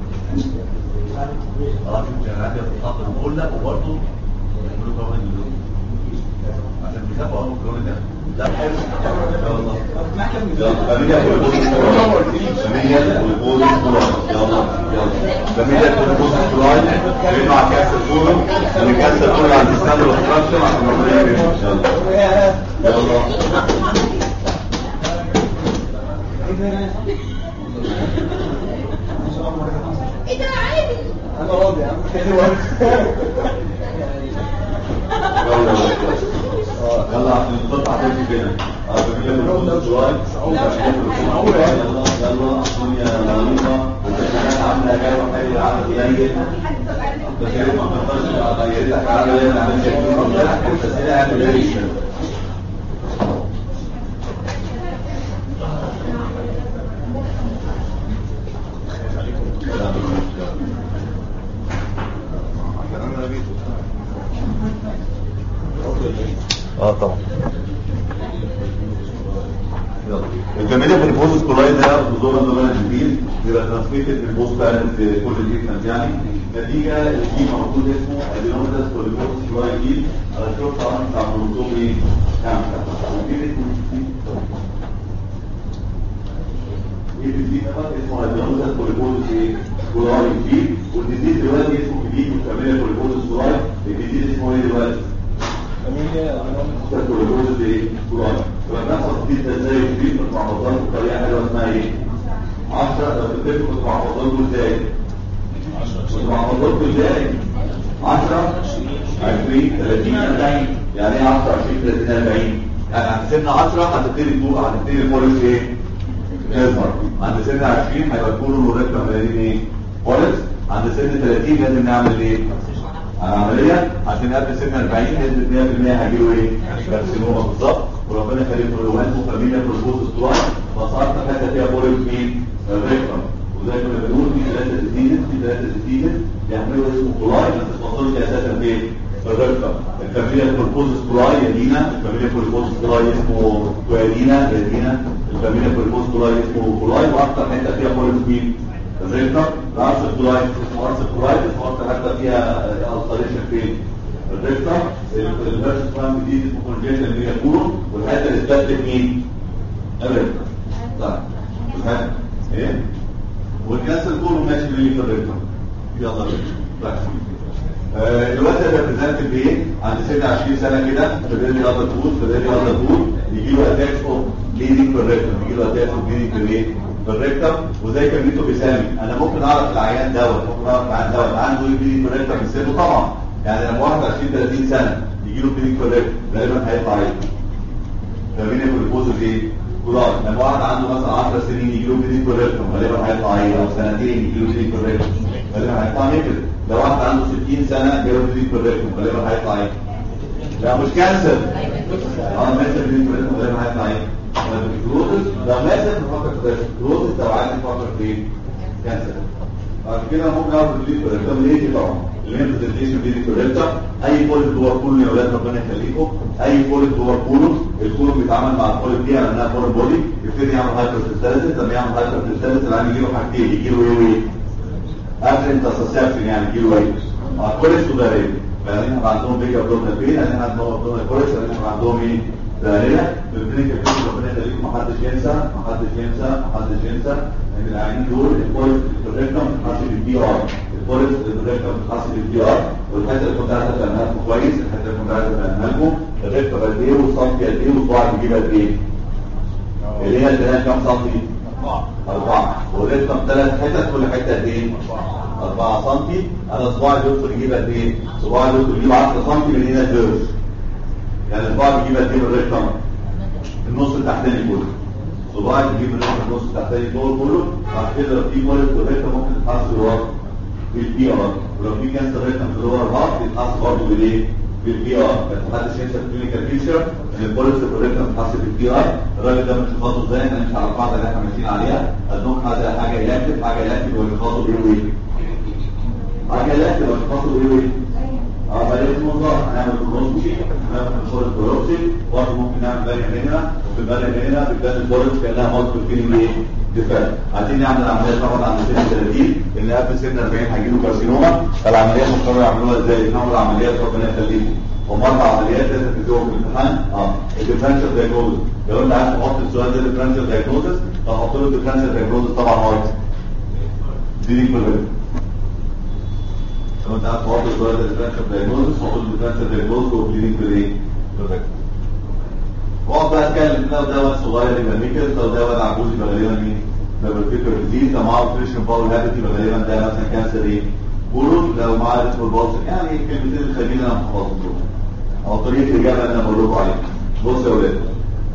اه في حاجه بتتحط الكلة وبرضه يعملوا كفر الجلوس عشان بيخافوا قوي من الكلوريك ده لا حلو ان شاء الله فاميليا كوليبوزس فاميليا كوليبوزس يلا يلا فاميليا كوليبوزس كولاي مع كاس الكولو اللي كاس الكولو عند السنة والفراكشن عشان ربنا يكرمك يلا يلا ايه ده عادي انا راضي يا عم حلو يلا يلا عشان القطعة تمشي كده اه فاميليا كوليبوزس كولاي يلا يلا الدنيا غريبة والتشريعات عاملة جاية حلوة عاملة قليل التشريعات ما تقدرش تغير لك عاملة ايه عاملة ايه التسهيل عامل ايه اه طبعا الفاميليا بالبوز كولاي ده بزور زمان جديد بيبقى ترانسميتد بالبوز بارنت في كل الجيكمنت يعني نتيجة الجين موجود اسمه ادينوميداس كوليبوز كولاي جين على الشورت ارم بتاع مونوتومي كامسة وفي الجين ده اسمه ادينوميداس كوليبوز كولاي جين والديزيز دلوقتي اسمه جديد الفاميليا كوليبوز كولاي الجديد اسمه ايه دلوقتي؟ كوليبوز ايه؟ كولاي فبنحصل جديد ده ازاي جديد مع مصدر بطريقة حلوة اسمها ايه؟ 10 لو تفتكروا كنت مع مصدر ازاي؟ كنت مع مصدر ازاي؟ 10 20 30 40 يعني ايه 10 20 30 40 يعني عند سن 10 هتبتدي تدور هتبتدي البوليس ايه؟ يظهر عند سن 20 هيبقى الكورون والريكتم مليانين ايه؟ بوليس عند سن 30 لازم نعمل ايه؟ عملية عشان قبل سن 40 نسبة 100% هيجيله ايه؟ كارسينوما بالظبط وربنا يخليكم الوان فاميليا بروبوز ستوار فصارت حاجة فيها بوليس مين؟ الريكتم وزي ما بنقول في ثلاثة ديزيز في ثلاثة ديزيز يعملوا اسمه كولاي ما تتوصلش اساسا فين؟ في الريكتم الفاميليا بروبوز ستوراي يدينا الفاميليا بروبوز ستوراي اسمه كوالينا يدينا الفاميليا بروبوز ستوراي اسمه كولاي واكثر حته فيها بوليس مين؟ الريكتم العرس الكولاي اسمه عرس الكولاي اسمه اكثر حته فيها التريشن فين؟ الريكتم الفيرس بلان جديد اسمه كونجيشن اللي هي كورون والحته اللي استهدف مين؟ الريكتم طيب الحته ايه؟ والكانسر كله ماشي بيه في الريكتم يلا بينا آه، دلوقتي انا بريزنت بايه عند سن 20 سنه كده فبيقول لي يلا تقول فبيقول لي يلا تقول يجي له اتاكس اوف بليدنج في الريكتم يجي له اتاكس اوف بليدنج في الايه في الريكتم وزي كلمته بيسامي انا ممكن اعرف العيان دوت ممكن اعرف العيان دوت عنده ايه بليدنج في الريكتم من سنه طبعا يعني لما واحد 20 30 سنه يجي له بليدنج في الريكتم غالبا هيطلع ايه فمين يكون البوزيتيف ايه كولار لما واحد عنده مثلا 10 سنين يجي له بليدنج في الريكتم غالبا هيطلع ايه او سنتين يجي له بليدنج في الريكتم غالبا هيطلع نيكل لو واحد عنده 60 سنه جاله بليدنج في الريكتم غالبا هيطلع ايه لا مش كانسر اه ماسك بليدنج في الريكتم غالبا هيطلع ايه كروزس لو ماسك نفكر في كروزس لو عايز نفكر في ايه كانسر بعد كده ممكن اعرف بليدنج في الريكتم ليه دي طبعا الانفستيشن بليدنج في الريكتم اي بوليت جوه الكولون يا اولاد ربنا يخليكم اي بوليت جوه الكولون الكولون بيتعامل مع البوليت دي على انها فورن بودي يبتدي يعمل هايبرستاليسيس لما يعمل هايبرستاليسيس العين يجي له حاجتين يجي له ايه وايه قبل انترسبشن يعني يجي له ايه مع كوليس وبارين بعدين هيبقى عندهم بيجا ابدومينال بين بعدين عندهم ابدومينال كوليس بعدين هيبقى عندهم ايه داريه الكلينيكال بيكتشر ربنا يخليكم محدش ينسى محدش ينسى محدش ينسى ان العيانين دول الكوليس الريكتم بتحسب البي ار الكوليس الريكتم بتحسب البي ار والحته اللي كنت عايز افهمها لكم كويس الحته اللي كنت عايز افهمها لكم الريكتم قد ايه والصمت قد ايه وصباعك بيجيب قد ايه اللي هي البنات كام سنتي؟ أربعة والريكتم ثلاث حتت كل حتة قد ايه؟ أربعة سنتي أنا صباعي بيدخل يجيب قد ايه؟ صباعي بيدخل يجيب 10 سنتي من هنا لهنا يعني الصباع بيجيب قد ايه من الريكتم النص التحتاني كله صباعك بيجيب من النص التحتاني كله كله بعد كده لو في بولت في الريكتم ممكن تتحس بالورق بالبي ار ولو في كانسر ريكتم في اللور هارت تتحس برضه بالايه بالبي ار بس محدش ينسى الكلينيكال فيشر ان البولت في الريكتم تتحس بالبي ار الراجل ده مش خاطه ازاي احنا مش على القاعده اللي احنا ماشيين عليها النوم حاجه حاجه يلاكتب حاجه يلاكتب والخاطه ايه وايه حاجه يلاكتب والخاطه ايه وايه اه بلاش الموضوع هنعمل كروسي هنعمل صورة كروسي برضه ممكن نعمل بالي هنا وفي البالي هنا بتبان البولت كانها مالتي فيلم ايه دفاع عايزين نعمل عمليه طبعا عند سن 30 اللي قبل سن 40 هيجيله كارسينوما فالعمليات مضطروا يعملوها ازاي؟ نعمل عمليات ربنا يخليكم هم اربع عمليات لازم تدوهم في الامتحان اه الديفرنشال دايجنوزس لو انت عايز تحط السؤال ده ديفرنشال دايجنوزس هحط له الديفرنشال دايجنوزس طبعا وايت دي دي كلها لو انت عايز تحط السؤال ده ديفرنشال دايجنوزس هحط له ديفرنشال دايجنوزس وبليدنج بالايه؟ بالريكتم واقعد بقى اتكلم لو ده واد صغير يبقى ميكل لو ده واد عجوز يبقى غالبا مين؟ لو فيكر ديزيز لو معاه اوبريشن باور هابت يبقى غالبا ده مثلا كانسر ايه؟ قولوا لو معاه ريتمال بالس يعني الكلمتين اللي خلينا انا محفظهم دول او طريقه الاجابه اللي انا بقول لكم عليها بصوا يا ولاد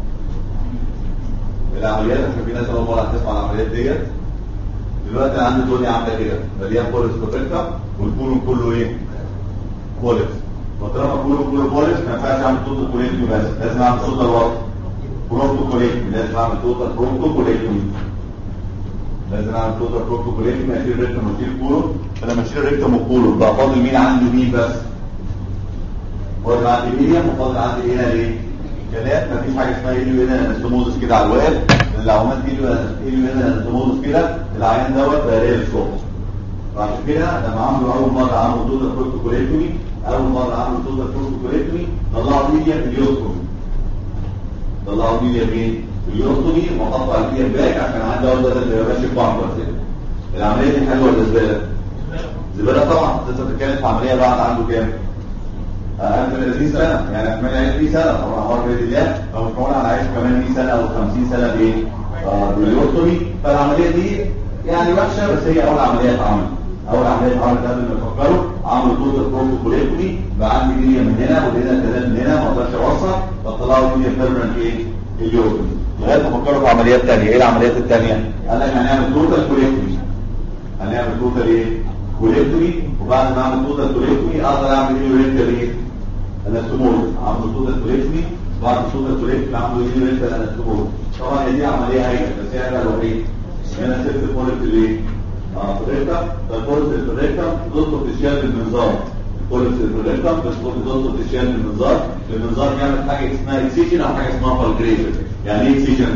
العمليات عشان في ناس اول مره هتسمع العمليات ديت دلوقتي انا عندي الدنيا عامله كده مليان بوليس بروتكتر والكولون كله ايه؟ بوليس وطالما كله كله بوليس ما ينفعش اعمل توتال كوليكتومي بس لازم اعمل توتال وات بروتو كوليكتومي لازم اعمل توتال بروتو كوليكتومي لازم اعمل توتال بروتو كوليكتومي اشيل الريكتوم واشيل الكولون فلما اشيل الريكتوم والكولون بقى فاضل مين عندي مين بس فاضل عندي ميديم وفاضل عندي هنا ايه كلام مفيش حاجه اسمها ايليو هنا انستموزس كده على الواد لو عملت ايليو ايليو هنا انستموزس كده العيان دوت بقى ريال الصبح وعشان كده لما عملوا اول مره عملوا توتال بروتو كوليكتومي اول مره عملوا توتال بروتوكوليتومي طلعوا ميديا في اليوستومي طلعوا ميديا فين في اليوستومي وحطوا على الميديا باك عشان عندي اول بدل اللي ماشي بامبر كده العمليه دي حلوه ولا زباله زباله طبعا انت بتتكلم في عمليه بعد عنده كام اقل من 30 سنه يعني احتمال 20 سنه طبعا هو باذن الله لو مش معقول على عايش كمان 100 سنه او 50 سنه بايه آه باليوستومي فالعمليه دي يعني وحشه بس هي اول عمليه اتعملت اول عمليه اتعملت قبل ما يفكروا عملوا توتال بروتوكوليكتومي بقى عندي ميديا من هنا وهنا كلام من هنا ما اقدرش اوصل فطلعوا ميديا بيرمننت ايه اليوم لغايه ما فكروا في عمليات ثانيه ايه العمليات الثانيه قال لك هنعمل توتال كوليكتومي هنعمل توتال ايه كوليكتومي وبعد ما اعمل توتال كوليكتومي اقدر اعمل ايه ريكتال ايه انستمول عملوا توتال كوليكتومي بعد التوتال كوليكتومي عملوا ايه ريكتال انستمول طبعا هي دي عمليه هايله بس هي بقى الوحيد هنا سبت البوليت الايه اه فريكتم فالبوليت الفريكتم تدخل تشيل المنظار البوليت الفريكتم تدخل تشيل المنظار المنظار بيعمل حاجه اسمها اكسيجن او حاجه اسمها فالجريشن يعني ايه اكسيجن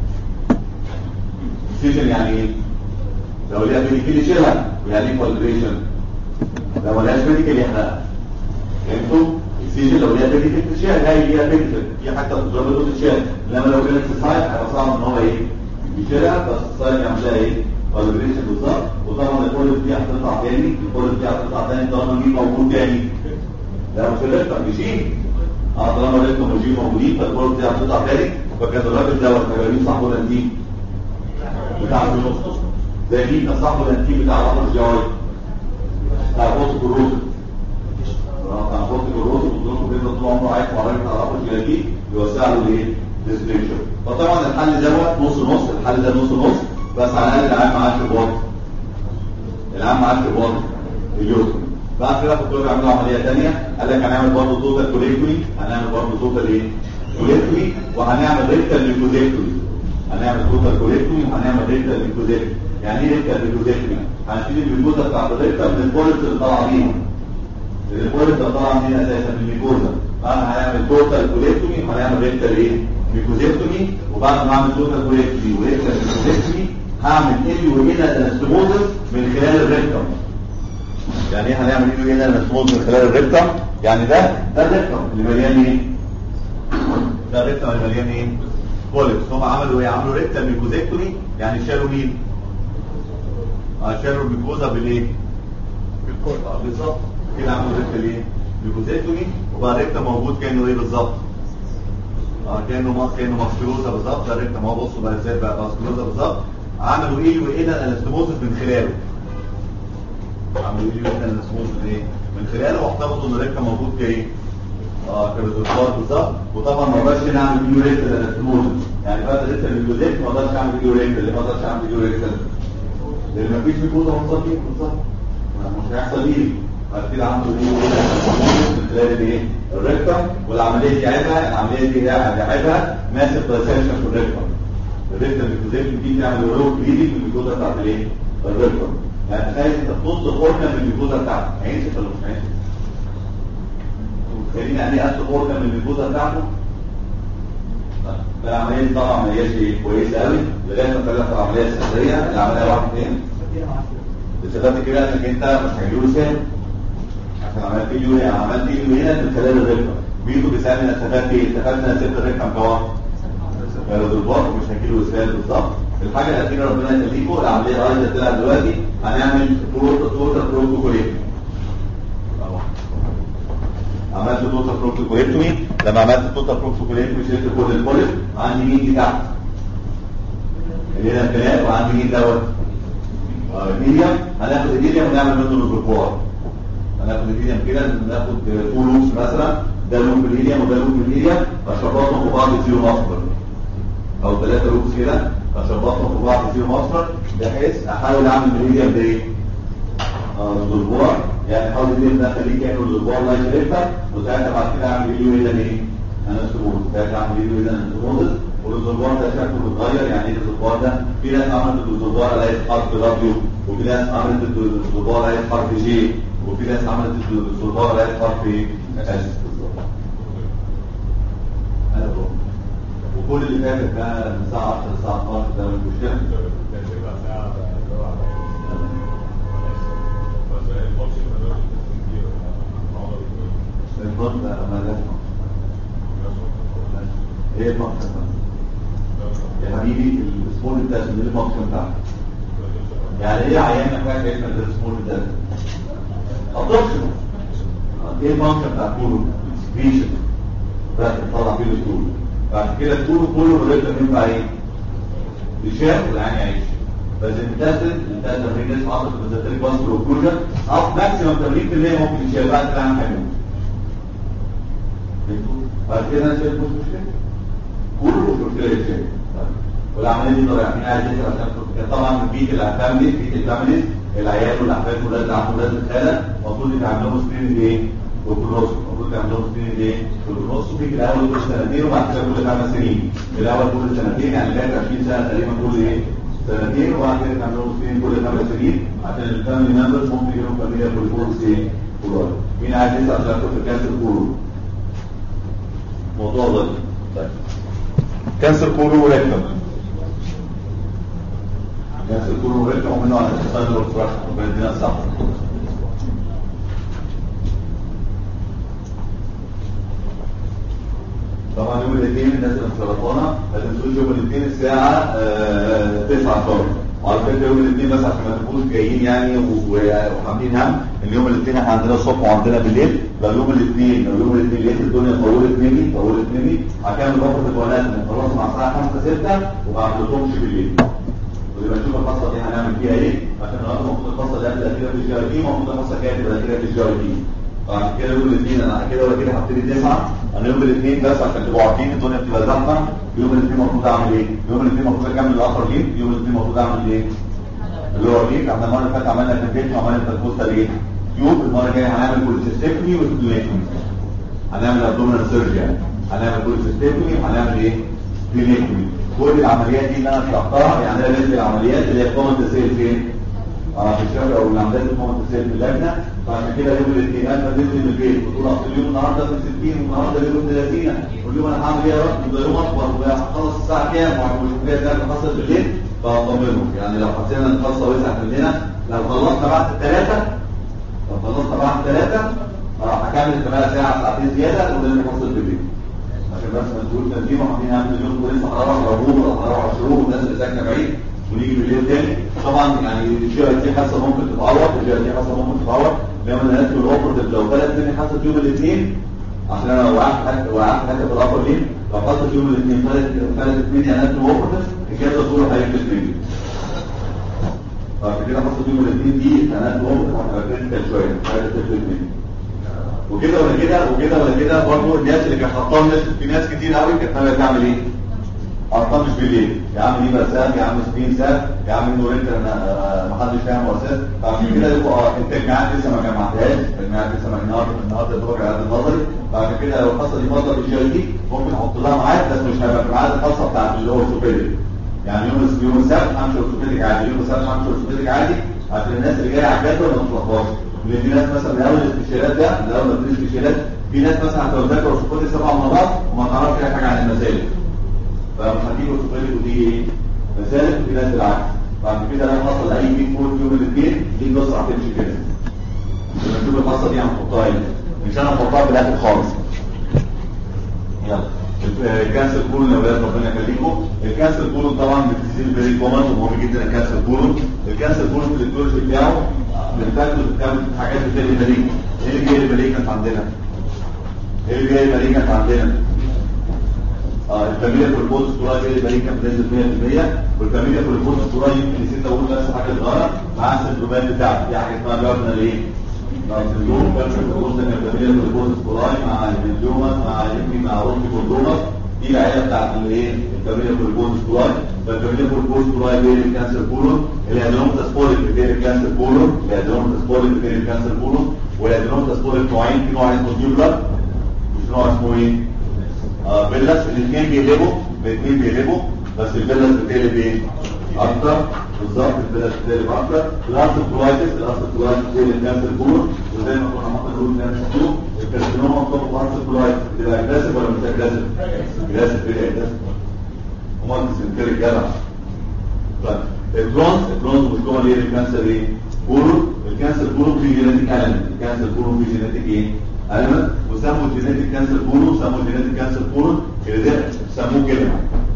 اكسيجن يعني ايه لو ليها ميديكال يشيلها ويعني ايه فالجريشن لو ملهاش ميديكال يحرقها فهمتوا اكسيجن لو ليها ميديكال تشيل هي ليها ميديكال في حتى بتضرب له تشيل انما لو كانت سايد هيبقى صعب ان هو ايه يشيلها بس السايد يعملها ايه فالبريشن بالظبط وطبعا الكوليت دي هتطلع تاني الكوليت دي هتطلع تاني طالما مين موجود تاني لا مش الريكتم بيشيل اه طالما الريكتم والجين موجودين فالكوليت دي هتطلع تاني فكان الراجل دوت هيبقى مين صاحبه الانتيم بتاع النص زي مين كان صاحبه الانتيم بتاع الرقم الجوي بتاع بوتك الروس بتاع بوتك الروس وطلعوا كده طول عمره عايش مع الراجل بتاع الرقم الجوي يوسع له الايه؟ ديستريكشن فطبعا الحل دوت نص نص الحل ده نص نص بس على الاقل العام معاه في الوضع العام معاه في الوضع اليوتيوب بعد كده فكروا يعملوا عمليه ثانيه قال لك هنعمل برضه توتال كوليكتومي هنعمل برضه توتال ايه كوليكتومي وهنعمل ريكتال ليكوزيكتومي هنعمل توتال كوليكتومي وهنعمل ريكتال ليكوزيكتومي يعني ايه ريكتال ليكوزيكتومي هنشيل الميكوزا بتاعت الريكتال من البوليس اللي طالعه بيها البوليس اللي طالعه منين اساسا من الميكوزا هنعمل توتال كوليكتومي وهنعمل ريكتال ايه ميكوزيكتومي وبعد ما اعمل توتال كوليكتومي وريكتال ميكوزيكتومي هعمل ايليو هنا انستموزس من خلال الريكتم يعني ايه هنعمل ايليو هنا انستموزس من خلال الريكتم يعني ده ده الريكتم اللي مليان ايه ده الريكتم اللي مليان ايه بوليبس هم عملوا ايه عملوا ريكتم ميكوزيكتومي يعني شالوا مين اه شالوا الميكوزا بالايه بالكورت اه بالظبط كده عملوا ريكتم ايه ميكوزيكتومي وبقى الريكتم موجود كانه ايه بالظبط اه كانه ما كانه ماسكلوزا بالظبط ده الريكتم اهو بصوا بقى ازاي بقى ماسكلوزا بالظبط عملوا ايه وهنا الانستموزس من خلاله عملوا ايه وهنا الانستموزس ايه من خلاله واحتفظوا ان الريكتم موجود كايه اه كريزوفوار بالظبط وطبعا ما اقدرش نعمل فيديو ريكتال انستموزس يعني بعد لسه الفيديو ما اقدرش اعمل فيديو ريكتال ليه ما اقدرش اعمل فيديو ريكتال لان مفيش ميكوزا موصل فيه بالظبط مش هيحصل ايه بعد كده عنده ايه من خلال الايه الريكتم والعمليه دي عيبها العمليه دي عيبها ماسك دايسكشن في الريكتم الريكتم الجزء دي بتعمل ورو كبير في الميكوزا بتاعت الايه الريكتم يعني تخيل انت بتنص اورجن من الميكوزا بتاعتك هينشف ولا مش هينشف متخيلين يعني ايه اصل اورجن من الميكوزا بتاعته فالعمليه دي طبعا ما هياش ايه كويسه قوي لغايه ما طلعت العمليه السريه العمليه واحد فين استفدت كده انك انت مش هيجيله سهل عشان عملت فيديو هنا عملت فيديو هنا من خلال الرقم مين بيسالني انا استفدت ايه؟ استفدت انا سبت الرقم كوان الريزرفوار مش هيجيله اسهال بالظبط الحاجه الاخيره ربنا يخليكم العمليه اللي طلعت دلوقتي هنعمل توتال بروتوكوليت عملت توتال بروتوكوليتومي لما عملت توتال بروتوكوليتومي شلت كل البوليب عندي مين دي تحت اللي هنا الكلام وعندي مين دوت الميديم هناخد الميديم ونعمل منه الريزرفوار هناخد الميديم كده ناخد تو لوبس مثلا ده لوب الميديم وده لوب الميديم اشربطهم في بعض زيرو مصدر او ثلاثه لوبس كده اشربطهم في بعض زيرو مصدر بحيث احاول اعمل الميديم ده ايه؟ الريزرفوار يعني حاول ان ده خليه كانه الريزرفوار الله يشرفها وساعتها بعد كده اعمل فيديو اذا ايه؟ انا اسمه ساعتها اعمل فيديو اذا انتموزس والريزرفوار ده شكله متغير يعني ايه الريزرفوار ده؟ في ناس عملت الريزرفوار على حرف دبليو وفي ناس عملت الريزرفوار على حرف جي وفي ناس عملت الريزرفوار على حرف اس انا بقول وكل اللي فاتت ده من الساعه 10 للساعه 12 ده مش مشكله الفرد ما لا ايه المقصد يا حبيبي السمول انتاجن ايه المقصد بتاعك يعني ايه عيان محتاج يعمل السمول انتاجن ابدوكشن ايه المقصد بتاع كله سكريشن بس طلع فيه الطول بعد كده الطول كله بيبقى ينفع ايه يشاف والعين يعيش بس الانتاجن الانتاجن في ناس حاطط في الزيتريك باسكول وكوجن اب ماكسيمم 80% ممكن يشيل بعد كده عن هيموت بعد كده انا شايف مش مشكله كله مش مشكله يتشاف والعمليه دي طبعا احنا عايزين عشان طبعا بيت الفاميلي بيت الفاميلي العيال والاحفاد ولاد العم ولاد الخاله المفروض يتعملوا سكرين ايه وكروس المفروض يعملوا سكرين ايه وكروس في الاول كل سنتين وبعد كده كل خمس سنين الاول كل سنتين يعني لغايه 20 سنه تقريبا كل ايه سنتين وبعد كده يعملوا سكرين كل خمس سنين عشان الفاميلي ممبرز ممكن يجيلهم فاميليا بوليبورس ايه كلور مين عايز يسال عشان ياخد كانسر كلور موضوع ظريف طيب كانسر كولو وريكتم كانسر كولو وريكتم ومنه على الاتصال والفرح وبيدينا الصح طبعا يوم الاثنين الناس اللي مسرطانه ما تنسوش يوم الاثنين الساعه 9 الظهر وعلى فكره يوم الاثنين بس عشان ما تكونوش جايين يعني وحاملين هم ان يوم الاثنين احنا عندنا الصبح وعندنا بالليل لو يوم الاثنين لو يوم الاثنين لقيت الدنيا طولت مني طولت مني هكمل بكره الجوانات خلاص مع الساعه 5 6 وما عملتهمش بالليل ولما نشوف الخاصه دي هنعمل فيها ايه عشان النهارده المفروض الخاصه دي قبل الاخيره في الجي اي تي المفروض الخاصه كانت قبل الاخيره في الجي اي تي بعد كده يوم الاثنين انا كده ولا كده هبتدي تسعه انا يوم الاثنين بس عشان تبقوا عارفين الدنيا بتبقى زحمه يوم الاثنين المفروض اعمل ايه؟ يوم الاثنين المفروض اكمل الاخر ليه؟ يوم الاثنين المفروض اعمل ايه؟ اللي هو ليه؟ احنا المره اللي فاتت عملنا تنفيذ وعملنا تنفيذ ايه؟ يوم المره الجايه هنعمل كوليسيستيكمي وسبلينكمي هنعمل ابدومينال سيرجري هنعمل كوليسيستيكمي وهنعمل ايه؟ سبلينكمي كل العمليات دي اللي انا شرحتها يعني انا لسه العمليات اللي هي كومنت سيل فين؟ اه في الشغل او العمليات الكومنت سيل في اللجنه فعشان كده يوم الاثنين انا نزلت من البيت بتقول اصل اليوم النهارده من 60 والنهارده اليوم 30 واليوم انا هعمل ايه يا رب ده يوم اكبر وهخلص الساعه كام وهعمل كده ده اللي حصل بالليل فاطمنهم يعني لو حسينا ان الخاصه وسعت مننا لو خلصنا بعد الثلاثه لو خلصنا بعد الثلاثه هكمل كمان ساعه ساعتين زياده وده اللي حصل بالليل عشان بس ما نقول تنظيم وعاملين نعمل اليوم كل لسه هنروح العبور هنروح الشروق والناس اللي ساكنه بعيد ونيجي بالليل تاني طبعا يعني الجي اي تي حاسه ممكن تتعوض الجي اي تي حاسه ممكن تتعوض لما الناس في الاوبرتيف لو ثلاث سنين حصلت يوم الاثنين عشان انا وقعت حاجه وقعت حاجه في الابر لين لو حصلت يوم الاثنين ثلاث ثلاث اثنين يعني انت اوبرتيف الجهاز الصوره هيفلت مني بعد كده حصلت يوم الاثنين دي انا اوبرتيف هتبقى كريتيكال شويه حاجه تفلت مني وكده ولا كده وكده ولا كده برضه الناس اللي كانت حاطاهم ناس في ناس كتير قوي كانت ناويه تعمل ايه؟ ارقام مش بالليل يا عم دي مسام يا عم سبين سام يا عم نور انت ما حدش فاهم واساس فعشان كده يبقوا اه التجميعات لسه ما جمعتهاش التجميعات لسه ما النهارده النهارده دوك على النظري فعشان كده لو الحصه دي فاضله في الجي دي ممكن احط لها ميعاد بس مش هيبقى في ميعاد الحصه بتاعت الاورثوبيديك يعني يوم يوم السبت همشي اورثوبيديك عادي يوم السبت همشي اورثوبيديك عادي عشان الناس اللي جايه على الجدول ما تتلخبطش لان في ناس مثلا من اول الاستشارات ده من اول ما تدرس استشارات في ناس مثلا هتبقى بتذاكر اورثوبيديك سبع مرات وما تعرفش اي حاجه عن المسائل فمش هتيجي اورثوبيديك وتيجي ايه؟ مسالك وفي ناس بالعكس بعد كده لو حصل اي بيك فور في يوم الاثنين دي القصه هتمشي كده لما نشوف القصه دي هنحطها ايه مش انا هحطها في الاخر خالص يلا الكانسر كولون يا ولاد ربنا يخليكم الكانسر كولون طبعا بتزيد فيري كومن ومهم جدا الكانسر كولون الكانسر كولون في الدكتورج بتاعه بنفكر بتعمل حاجات بتلاقي مالين ايه اللي جاي مالين كانت عندنا ايه اللي جاي مالين كانت عندنا اه الفاميليا كولبوز ستوراي جاي مالين كانت بنسبه 100% والفاميليا كولبوز ستوراي يمكن نسيت اقول بس حاجه صغيره مع السندرومات بتاعته في حاجه اسمها جاردنر ايه السندروم كان كولبوز كان فاميليا كولبوز ستوراي مع الميليوما مع يمكن مع رومي كولدوماس دي العيله بتاعت الايه الفاميليا كولبوز ستوراي فالفاميليا كولبوز ستوراي بين الكانسر كولون الادينوم تسبوليك بين الكانسر كولون الادينوم تسبوليك بين الكانسر كولون والادينوم تسبوليك نوعين في نوع اسمه ديوبلر وفي نوع اسمه ايه آه بيلاس الاثنين بيقلبوا الاثنين بيقلبوا بس البيلاس بتقلب ايه اكتر بالظبط البيلاس بتقلب اكتر الارث كولايتس الارث كولايتس بتقلب الكانسر كولون وزي ما كنا حاطين نقول كانسر الكارسينوما بتبقى بارت كولايتس بتبقى اجريسيف ولا مش اجريسيف؟ اجريسيف ايه اجريسيف؟ امال السنتير الجدع طيب البرونز البرونز مش جوه ليه الكانسر ايه؟ كولون الكانسر كولون فيه جينيتيك اليمنت الكانسر كولون فيه جينيتيك ايه؟ اليمنت وسموا الجينيتيك كانسر كولون سموا الجينيتيك كانسر كولون اللي ده سموه كده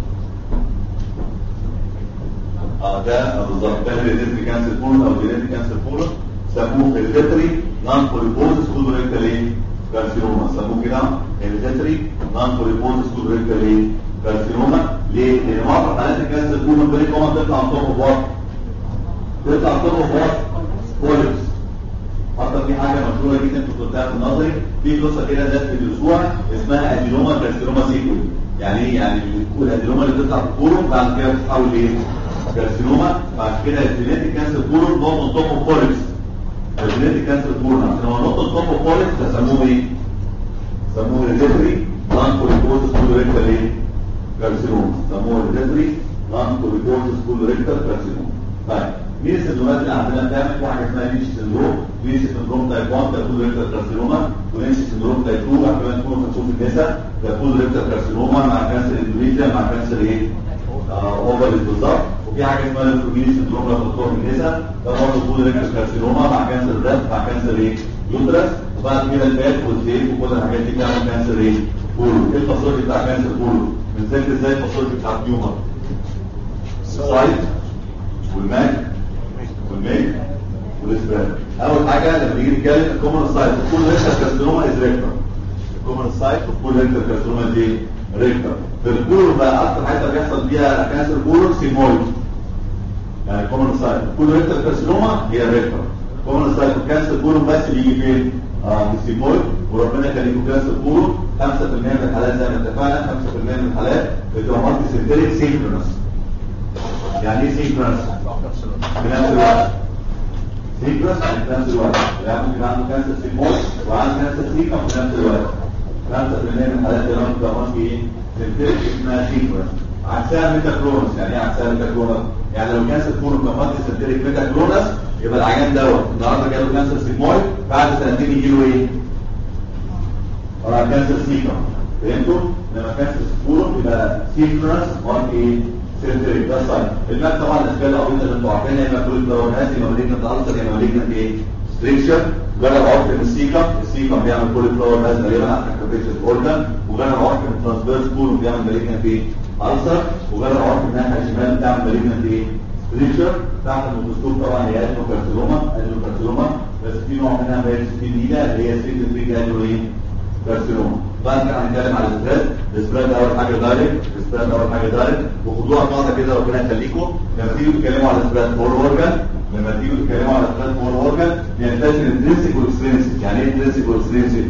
اه ده بالظبط ده الجينيتيك كانسر كولون او الجينيتيك كانسر كولون سموه هيريديتري نون بوليبوزس كولوريكتال ايه؟ كارسينوما سموه كده هيريديتري نون بوليبوزس كولوريكتال ايه؟ كارسينوما ليه؟ لان معظم حالات الكانسر كولون بري كومن تطلع عن طرق بعض تطلع عن طرق بعض بوليبس حتى في حاجه مشهوره جدا انتوا كنتها في النظري في قصه كده ناس بيدرسوها اسمها ادينوما كارسينوما سيكول يعني ايه يعني الادينوما اللي بتطلع في الكولون بعد كده بتتحول لايه؟ كارسينوما بعد كده الجينيتيك كانسر كولون نقطه نقطه بوليبس الجينيتيك كانسر كولون عشان هو نقطه نقطه بوليبس فسموه ايه؟ سموه ريديتري نون بوليبوزس كولوريكتال ايه؟ كارسينوما سموه ريديتري نون بوليبوزس كولوريكتال كارسينوما طيب مين السندرومات اللي عندنا بتعمل في حاجه اسمها لينش سندروم لينش سندروم تايب 1 تكون ريكتال كارسينوما ولينش سندروم تايب 2 احتمال تكون مكتوب في النساء تكون ريكتال كارسينوما مع كانسر اندوميتريا مع كانسر ايه؟ اوفر بالظبط وفي حاجه اسمها لينش سندروم لو مكتوب في النساء ده برضه تكون ريكتال كارسينوما مع كانسر الرئه مع كانسر ايه؟ يوترس وبعد كده الفات والزيت وكل الحاجات دي بتعمل كانسر ايه؟ بولو ايه الفاصوليا بتاع كانسر بولو؟ بنذاكر ازاي الفاصوليا بتاع التيومر؟ السايت والماك والميل والاسبان اول حاجه لما نيجي نتكلم الكومن سايت كل ريكتال كارسينوما از ريكتال الكومن سايت وكل ريكتال كارسينوما دي ريكتال في الكولون بقى اكتر حاجه بيحصل فيها كانسر كولون سيمويد يعني الكومن سايت كل ريكتال كارسينوما هي ريكتال الكومن سايت الكانسر كولون بس بيجي فين؟ اه في السيمويد وربنا كان يكون كانسر كولون 5% من الحالات زي ما اتفقنا 5% من الحالات بتبقى مالتي سنتريك سينكرونس يعني ايه سينكرونس؟ في نفس الوقت سيكرس في نفس الوقت يعني ممكن عنده كانسر سيمول وعنده كانسر سيكم في نفس الوقت كانسر من الحالات اللي ممكن تبقى في سنتريك اسمها سيكرس عكسها ميتاكلونس يعني ايه عكسها ميتاكلونس يعني لو كانسر كونه كمالتي سنتريك ميتاكلونس يبقى العيان دوت النهارده جاله كانسر سيمول بعد سنتين يجي له ايه؟ اه كانسر سيكم فهمتوا؟ لما كانسر سيكون يبقى سيكرس وان ايه؟ سنتريك ده صحيح الماء طبعا الاشكال العبيطه اللي انتوا عارفينها يا ماكول الكلورناس يا مالجنت الالسر يا مالجنت ايه ستريكشر جرب عرف من السيكم السيكم بيعمل كل فلور ناس غالبا اكتيفيشن اورجان وجرب عرف من الترانسفيرس بول بيعمل مالجنت ايه السر وجرب عرف من الناحيه الشمال بتعمل مالجنت ايه ستريكشر تحت الميكروسكوب طبعا هي ادنوكارسينوما ادنوكارسينوما بس في نوع منها بيرس في نيله اللي هي ستريك ستريك ادنو ايه كارسينوما بعد كده هنتكلم على السبريد السبريد اول حاجه دايركت السبريد اول حاجه دايركت وخدوها قاعده كده ربنا يخليكم لما تيجوا تتكلموا على السبريد فور اورجان لما تيجوا تتكلموا على ثلاث فور اورجان بينتشر انترنسيك واكسترنسيك يعني ايه انترنسيك واكسترنسيك؟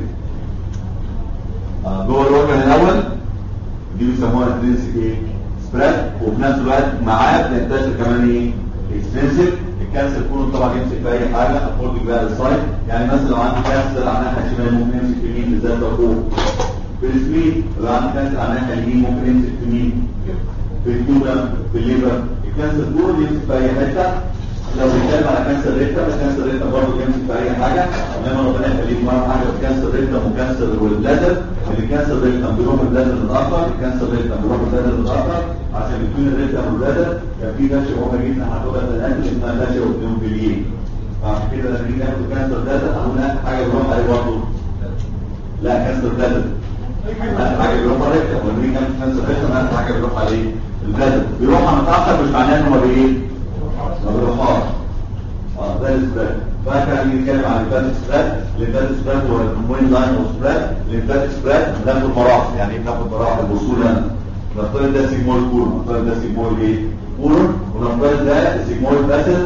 آه، جوه الاورجان الاول دي بيسموها انترنسيك ايه؟ سبريد وفي نفس الوقت معاه بينتشر كمان ايه؟ اكسترنسيك الكانسر كله طبعا يمسك في اي حاجه اكوردنج بقى للسايت يعني مثلا لو عندي كانسر على الناحيه الشمال ممكن يمسك في مين بالذات لو فوق في السمين لو عندي كانسر على الناحيه اليمين ممكن يمسك في مين؟ في الكولا في الليفر الكانسر كله يمسك في اي حته لو بنتكلم على كانسر ريكتا الكانسر ريكتا برضه يمسك في اي حاجه انما ربنا يخليك مره حاجه في كانسر ريكتا وكانسر والبلادر الكانسر ريكتا بيروح البلادر متاخر الكانسر ريكتا بيروح البلادر متاخر عشان يكون الريكتا والبلادر كان في نشأة مهمه جدا هتبقى الاكل اسمها نشأة والنيوكليين عشان كده لما نيجي ناخد كانسر بلادر اقول حاجه بيروح عليه برضه لا كانسر بلادر اهم حاجه بيروح عليه لما نيجي ناخد كانسر ريكتا اهم حاجه بيروح عليه البلادر بيروح متاخر مش معناه ان هو بايه ما بيروحهاش اه ده السبريد فكان بنتكلم عن الفاتك سبريد الفاتك سبريد هو الموين لاين اوف سبريد الفاتك سبريد بناخد مراحل يعني ايه بناخد مراحل الوصول هنا نفترض ده سيجمول كولون نفترض ده سيجمول ايه كولون ونفترض ده سيجمول باسل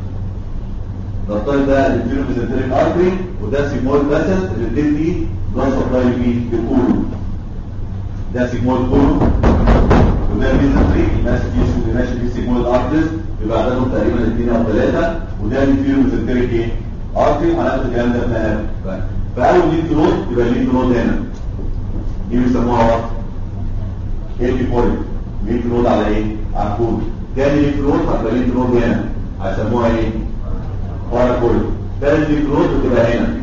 نفترض ده الفيرو ميزنتريك ارتري وده سيجمول باسل اللي بتدي بلس سبلاي مين للكولون ده سيجمول كولون وده ميزنتري ماشي فيه ماشي فيه سيجمول ارتريز يبقى عددهم تقريبا اثنين او ثلاثه وده الفيرو ميزنتريك ايه ارتري هناخد الكلام ده في نهايه فاول ليد نود يبقى الليد نود هنا دي بيسموها وقت هيلثي بوينت لينك نود على ايه؟ على الكود تاني لينك نود هتبقى لينك نود هنا هيسموها ايه؟ بارا بوينت تالت لينك نود بتبقى هنا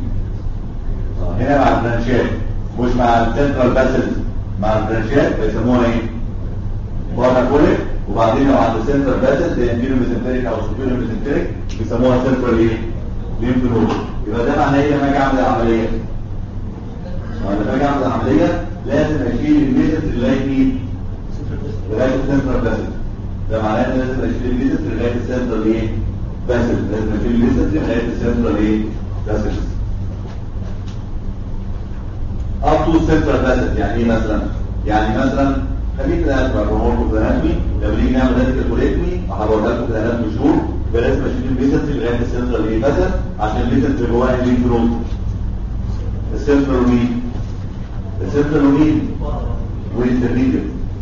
آه، هنا مع البرانشات مش مع السنترال باسلز مع البرانشات بيسموها ايه؟ بارا بوينت وبعدين لو عند السنترال باسلز زي انتيريو ميزنتريك او سوبيريو ميزنتريك بيسموها سنترال ايه؟ لينك نود يبقى ده معناه ايه لما اجي اعمل العمليه؟ لما اجي اعمل العمليه لازم اشيل الميزز لغايه مين؟ لغايه السنترال باسل ده معناه ان لازم اشيل الميزز لغايه السنترال ايه؟ باسل لازم اشيل الميزز لغايه السنترال ايه؟ باسل up to central باسل يعني ايه مثلا؟ يعني مثلا خليك كده اسمع بقول في الاناتومي لما نيجي نعمل راديكال كوليكتمي هبقول لكم في الاناتومي شهور يبقى لازم اشيل الميزز لغايه السنترال ايه؟ باسل عشان الميزز اللي جواها الليمف نود السنترال مين؟ السنترال مين والانترميديت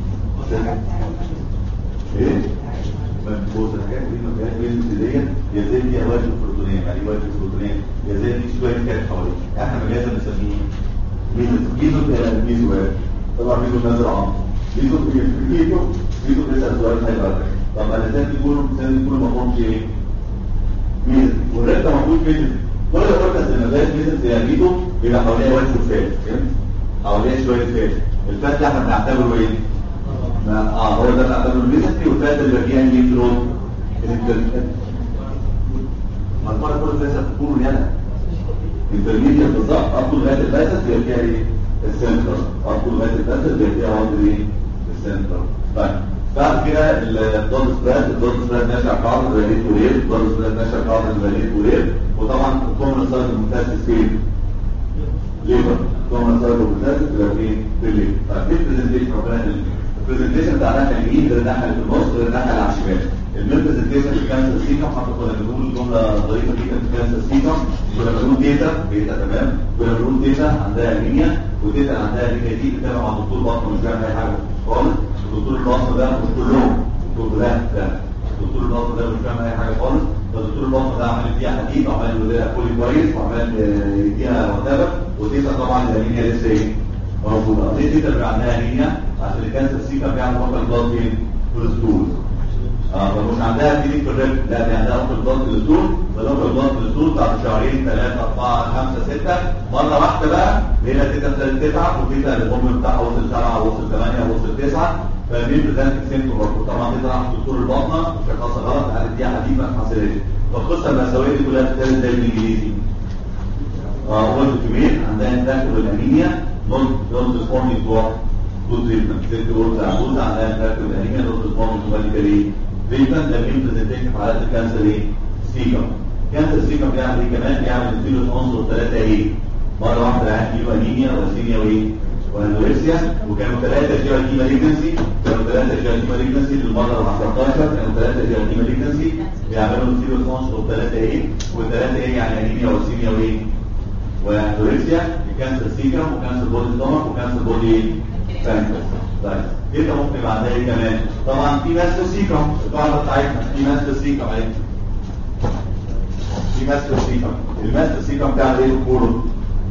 ايه مبوظ الحاجات دي ما فيهاش بيزنس دي يا زي دي واجب بروتونيه يعني واجب بروتونيه يا زي دي شويه كانت حوالي احنا مجازا بنسميه ميزو ميزو ميزو طبعا ميزو نازل عام ميزو ميزو ميزو بيسال سؤال هيبقى طب انا ازاي تقول ازاي تقول ما فهمش ايه ميزو والريت ما فيهوش ميزو كل الوركس اللي ما فيهاش ميزو زي ميزو بيبقى حواليها واجب فات فهمت حواليه شويه فات الفات ده احنا بنعتبره ايه ما اه هو ده بنعتبره الميزنتري والفات اللي فيها النيوترون المجموعه كل ده تكون يلا انترميديت بالظبط اطول لغايه الباسس بيبقى فيها ايه السنتر اطول لغايه الباسس بيبقى فيها وضع ايه السنتر طيب بعد كده الدول سبراد الدول سبراد ماشي على قاعده الفاليد ولير الدول سبراد ماشي على قاعده الفاليد ولير وطبعا الكومن سايز الممتاز فين ليبر كومن سايز الممتاز بيبقى فين في الليبر طيب دي البرزنتيشن ربنا البرزنتيشن بتاع الناحيه اليمين غير الناحيه اللي في النص غير الناحيه اللي على الشمال الميل برزنتيشن في كانسر سيكم حتى كنا بنقول جمله ظريفه جدا في كانسر سيكم كنا بنقول ديتا ديتا تمام كنا بنقول ديتا عندها لينيا وديتا عندها لينيا دي بتتابع مع دكتور بطن مش بيعمل اي حاجه خالص الدكتور البطن ده مش كلهم الدكتور ده ده الدكتور البطن ده مش بيعمل اي حاجه خالص فالدكتور البطن ده عمال يديها حديد وعمال يديها كولي كويس وعمال يديها وتابع وديتا طبعا اللينيا لسه ايه موجوده دي ديتا اللي عندها لينيا عشان الكانسر سيكم بيعمل وقت البلد فين في الستول اه فمش عندها كلينيك الريب لا دي عندها وقت البلد في الستول فنقل البلد في الستول بعد شهرين ثلاثه اربعه خمسه سته مره واحده بقى لقينا تيتا ابتدت تتعب وتيتا الام بتاعها وصل سبعه وصل ثمانيه وصل تسعه فمين بريزنت سيمتوم برضه طبعا تيتا راح دكتور البطنه شخصها غلط قالت دي حديد ما حصلتش فالقصه المأساويه دي كلها بتتكلم زي الانجليزي اه قلت كمين عندها انتاكت والانيميا نون نون ريسبوندينج تو تو تريتمنت ست ورز عجوز عندها انتاكت والانيميا نون ريسبوندينج تو ميديكالي تريتمنت ده مين بريزنتيشن في حالات الكانسر ايه؟ سيكم كانسر سيكم بيعمل ايه كمان؟ بيعمل انفيروس عنصر ثلاثه ايه؟ مره واحده عندي له انيميا وسيميا وايه؟ وانوركسيا وكانوا ثلاثه جي اي تي مالجنسي كانوا ثلاثه جي اي تي مالجنسي للمره مع 16 كانوا ثلاثه جي اي تي مالجنسي بيعملوا سيرو كونس وثلاثه ايه والثلاثه ايه يعني انيميا وسيميا وايه وانوركسيا كانسر سيكم وكانسر بودي ستومك وكانسر بودي بانكرس طيب ايه ده ممكن بعدها ايه كمان طبعا في ماستر سيكم القاعده بتاعتنا في ماستر سيكم اهي في ماستر سيكم الماستر سيكم بتاع ايه الكولون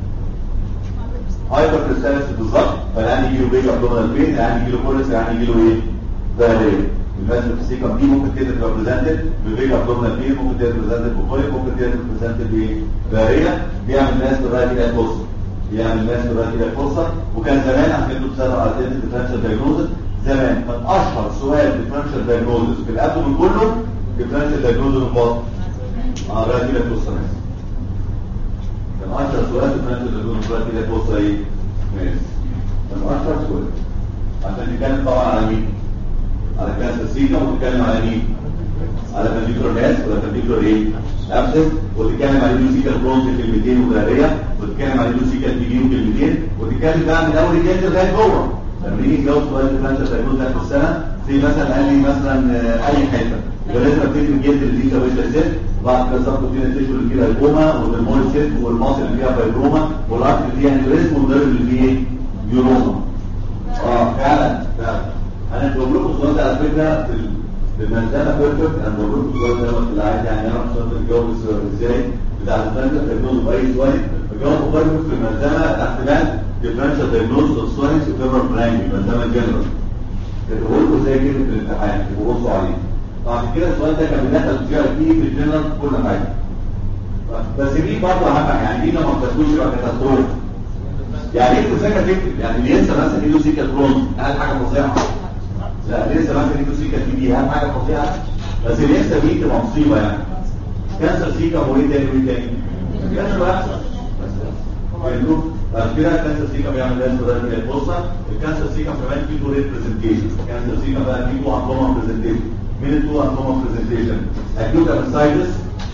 هايبر كريستالس بالظبط فالان يجي له بيجا ابدومينال بين الان يجي له كولس الان يجي له ايه دايريا الماستر سيكم دي ممكن تبقى ريبريزنتد بفيجا ابدومينال بين ممكن تبقى ريبريزنتد بكوليك ممكن تبقى ريبريزنتد بدايريا بيعمل ماستر رايت الى فرصه بيعمل ماستر رايت الى فرصه وكان زمان عشان انتوا بتسالوا على ديفرنشال دايجنوزس زمان كان اشهر سؤال ديفرنشال دايجنوزس في الابدومين كله ديفرنشال دايجنوزس البطن اه رايت الى فرصه كان اشهر سؤال ديفرنشال دايجنوزس رايت الى فرصه ايه ماشي كان اشهر سؤال عشان نتكلم طبعا على مين على كانسر سيكا ونتكلم على مين على فانتيكولار ناس ولا فانتيكولار ايه ابسس وتتكلم على لوسيكا برونز كلمتين وغيريه وتتكلم على لوسيكا بي دي وكلمتين وتتكلم بقى من اول الجلد لغايه جوه لما يجي يتجوز سؤال ديفرنشال دايجنوز ده في السنه زي مثلا قال لي مثلا آه، اي حته يبقى لازم ابتدي من الجلد اللي فيه كويس الست بعد كده صفقه فيها التيشو اللي فيها الكوما والهرمون الست والمصل اللي فيها فايبروما والارك اللي فيها انيوريزم والنيرف اللي فيه ايه؟ يوروما اه فعلا فعلا انا بقول لكم السؤال ده على فكره في ال- في المنزله بيرفكت انا بقول لكم السؤال ده لما اللي عايز يعني يعرف السؤال ده الجواب ازاي بتاع المنزله دايجنوز باي سؤال الجواب بيرفكت في المنزله تحت بند ديفرنشال دايجنوز اوف ساينس وفيبر برايمري المنزله جنرال بقول لكم زي كده في الامتحان تبصوا عليه بعد كده السؤال ده كان بيدخل في فيه في الجنرال في كل حاجه بس دي برضه اهم يعني دي ما بتاخدوش بقى كتاستروف يعني ايه تذاكر تكتب يعني اللي ينسى مثلا ايده سيكا كرون اهم حاجه فظيعه لا لسه مثلا ايده سيكا تي بي اهم حاجه فظيعه بس اللي ينسى دي تبقى مصيبه يعني كانسر سيكا وايه تاني وايه تاني كانسر واحد فهمتوا؟ بعد كده الكانسر سيكا بيعمل ده ده كده البصه الكانسر سيكا كمان في تو ريبريزنتيشن الكانسر سيكا بقى في تو انتوما بريزنتيشن مين التو انتوما بريزنتيشن اكيوت ابنسايتس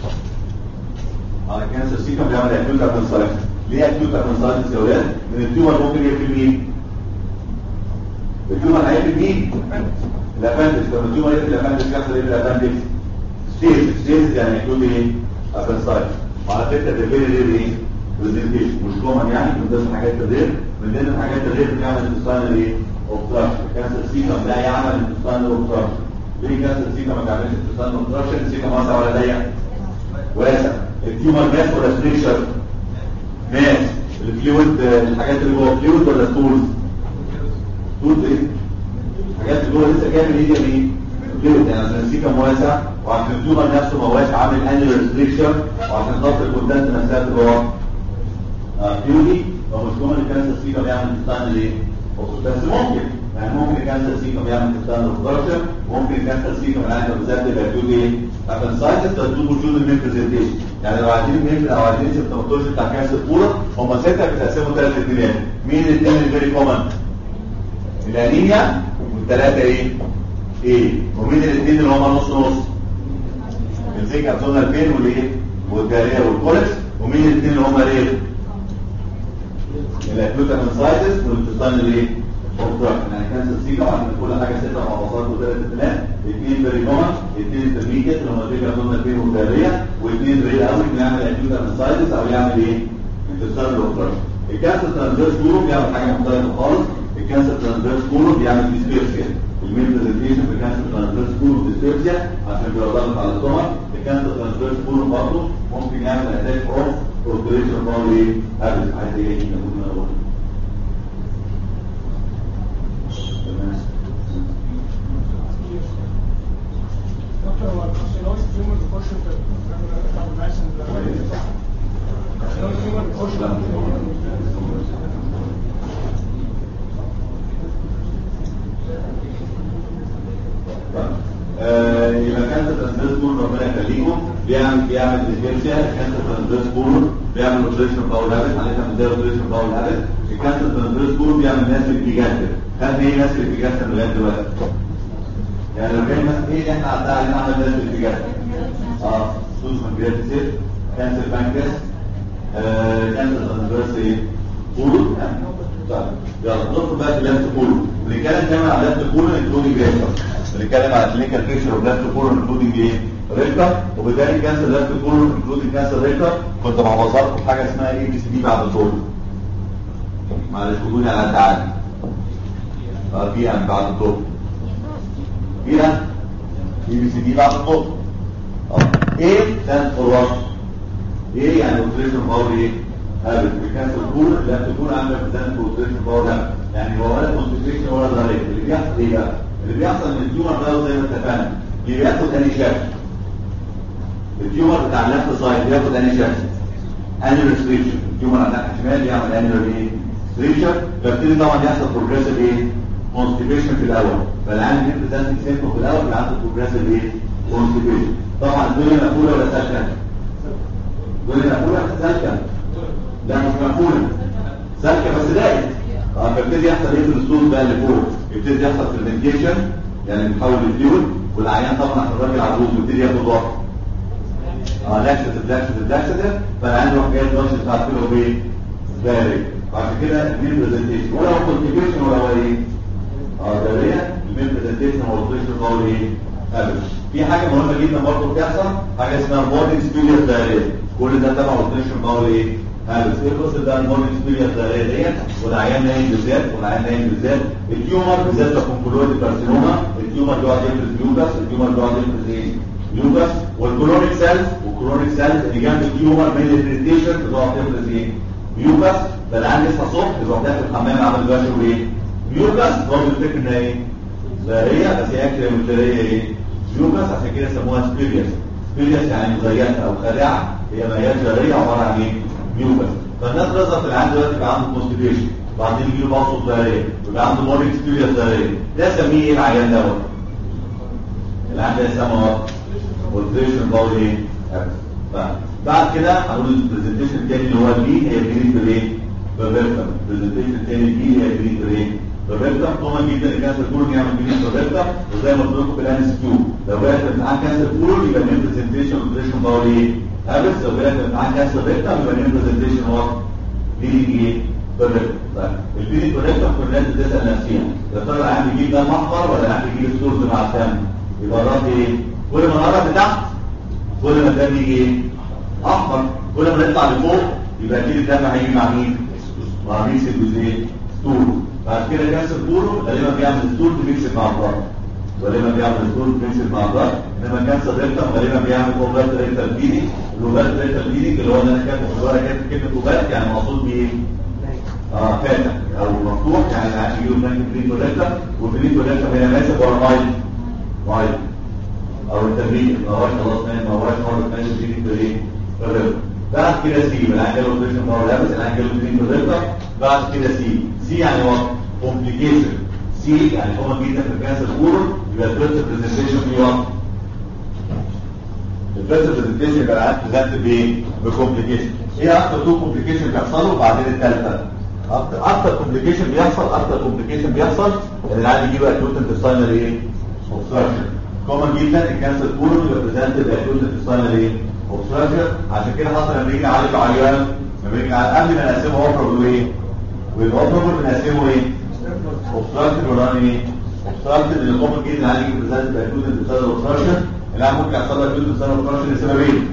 على كانسر سيكا بيعمل اكيوت ابنسايتس ليه اكيوت ابنسايتس يا ولاد من التيومر ممكن يقفل مين التيومر هيقفل مين الابندكس لما التيومر يقفل الابندكس يحصل ايه بالابندكس ستيز ستيز يعني اكيوت ايه ابنسايتس وعلى فكره ده فيري رير ايه برزنتيشن مش كومن يعني من ضمن الحاجات الرير من ضمن الحاجات الرير بتعمل انتستاينال ايه اوبستراكشن كانسر سيكا لا يعمل انتستاينال اوبستراكشن ليه كانسر سيكا ما بيعملش انتستاينال اوبستراكشن سيكا واسع ولا ضيق واسع التيومر ماس ولا ستريكشر ماس الفلويد الحاجات اللي جوه فلويد ولا ستولز ستولز ايه الحاجات اللي جوه لسه جايه من ايديا مين فلويد يعني عشان السيكا مواسع وعشان التيومر نفسه مواسع عامل انيولار ستريكشر وعشان ضغط الكونتنت نفسها تبقى جوه فيودي لو مش كومن الكانسر سيكا بيعمل انتستان ايه بس ممكن يعني ممكن الكانسر سيكا بيعمل انتستان اوبستراكشن ممكن الكانسر سيكا من عند بالذات تبقى تقول ايه ابنسايتس تدوب وجود المين برزنتيشن يعني لو عايزين مين او عايزين سيمتوماتولوجي بتاع كانسر كوره هم سته بتقسموا ثلاث اتنين مين الاثنين اللي فيري كومن الانيميا والثلاثه ايه ايه ومين الاثنين اللي هم نص نص الزيك ابزونال بين والايه والجاريه والكوليكس ومين الاثنين اللي هم رير الاكيوت انسايتس والانتستان الايه اوبستراكشن يعني كانسر سيكا وعندنا كل حاجه سته مواصلات وثلاث اثنين اثنين فيري كومن اثنين انترميديت اللي هم الزيك ابزونال بين والجاريه واثنين رير قوي بيعمل اكيوت انسايتس او يعمل ايه انتستان اوبستراكشن الكانسر ترانزفيرس كولوم بيعمل حاجه مختلفه خالص الكانسر ترانزفيرس كولوم بيعمل ديسبيرسيا المين برزنتيشن في الكانسر ترانزفيرس كولوم ديسبيرسيا عشان بيبقى ضغط على السtomach الكانسر ترانزفيرس كولوم برضه ممكن يعمل اتاك اوف اوبريشن باولي هابت عايز ايه نقول من الاول تمام دكتور هو الكارسينوز تيومر بيخش في بتاع الماسن الكارسينوز تيومر بيخش في آه، يبقى كانسر ترانزفيرس كولوم ربنا يخليكم بيعمل بيعمل ديسبيرسيا الكانسر ترانزفيرس كولوم بيعمل اوبريشن باول هابت عليها من ده اوبريشن باول هابت الكانسر ترانزفيرس كولوم بيعمل ناس البيجاستر خدنا ايه ناس البيجاستر لغايه دلوقتي يعني لو كان مثلا ايه اللي احنا عدى علينا عمل ناس البيجاستر اه سوس بانكرياس كانسر بانكرياس آه، كانسر ترانزفيرس ايه كولو طيب يلا ندخل بقى في الليفت كولو بنتكلم كمان على الليفت كولو انكلودنج ريكتر بنتكلم على كلينيكال بيكتشر اوف ليفت كولو انكلودنج ايه ريكتر وبالتالي كانسر ليفت كولو انكلودنج كانسر ريكتر كنت محفظها لكم حاجه اسمها اي بي سي دي بعد الدور معلش خدوني على تعالي اه في عن بعد الدور فيها اي بي سي دي بعد الدور ايه stand for what ايه يعني اوتريشن باور ايه هابت الكانسر كول لا تكون عامله بتاعت اوتريشن باور لا يعني هو ولا كونسنتريشن ولا ضريب اللي بيحصل ايه بقى اللي بيحصل ان التيومر ده زي ما اتفقنا اللي بياخد انهي شكل التيومر بتاع الليفت سايد بياخد انهي شكل انيل ريستريكشن التيومر على الناحيه الشمال بيعمل انيل ايه ريستريكشن فبتدي طبعا يحصل بروجريسيف ايه كونستيبيشن في الاول فالعين بيبريزنت سيمبل في الاول بيبقى عنده بروجريسيف ايه كونستيبيشن طبعا الدنيا مقفوله ولا سالكه الدنيا مقفوله سالكه لا مش مقفوله سالكه بس دايت اه فبتدي يحصل ايه في الصوت بقى اللي فوق يبتدي يحصل فيرمنتيشن يعني بتحول لفلويد والعيان طبعا عشان الراجل عجوز بيبتدي ياخد وقت اه لاكسيتيف لاكسيتيف لاكسيتيف فالعيان يروح جاي الضغط بتاع كيلو بايه بارد عشان كده المين برزنتيشن ولا هو كونتيبيوشن ولا هو ايه اه ده هي المين برزنتيشن هو البريشن هو ايه ابدا في حاجه مهمه جدا برضه بتحصل حاجه اسمها مورنينج سبيريس دايريا كل ده تبع البريشن هو ايه ابدا ايه القصه ده المورنينج سبيريس دايريا ديت والعيان نايم بالذات والعيان نايم بالذات التيومر بالذات الكونكولويد كارسينوما التيومر بيقعد يفرز يوجاس التيومر بيقعد يفرز ايه يوجاس والكرونيك سيلز والكرونيك سيلز اللي جنب التيومر من الفريتيشن بتقعد تفرز ايه ميوكس فالعيان يصحى الصبح يروح داخل الحمام عامل باشا وايه ميوكس برضه الفكره ان هي زهريه بس هي اكله مثاليه ايه ميوكس عشان كده سموها سبيريس سبيريس يعني مزيفه او خادعه هي ما هياش زهريه عباره عن ايه ميوكس فالناس رزقت العيان دلوقتي يبقى عنده كونستيبيشن وبعدين يجي له بوصل زهريه ويبقى عنده مورنينج سبيريس زهريه ده سميه ايه العيان دوت العيان ده يسمى والتريشن باول ايه بعد كده هنقول البرزنتيشن الثاني اللي هو البي هي بريد بالايه؟ بفيرتم البرزنتيشن الثاني البي هي بريد بالايه؟ بفيرتم طبعا جدا الكانسر كولون يعمل بريد بفيرتم وزي ما قلت لكم في الان اس كيو لو جالك امتحان كانسر كولون يبقى من برزنتيشن اوبريشن باور ايه؟ هابس لو جالك امتحان كانسر فيرتم يبقى من برزنتيشن هو بريد ايه؟ بفيرتم طيب البريد بفيرتم كل الناس بتسال نفسها يا ترى العيان بيجيب دم احمر ولا العيان بيجيب ستورز مع الدم؟ يبقى الرد ايه؟ كل ما نقرب لتحت كل ما الدم يجي ايه؟ احمر كل ما نطلع لفوق يبقى اكيد الدم هيجي مع مين مع ميكس الجزئين ستول بعد كده كانسر كولو غالبا بيعمل ستول بيميكس مع بعض غالبا بيعمل ستول بيميكس مع بعض انما كانسر ريكتم غالبا بيعمل اوفرت ريكتال بيدي الاوفرت ريكتال بيدي اللي هو اللي انا كاتبه في الورقه كاتب كلمه اوفرت يعني مقصود بايه اه فاتح او مفتوح يعني عشان يجيله بلانك بريتو ريكتم والبريتو ريكتم هنا ماسك ورا مايل مايل او التمرين ما هوش خلاص ما هوش خالص ماشي بريتو ايه بعد كده سي بالانجل اوبريشن باور لابس الانجل اوبريشن بالريكتر بعد كده سي سي يعني وات كومبليكيشن سي يعني هو جدا في الكانسر كورو يبقى الفيرست برزنتيشن في وات الفيرست برزنتيشن يبقى العيان بريزنت بايه بكومبليكيشن ايه اكتر تو كومبليكيشن بيحصلوا وبعدين الثالثه اكتر اكتر كومبليكيشن بيحصل اكتر كومبليكيشن بيحصل ان العيان يجيب اكيوت انتستاينال ايه اوبستراكشن كومن جدا الكانسر كورو يبقى بريزنت باكيوت انتستاينال ايه اوبستراكشن عشان كده حصل لما يجي نعالج عيان لما يجي قبل ما نقسمه اوبرابل وايه والاوبرابل بنقسمه ايه اوبستراكشن وران ايه اوبستراكشن اللي كومن جدا نعالج بريزنت باكيوت انتستاينال اوبستراكشن اللي ممكن يحصل لك اكيوت انتستاينال اوبستراكشن لسببين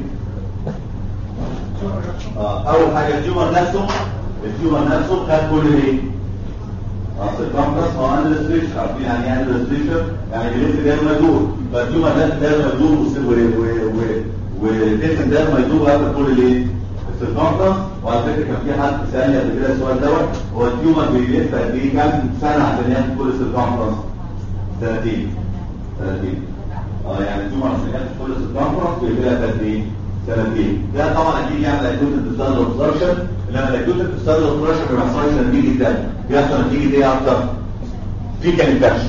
اه اول حاجه التيومر نفسه التيومر نفسه خد كل ايه اصل الكامبس هو اند ريستريكشن عارفين يعني ايه اند ريستريكشن يعني بيلف دايما يدور فالتيومر ده دايما يدور والديفن ده ما يدور قبل كل الايه السيركمفرنس وعلى فكره كان في حد سالني قبل كده السؤال دوت هو التيومر بيلف قد ايه كام سنه عشان ياخد كل السيركمفرنس سنتين سنتين اه يعني التيومر عشان ياخد كل السيركمفرنس بيلف قد ايه سنتين ده طبعا اكيد يعمل اكيوت انتستال اوبستراكشن انما الاكيوت انتستال اوبستراكشن ما بيحصلش نتيجه ده بيحصل نتيجه ايه اكتر فيكال انفكشن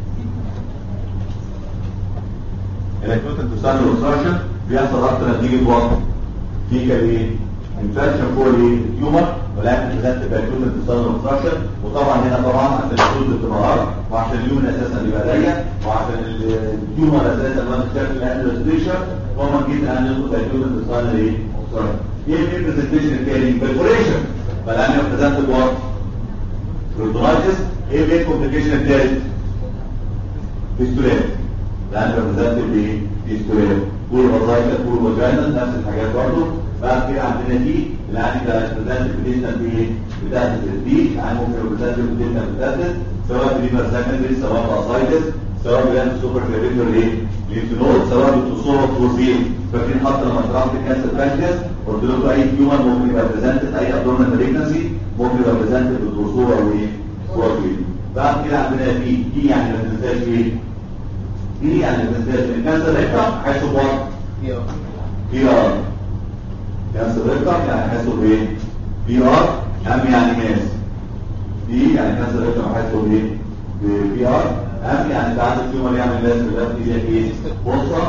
الاكيوت انتستال اوبستراكشن بيحصل اكتر نتيجه وقت فيكال ايه انفكشن فوق الايه التيومر ولكن بريزنت باكيوت انتستال اوبستراكشن وطبعا هنا طبعا عشان الجلد بتبقى وعشان اليومن اساسا بيبقى ضيق وعشان التيومر اساسا ما بتشكل اندوستريشن وما جيت ان يدخل باكيوت انتستال ايه اوبستراكشن ايه البرزنتيشن الثاني بالفوريشن فالانيا بريزنتد وات بروتونايتس ايه اللي الكومبليكيشن الثالث فيستولات الانيا بريزنتد بايه فيستولات كل فازايكا كل فاجينا نفس الحاجات برضه بعد كده عندنا دي الانيا بريزنتد بديشن بايه بتاعت دي يعني ممكن بريزنتد بديشن بتاعت سواء بريمر سكندري سواء باسايتس سواء بيان سوبر كلافيكولار ايه لينفنود سواء بتصور فورزين فاكرين حتى لما طلعت كانسر بانكرياس قلت لكم اي تيومر ممكن يبقى بريزنتد اي ابدورمال مالجنسي ممكن يبقى بريزنتد بالدورسور او ايه فورزين بعد كده عندنا بي دي يعني ما تنساش ايه دي يعني ما تنساش الكانسر ريكتم حيث بوات بي ار كانسر ريكتم يعني حيث بايه بي ار ام يعني ماس دي يعني كانسر ريكتم حيث بايه بي ار اهم يعني بعد التيومر يعمل لازم لازم دي ايه فرصه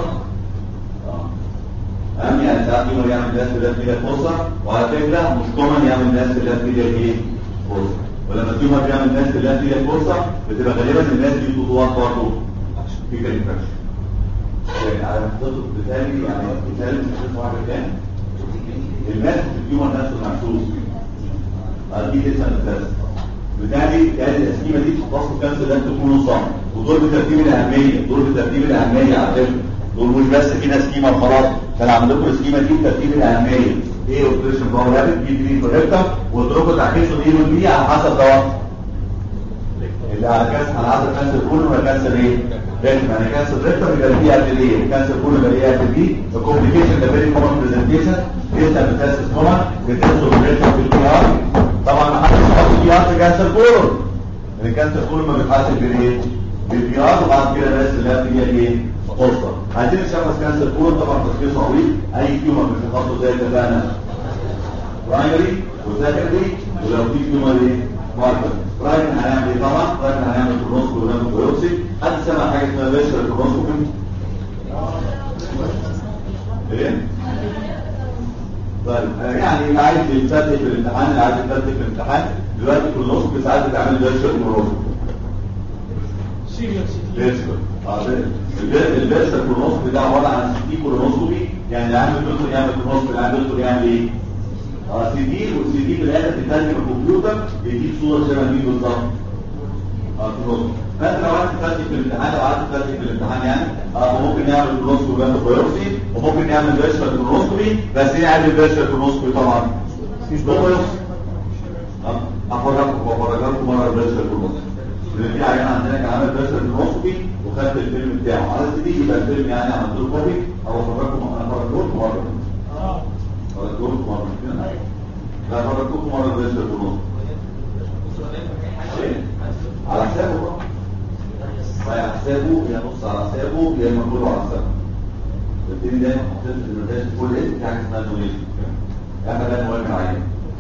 اهم يعني ساعات التيومر يعمل لازم لازم دي فرصه وعلى فكره مش كومن يعمل لازم لازم دي ايه فرصه ولما التيومر بيعمل لازم لازم دي فرصه بتبقى غالبا الناس دي خطوات برضه في كاليفراكشن يعني على خطته بالتالي يعني بالتالي مش واحد تاني الماس في التيومر نفسه محسوس دي لسه متدرسه بالتالي هذه الاسكيمه دي تختص الكانسر ده تكون صم ودول بترتيب الاهميه دول بترتيب الاهميه على فكره دول مش بس كده سكيمه وخلاص كان عندكم السكيمه دي بترتيب الاهميه ايه اوبريشن باور رابط بي 3 كوريكتر وقلت لكم تعكسوا دي والبي على حسب دوت اللي على كاس على حسب كانسر كله ولا كانسر ايه؟ لازم يعني كانسر ريكتر يبقى دي قبل ايه؟ كانسر كله يبقى ايه قبل بي الكومبليكيشن ده فيري كومن برزنتيشن لسه بتاسس كومن بتنسوا الريكتر في البي ار طبعا ما حدش يحط بي ار في كانسر كله الكانسر كله ما بيتحسب بالايه؟ بالبي ار وبعد كده الناس اللي هي ايه؟ فرصه عايزين نشخص كانسر كله طبعا تشخيصه عويض اي تيومر بنشخصه زي اتفقنا برايمري وسكندري ولو في تيومر ايه؟ ماركر برايمري هنعمل ايه طبعا؟ برايمري هنعمل كولونسكوبي ونعمل بايوبسي حد سمع حاجه اسمها فيشر كولونسكوبي؟ ايه؟ طيب آه، يعني اللي عايز يفتتح في الامتحان اللي عايز يفتتح في الامتحان دلوقتي كولونسكوبي ساعات بتعمل فيشر كولونسكوبي سيريال سي تي فيرسال الفيرسال كولونسكوبي ده عباره عن سي دي كولونسكوبي يعني اللي عنده دكتور يعمل كولونسكوبي اللي عنده دكتور يعمل ايه؟ اه سي دي والسي دي في الاخر بتترجم الكمبيوتر بيجيب صوره شبه مين بالظبط؟ اه كولونسكوبي فانت لو عايز تفتح في الامتحان لو عايز تفتح في الامتحان يعني اه ممكن يعمل كولونسكوبي جنب بايوبسي وممكن يعمل فيرسال كولونسكوبي بس ايه عامل فيرسال كولونسكوبي طبعا؟ مش بايوبسي اه افرجكم وافرجكم مره فيرسال كولونسكوبي اللي في عيان عندنا كان عامل فيرسال كولونسكوبي وخدت الفيلم بتاعه على السي دي يبقى الفيلم يعني عملت له كوبي او افرجكم انا فرجتكم مره اه فرجتكم مره كده لا فرجتكم مره فيرسال كولونسكوبي إيه؟ على حسابه بقى على حسابه يا نص على حسابه يا اما كله على حسابه التاني دايما حطيت في المدرسه كل ايه في حاجه اسمها دونيشن احنا ده مهم عين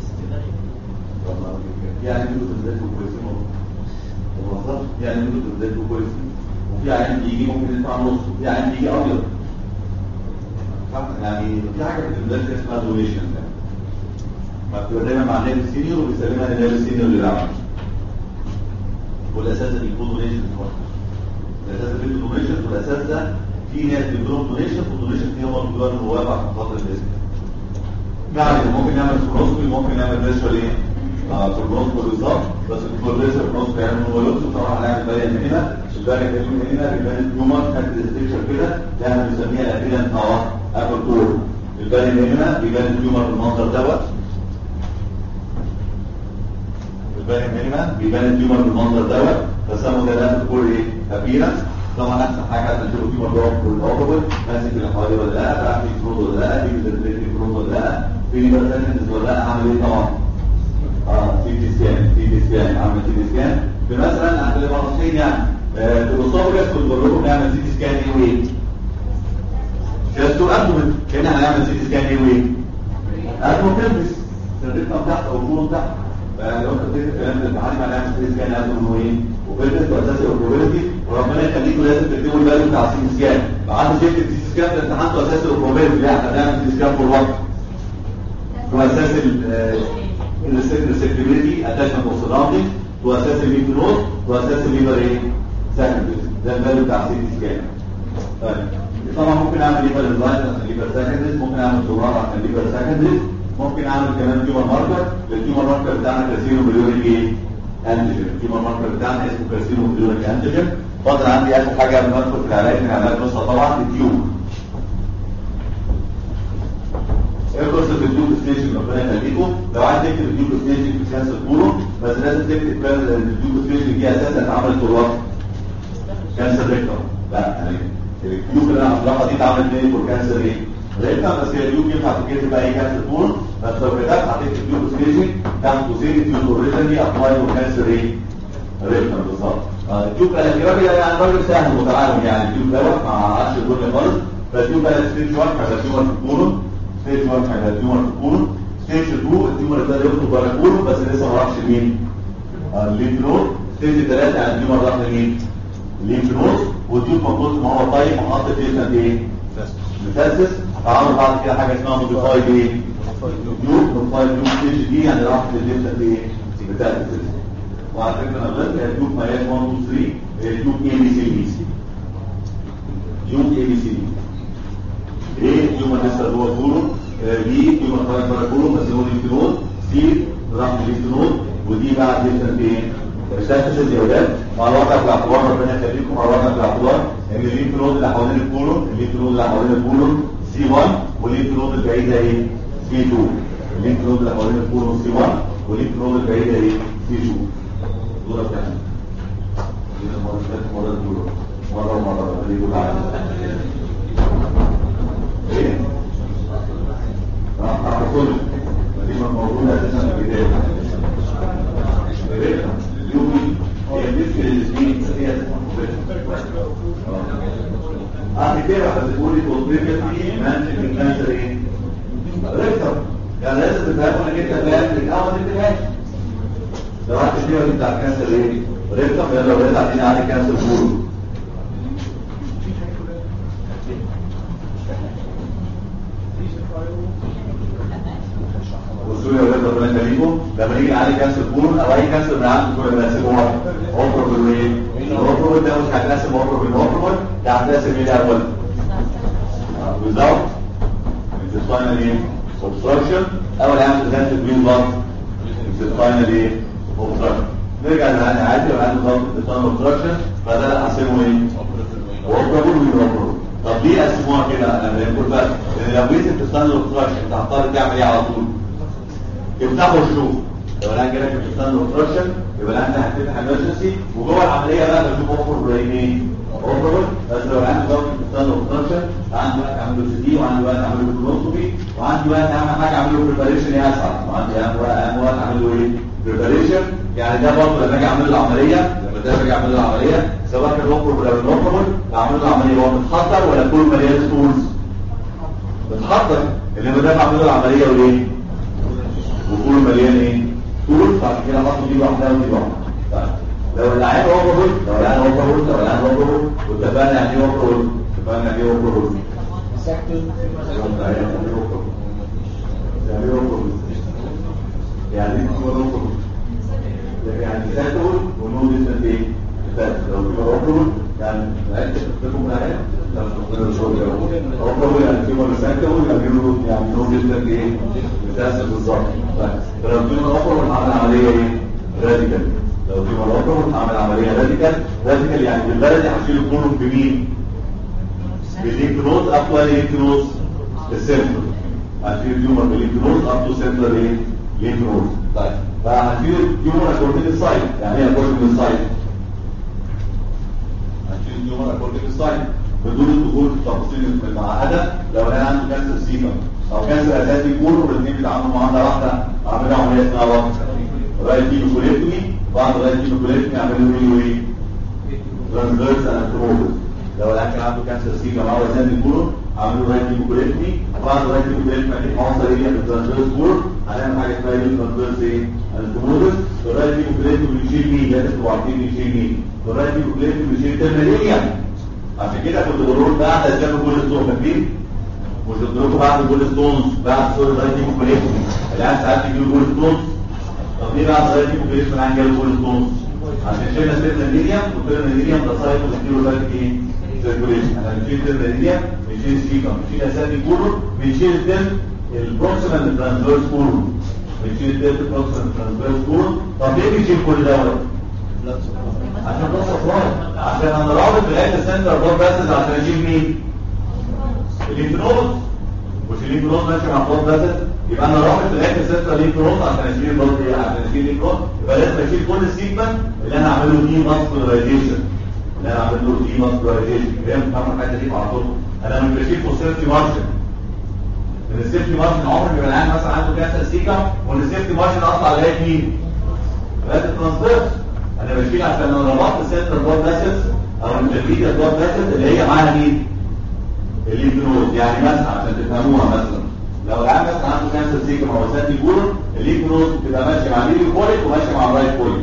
يعني بيقولوا في البدايه كويسين والله يعني بيقولوا في البدايه كويسين وفي عين بيجي ممكن يدفع نص وفي عين بيجي ابيض يعني في حاجه في البدايه اسمها دونيشن فبتبقى دايما مع نائب السينيور وبيسلمها للنائب السينيور اللي عمل والاساس اللي يكون دونيشن الاساس اللي يكون دونيشن والاساس ده في ناس بيدوا دونيشن والدونيشن دي هم اللي بيدوا النواب عشان خاطر الاسم يعني ممكن نعمل كولونسكوبي ممكن نعمل فيرشوال ايه؟ اه كولونسكوبي بالظبط بس الكولونسكوبي كولونسكوبي يعني هو يوصل طبعا هنعمل باين من هنا الباقي كده من هنا بيبان التيومر خدت الاستيكشر كده ده احنا بنسميها الابيلنت اه ابل كور الباقي من هنا بيبان التيومر بالمنظر دوت الباقي من هنا بيبان التيومر بالمنظر دوت فسموا ده الابل كور ايه؟ ابيلنت طبعا احسن حاجه عشان تشوفوا التيومر دوت بالاوبل ماسك اللي حواليه ولا لا بقى في كروز ولا لا في في كروز ولا لا في برسنتج ولا لا اعمل ايه طبعا اه سي تي سكان سي تي سكان عامل سي تي سكان مثلا عند المرضين يعني آه، في الاسوفجس كنت بقول لكم نعمل سي تي سكان ايه وايه جاستو ابدومن هنا هنعمل سي تي سكان ايه وايه ابدومن بلبس الريتم تحت او الفورم تحت فلو انت بتكتب كلام الامتحان هنعمل سي تي سكان ابدومن وايه وبلبس واساسي وبروبابيلتي وربنا يخليكم لازم تكتبوا الفاليو بتاع السي تي سكان لو حد شفت السي تي سكان في الامتحان واساسي وبروبابيلتي لا احنا هنعمل سي تي سكان فور وقت واساس الريسبتبيليتي اتاشمنت اوف سراوندينج واساس الليف نود واساس الليفر ايه سكندري ده الفاليو بتاع سي تي سكان طيب طبعا ممكن اعمل ليفر انزايم عشان ليفر سكندري ممكن اعمل سونار عشان ليفر سكندري ممكن اعمل كمان تيومر ماركر التيومر ماركر بتاعنا كاسينو مليونيك ايه انتيجين التيومر ماركر بتاعنا اسمه كاسينو مليونيك انتيجين فاضل عندي اخر حاجه قبل ما ادخل في العلاج من علاج نصها طبعا التيوب ايه قصه التيوب ستيشن ربنا يخليكم لو عايز تكتب التيوب ستيشن في كانسر كولون بس لازم تكتب كان التيوب ستيشن دي اساسا اتعملت في الوقت كانسر ريكتوم لا يعني التيوب اللي انا هشرحها دي اتعملت ليه فور كانسر ايه ريكتوم بس هي التيوب ينفع تتكتب بقى اي كانسر كولون بس لو كتبت هتكتب تيوب ستيشن تحت قوسين التيوب اوريجينالي ابلاي فور كانسر ايه ريكتوم بالظبط التيوب الراجل يعني راجل سهل متعاون يعني التيوب دوت ما عادش الدنيا خالص فالتيوب بقى ستيج 1 هيبقى تيومر في الكولون ستيج 1 هيبقى تيومر في الكولون ستيج 2 التيومر ده يخرج بره الكولون بس لسه ما راحش لمين؟ الليمف نود ستيج 3 يعني التيومر راح لمين؟ الليمف نود والتيوب موجود ما هو طيب محط ديستنت ايه؟ متاسس فعملوا بعد كده حاجه اسمها موديفايد ايه؟ تيوب موديفايد تيوب ستيج دي يعني راحت للديستنت ايه؟ متاسس وعلى فكره انا غلطت هي تيوب ميال 1 2 3 هي تيوب اي بي سي بي تيوب اي بي سي ايه تيوب لسه جوه الكولون بي تيوب خارج بره الكولون بس هو لينفنود سي راح لللينفنود ودي بقى ديستنت ايه؟ ريسيرشز يا ولاد مع الوضع في الاعتبار ربنا يخليكم مع الوضع في الاعتبار ان اللينفنود اللي حوالين الكولون اللينفنود اللي حوالين الكولون سي 1 واللينفنود البعيده ايه؟ سي 2 اللينفنود اللي حوالين الكولون سي 1 واللينفنود البعيده ايه؟ سي 2 دورة تانية دي المرة اللي فاتت مرة دورة مرة ومرة اللي يقول عادي ايه؟ اه كل دي ما موجودة اساسا في البداية ايه؟ يومي هي مثل الاثنين هي اه كده هتقولي كونتريبيوتي مانجمنت كانسر ايه؟ ريكتر يعني لازم تفهموا انك انت فاهم الاول انت فاهم لو واحد فيها بتاع كانسر ايه ريكتم يلا ولاد عايزين عليه كانسر بول بصوا يا ولاد ربنا يخليكم لما نيجي نعالج كانسر بول او اي كانسر من عنده كنا بنقسمه واحد اوبر بالايه الاوبر ده مش هتقسم اوبر بالاوبر ده هتقسم ايه الاول without intestinal ايه obstruction اول عامل كانسر بين ضغط intestinal ايه obstruction نرجع للعين عادي لو عنده ضغط intestinal obstruction فده لا هقسمه ايه اوبر بالاوبر طب ليه قسموها كده انا بقول بقى ان لو جيت intestinal obstruction انت هتضطر تعمل ايه على طول افتحوا الشوف لو الان جالك intestinal obstruction يبقى الان انت هتفتح emergency وجوه العمليه بقى بشوف اوفر براين ايه اوفر بس لو الان ضغط intestinal obstruction عندي وقت اعمل له سي دي وعندي وقت اعمل له كولونوسكوبي وعندي وقت اهم حاجه اعمل له بريباريشن ايه اسرع وعندي اهم وقت اهم وقت اعمل له ايه بريباريشن يعني ده برضه لما اجي اعمل له العمليه لما ده باجي اعمل له العمليه سواء كان اوفر ولا اوفر بعمل له العمليه هو متحضر ولا كل مليان ستولز متحضر انما ده بعمل له العمليه وليه وكله مليان ايه طول بعد كده احط دي لوحدها ودي لوحدها طيب لو العين اوفر لو العين اوفر لو العين اوفر واتفقنا يعني ايه اوفر اتفقنا يعني ايه اوفر يعني ايه اوفر يعني ايه اوفر يعني تاكل ونود اسمه ايه لو في اوفر يعني العين تفككم من العين اوفر يعني في ولا ساكل يعني نود يعني نود اسمه ايه بتحصل بالظبط فلو في اوفر ونعمل عمليه ايه راديكال لو في اوفر ونعمل عمليه راديكال راديكال يعني بالبلدي هشيل الكولوم بمين باللينكنوز اب لينكنوز السنتر هنشيل التيومر باللينكنوز اب تو سنتر ايه لينكنوز طيب فهنشيل التيومر اكوردنج السايت يعني ايه اكوردنج السايت هنشيل التيومر اكوردنج السايت بدون الدخول في التفاصيل المعقده لو انا عندي كانسر سيكم او كانسر اساسي كله والاثنين بيتعاملوا مع واحده واحده اعملوا عمليه اسمها وقت رايت كيلوكوليكتومي بعد رايت كيلوكوليكتومي اعملوا له ايه ترانسفيرس اناتروموس لو الان كان عنده كانسر سيكا مع وزن كله عملوا رايت كيلوكوليكتومي بعد رايت كيلوكوليكتومي هتبقى حاصل ايه في الترانسفيرس كله هنعمل حاجه اسمها ايه ترانسفيرس ايه اناتروموس الرايت كيلوكوليكتومي بيشيل مين لازم تبقوا عارفين بيشيل مين الرايت كيلوكوليكتومي بيشيل ترميليا عشان كده كنت بقول بعد اسباب كل ستون فاكرين مش قلت لكم بعد كل ستونز بعد سوري رايت كيلوكوليكتومي الان ساعات بيجيبوا كل ستونز طب ليه بعد رايت كيلوكوليكتومي الان جاله كل ستونز عشان شلنا سيرنا ميديم وسيرنا ميديم ده سايت ونديله رايت ايه سيركوليشن احنا بنشيل سيرنا ميديم بنشيل سيكم بنشيل اسامي كله بنشيل الدم البروكسيمال ترانسفيرس كولون بنشيل التلت بروكسيمال ترانسفيرس كولون طب ليه بنشيل كل دوت؟ عشان بص اصلا عشان انا رابط لغايه السنتر بلاد باسز عشان اجيب مين؟ الليمف نود مش الليمف نود ماشي مع بلاد باسز يبقى انا رابط لغايه السنتر ليمف نود عشان اشيل البلاد ايه عشان اشيل الليمف نود يبقى لازم اشيل كل السيجمنت اللي انا اعمله دي ماسكولايزيشن اللي انا اعمل له دي ماسكولايزيشن فاهم فاهم الحته دي على طول انا مش بشيل فوسيرتي مارجن من السيفتي مارجن عمري ما بلاقي مثلا عنده كانسر سيكا وان السيفتي مارجن اطلع لغايه مين؟ لغايه الترانسفيرس انا بشيل عشان انا ربطت السنتر بلاد فاسلز او الانترميديت بلاد فاسلز اللي هي معاها مين؟ الليمف نود يعني مثلا عشان تفهموها مثلا لو العيان مثلا عنده كانسر سيكا او ساتي جولر الليمف نود بتبقى ماشيه مع الليمف كوليك وماشيه مع الرايت كوليك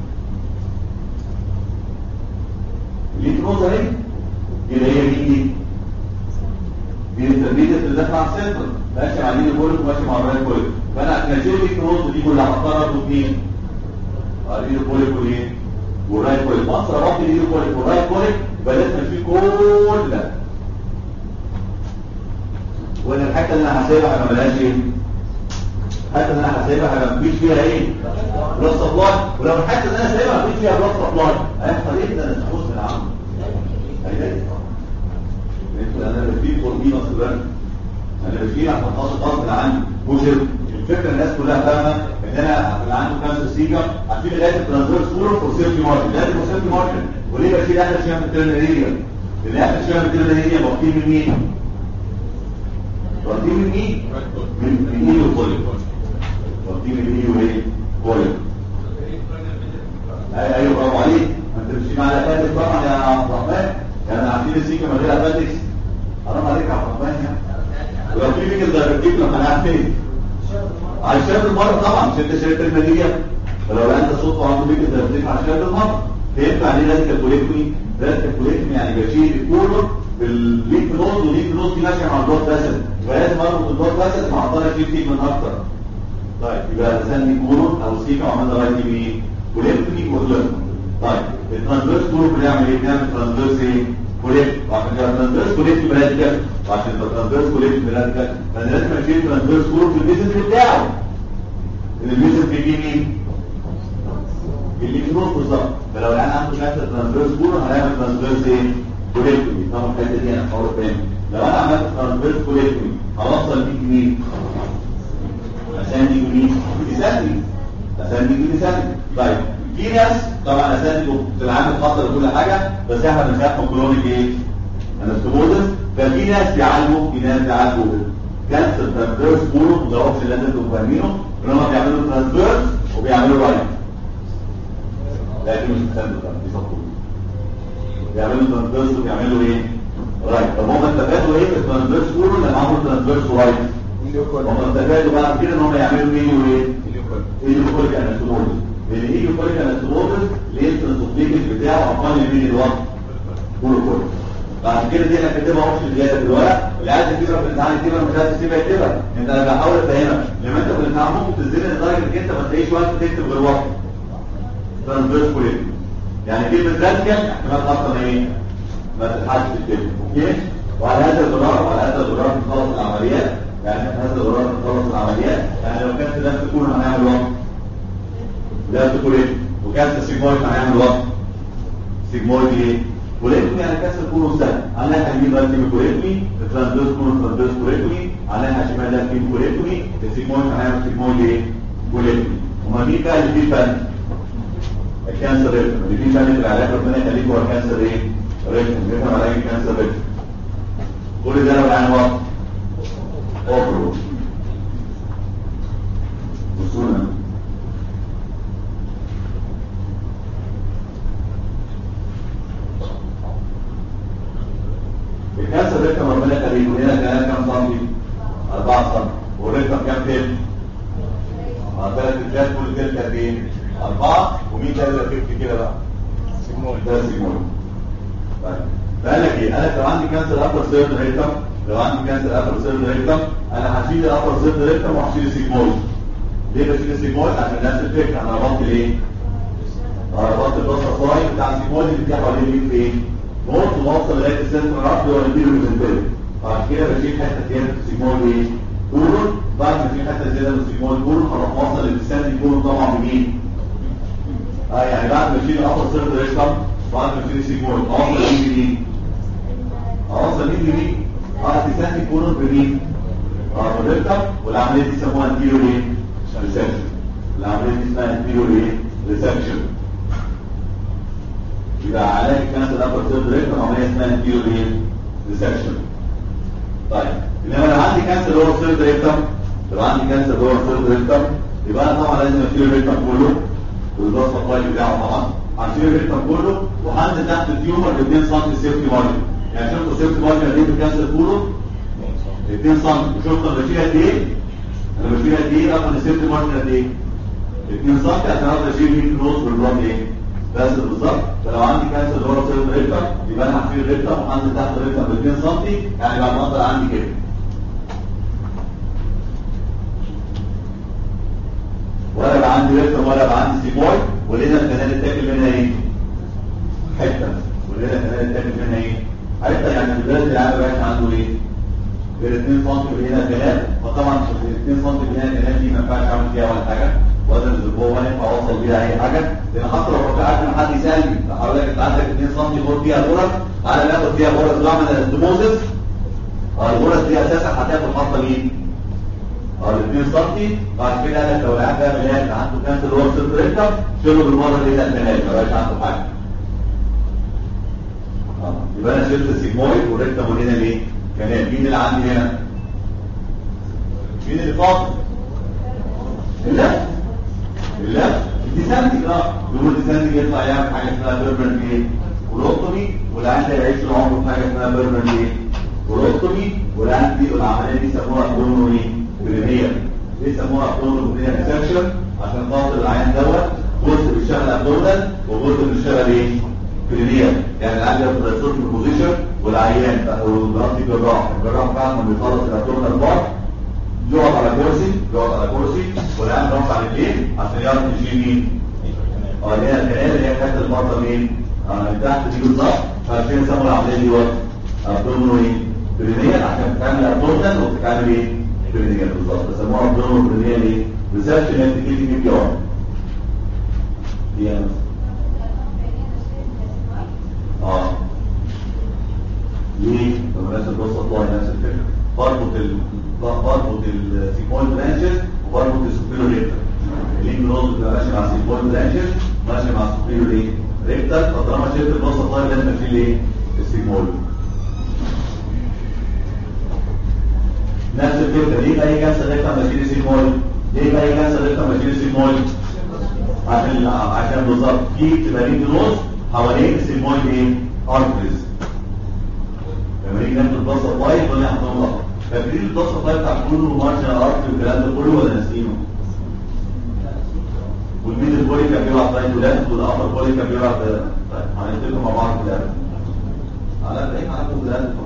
الليمف نود اهي دي اللي هي مين دي؟ دي الانترميديت اللي داخله على السنتر ماشيه مع الليمف كوليك وماشيه مع الرايت كوليك فانا عشان اشيل الليمف نود دي كلها هحطها اربط مين؟ الايد كوليك والايه والرايت كوليك مصر ربط الايد كوليك والرايت كوليك يبقى لازم اشيل كل ده وان الحته اللي انا هسيبها ما بلاش ايه الحته اللي انا هسيبها ما فيش فيها ايه بلس سبلاي ولو الحته اللي انا سايبها ما فيش فيها بلس سبلاي هيحصل ايه ده انا من العام انتوا انا بشيل فورمينا سبان انا بشيل عشان خاطر غصب عني مجر الفكره الناس كلها فاهمه ان انا اللي عنده كانسر سيجا هشيل لغايه الترانسفيرس كولر فور سيفتي مارجن لازم فور سيفتي مارجن وليه بشيل اخر شويه من الترنريه لان اخر شويه من الترنريه واخدين من مين؟ واخدين من مين؟ من من ايده الكوليك واخدين من ايده ايه؟ كوليك ايوه ايوه برافو عليك ما انت مش مع الافاتكس طبعا يا عبد الرحمن يعني عارفين السيكا من غير افاتكس حرام عليك يا عبد الرحمن يعني ولو في فيك الدايركتيف لما هنعمل فين؟ على الشاب المرة طبعا مش انت شايف المالية فلو انت صوته عنده بيك الدايركتيف على الشاب المرة فهمت عليه لازم كالكوليكتومي لازم كالكوليكتومي يعني بشيل الكولر بالليك نوز والليك نوز دي ماشيه مع البلوت باسل فلازم اربط البلوت باسل مع طالع فيه فيه من اكتر طيب يبقى لسان دي كولر او سيكا وعملنا رايت يمين كوليكتومي وغلط طيب الترانسفيرس كولر بنعمل ايه؟ بنعمل ترانسفيرس ايه؟ كوليكت وعشان كده ترانسفيرس كوليكت بلاد كده وعشان يبقى ترانسفيرس كوليكت بلاد كده فانا لازم اشيل ترانسفيرس كولر في البيزنس بتاعه البيزنس بيجي مين؟ اللي في نص بالظبط فلو العيان عنده كانسر ترانسفيرس كولر هنعمل ترانسفيرس ايه؟ كوليكتومي طبعا الحته دي انا هقول تاني لو انا عملت ترانسفيرس كوليكتومي هوصل دي مين؟ عشان دي مين؟ بيسالني عشان دي بيسالني طيب في ناس طبعا اساسي في العام خطر وكل حاجه بس احنا بنخاف من كرونيك ايه؟ انستموزس ففي ناس بيعالجوا في ناس بيعالجوا كانسر ترانسفيرس كولر ما ضربش اللي انتوا فاهمينه ان هم بيعملوا ترانسفيرس وبيعملوا رايت لكن مش بيسالوا بيصفوا بيعملوا ترانسفيرس وبيعملوا ايه؟ رايت طب هم استفادوا ايه في الترانسفيرس كولر لما عملوا ترانسفيرس ورايت؟ هم استفادوا بعد كده ان هم يعملوا ايه وايه؟ ايه الكوليك انستموزس لان ايه الكوليك انستموزس الانسولين سبليكت بتاعه اقل من الوقت كله كله بعد كده دي انا كاتبها اوبشن زياده في الورق اللي عايز يكتبها في الامتحان يكتبها مش عايز تسيبها يكتبها انت انا بحاول افهمك لما انت في الامتحان ممكن تنزل لدرجه انك انت ما تلاقيش وقت تكتب غير وقت ترانسفيرس كوليك يعني كلمه راديكال احتمال اصلا ايه ما تلحقش تكتبها اوكي وعلى هذا الدولار وعلى هذا الدولار بنخلص العمليات يعني هذا الدولار بنخلص العمليات يعني لو كانت لا تكون هنعمل وقت لا تكون ايه وكانت سيجمويد هنعمل وقت سيجمويد ايه كوليكتومي يعني كسر كله سهل عليها يمين رايت يمين كوليكتومي الترانسفيرس كله ترانسفيرس كوليكتومي عليها شمال لeft يمين كوليكتومي السيجمويد هنعمل سيجمويد ايه كوليكتومي امال مين بقى اللي فيه فن الكانسر ريتم اللي فيه فن في العلاج ربنا يخليك هو الكانسر ايه ريتم بيفهم علاج الكانسر ريتم كل ده لو عن وقت اوبرو وصولنا الكانسر ريتم ربنا يخليك هنا كان كام سنتي 4 سم والريتم كام فين ثلاث رجال كل تلك قد ايه أربعة ومين ده اللي فيك كده بقى سيجمويد ده سيجمويد طيب فقال لك ايه قال لك لو عندي كانسر ابر سيرد ريتم لو عندي كانسر ابر سيرد ريتم انا هشيل الابر سيرد ريتم وهشيل السيجمويد ليه بشيل السيجمويد عشان نفس الفكره انا ربطت الايه ربطت البصره الصايم بتاع السيجمويد اللي بتاعه عليه مين فين نقط موصل لغايه السنتر العقلي ولا البيرو ميزنتري بعد كده بشيل حته زياده في السيجمويد ايه كولون بعد ما في حته زياده من السيجمويد كولون هروح واصل للساندي كولون طبعا بمين؟ اه يعني بعد ما اشيل الابر سيرد ريكتم بعد ما اشيل السيجمويد اوصل مين بمين؟ اوصل مين بمين؟ اه تساندي كولون بمين؟ اه بالريكتم والعمليه دي يسموها انتيريور ايه؟ ريسكشن العمليه دي اسمها انتيريور ايه؟ ريسكشن يبقى علاج كانسر الابر سيرد ريكتم عمليه اسمها انتيريور ايه؟ ريسكشن طيب انما لو عندي كانسر لور سيرد ريكتم لو عندي كانسر لور سيرد ريكتم يبقى انا طبعا لازم اشيل الريكتم كله والباص الطويل بتاعه طبعا هشيل الريكتم كله وهنزل تحت التيومر ب 2 سم سيفتي مارجن يعني شفتوا سيفتي مارجن دي في الكانسر كله 2 سم وشفتوا انا بشيل قد ايه؟ انا بشيل قد ايه رقم السيفتي مارجن قد ايه؟ 2 سم عشان اقدر اشيل 100 نص بالبلاد ايه؟ بس بالظبط فلو عندي كانسر لور سيرد ريكتم يبقى انا هشيل الريكتم وهنزل تحت الريكتم ب 2 سم يعني بعد ما اقدر عندي كده ولا بقى عندي ريكتم ولا بقى عندي سيمويد ولنا الكنال التاكل منها ايه؟ حته ولنا الكنال التاكل منها ايه؟ حته يعني البلد العام بقى عنده ايه؟ غير 2 سم هنا كلام فطبعا ال 2 سم هنا كلام دي ما ينفعش اعمل فيها ولا حاجه ولا الاسبوع ولا ينفع اوصل بيها اي حاجه لان حتى لو كنت عارف ان حد يسالني لو حضرتك انت عندك 2 سم خد فيها غرز انا باخد فيها غرز بعمل الاندوموزس الغرز دي اساسا هتاخد حاطه مين؟ اه ال 2 سم بعد كده انا لو العيان ده ملاك عنده كانسر لور سيرت ريكتم شيله بالمره اللي هنا الكنال ما بقاش عنده حاجه اه يبقى انا شلت السيجمويد والريكتم وهنا ليه؟ كنال مين اللي عندي هنا؟ مين اللي فاضل؟ اللف اللف الديسانتي اه يقول الديسانتي يطلع يعمل حاجه اسمها بيرمنت ايه؟ كولوتومي والعيان ده يعيش طول عمره في حاجه اسمها بيرمنت ايه؟ كولوتومي والعيان دي العمليه دي يسموها ابدومينو ايه؟ بريمير ليه سموها ابدومينو بريمير ريسكشن عشان خاطر العيان دوت جزء بيشتغل ابدومينال وجزء بيشتغل ايه؟ بريمير يعني العيان ده في السيركل بوزيشن والعيان والجراح الجراح الجراح بعد ما بيخلص الابدومينال بارت يقعد على كرسي يقعد على كرسي والعيان رافع رجليه عشان يعرف يشيل مين؟ اه اللي هي الكنال اللي هي كانت المرضى مين؟ اه من تحت دي بالظبط فعشان يسموا العمليه دي وقت ابدومينو ايه؟ بريمير عشان بتعمل ابدومينال وبتعمل ايه؟ بريمير بالظبط بيسموها ابدومينو بريمير ايه؟ ريسبشن انتيكيتي بي بي ار دي يعني اه ليه؟ لما نفس القصه تطلع نفس الفكره بربط ال بربط السيكوين برانشز وبربط السوبيرو ريكتر اللينك نوز بتبقى ماشي مع السيكوين برانشز ماشي مع السوبيرو ايه؟ ريكتر فطالما شلت القصه طيب لازم اشيل ايه؟ السيكوين نفس الفكره ليه بقى كانسر ريكتر ماشيل السيكوين؟ ليه بقى كانسر ريكتر ماشيل السيكوين؟ عشان عشان بالظبط في بتبقى لينك نوز حوالين السيكوين ايه؟ ارتريز لما نيجي ناخد البصه طيب ولا هنحطهم لها فاكرين البصه طيب بتاع كله مارشال ارت والكلام ده كله ولا ناسينه والميد البولي كان بيلعب طيب ولاد والابر بولي كان بيلعب طيب هنكتبهم مع بعض في اللعبه على ايه هناخد في اللعبه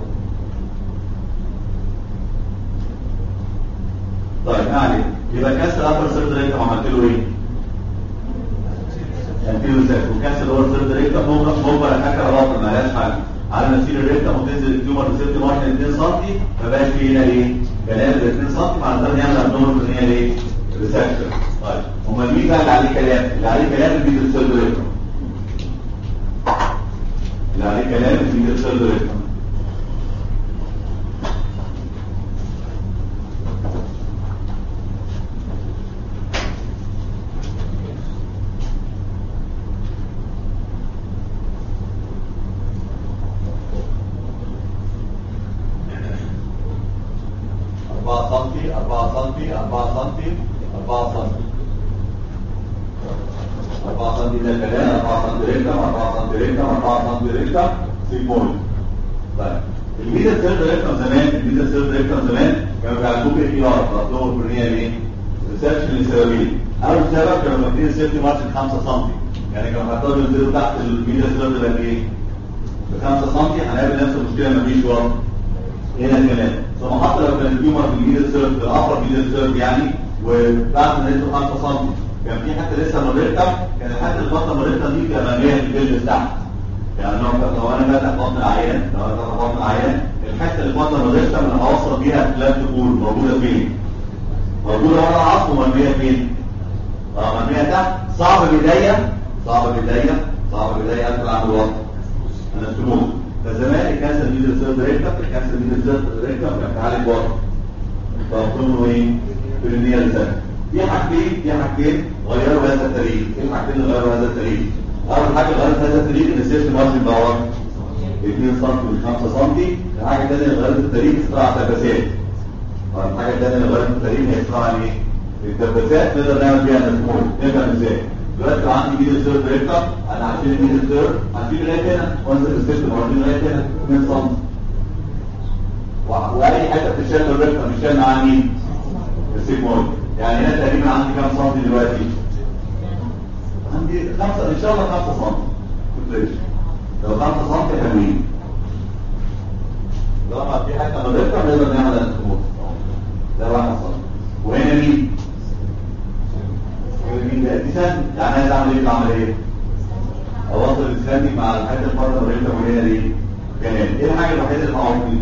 طيب ما علينا يبقى كاس الابر سيرد ريت عملت له ايه؟ انتيرو سيرد وكاس الاور سيرد ريت ممكن حاجه غلط ما لهاش حل على ما تشيل الريكتم وتنزل التيومر لست ماركن 2 سم ما بقاش فيه هنا ايه؟ كلام 2 سم مع ذلك يعمل ابنورمال ان هي ايه؟ ريسكشن طيب امال مين بقى اللي عليه كلام؟ اللي عليه كلام البيتر سيل ريكتم اللي عليه كلام البيتر سيل ريكتم سنتي 4 سنتي 4 سنتي 4 سنتي 4 سنتي ده الكلام 4 سنتي ريكتم 4 سنتي ريكتم 4 سنتي ريكتم سيمبول طيب الميدا سيرد ريكتم زمان الميدا سيرد ريكتم زمان كانوا بيعالجوه بالاي ار بيعالجوه بالبرنيه ليه؟ ريسبشن للسيرابيل اول سبب كانوا ماخدين سيفتي مارجن 5 سم يعني كانوا بيعتبروا ينزلوا تحت الميدا سيرد قد ايه؟ ب 5 سم هنقابل نفس المشكله ما فيش ورم هنا كمان ثم حتى لو كان التيومر في الميدل سيرف في الابر ميدل سيرف يعني وبعد ما نزلوا 5 سم كان في حته لسه مريضه كان الحته اللي بطن مريضه دي كان مليانه الجلد تحت يعني لو لو انا فاتح بطن العيان لو انا فاتح بطن العيان الحته اللي بطن مريضه انا هوصل بيها كلاب تكون موجوده فين؟ موجوده ورا العظم ومرميه فين؟ اه مرميه تحت صعب بايديا صعب بايديا صعب بايديا ادخل عند الوسط انا سموم فزمان الكانسر ميدل سيرد ريكتم الكانسر ميدل سيرد ريكتم كان بيتعالج بره فقلنا ايه؟ برينيال ريسيرش في حاجتين في حاجتين غيروا هذا التاريخ ايه الحاجتين اللي غيروا هذا التاريخ؟ اول حاجه غيرت هذا التاريخ ان السيرش مارجن باور 2 سم من 5 سم الحاجه الثانيه اللي غيرت التاريخ اختراع الدباسات الحاجه الثانيه اللي غيرت التاريخ هي اختراع ايه؟ الدباسات نقدر نعمل بيها نسمول نفهم ازاي دلوقتي لو عندي ميدل سيرد ريكتم انا عارفين الميدل سيرد عارفين لغايه هنا وانزل السيستم وعارفين لغايه هنا 2 سم واي حته بتشال الريكتم بتشال معاها مين؟ السيجمويد يعني هنا تقريبا عندي كام سم دلوقتي؟ عندي خمسة ان شاء الله خمسة سم كوتريش لو خمسة سم حلوين لو ما في حته من الريكتم نقدر نعمل السموث ده واحد سم وهنا مين؟ مين ده؟ دي سن يعني عايز اعمل ايه العمليه؟ اوصل السن مع الحته الفرده والريكتم وهنا دي كمان ايه الحاجه الوحيده اللي معروفه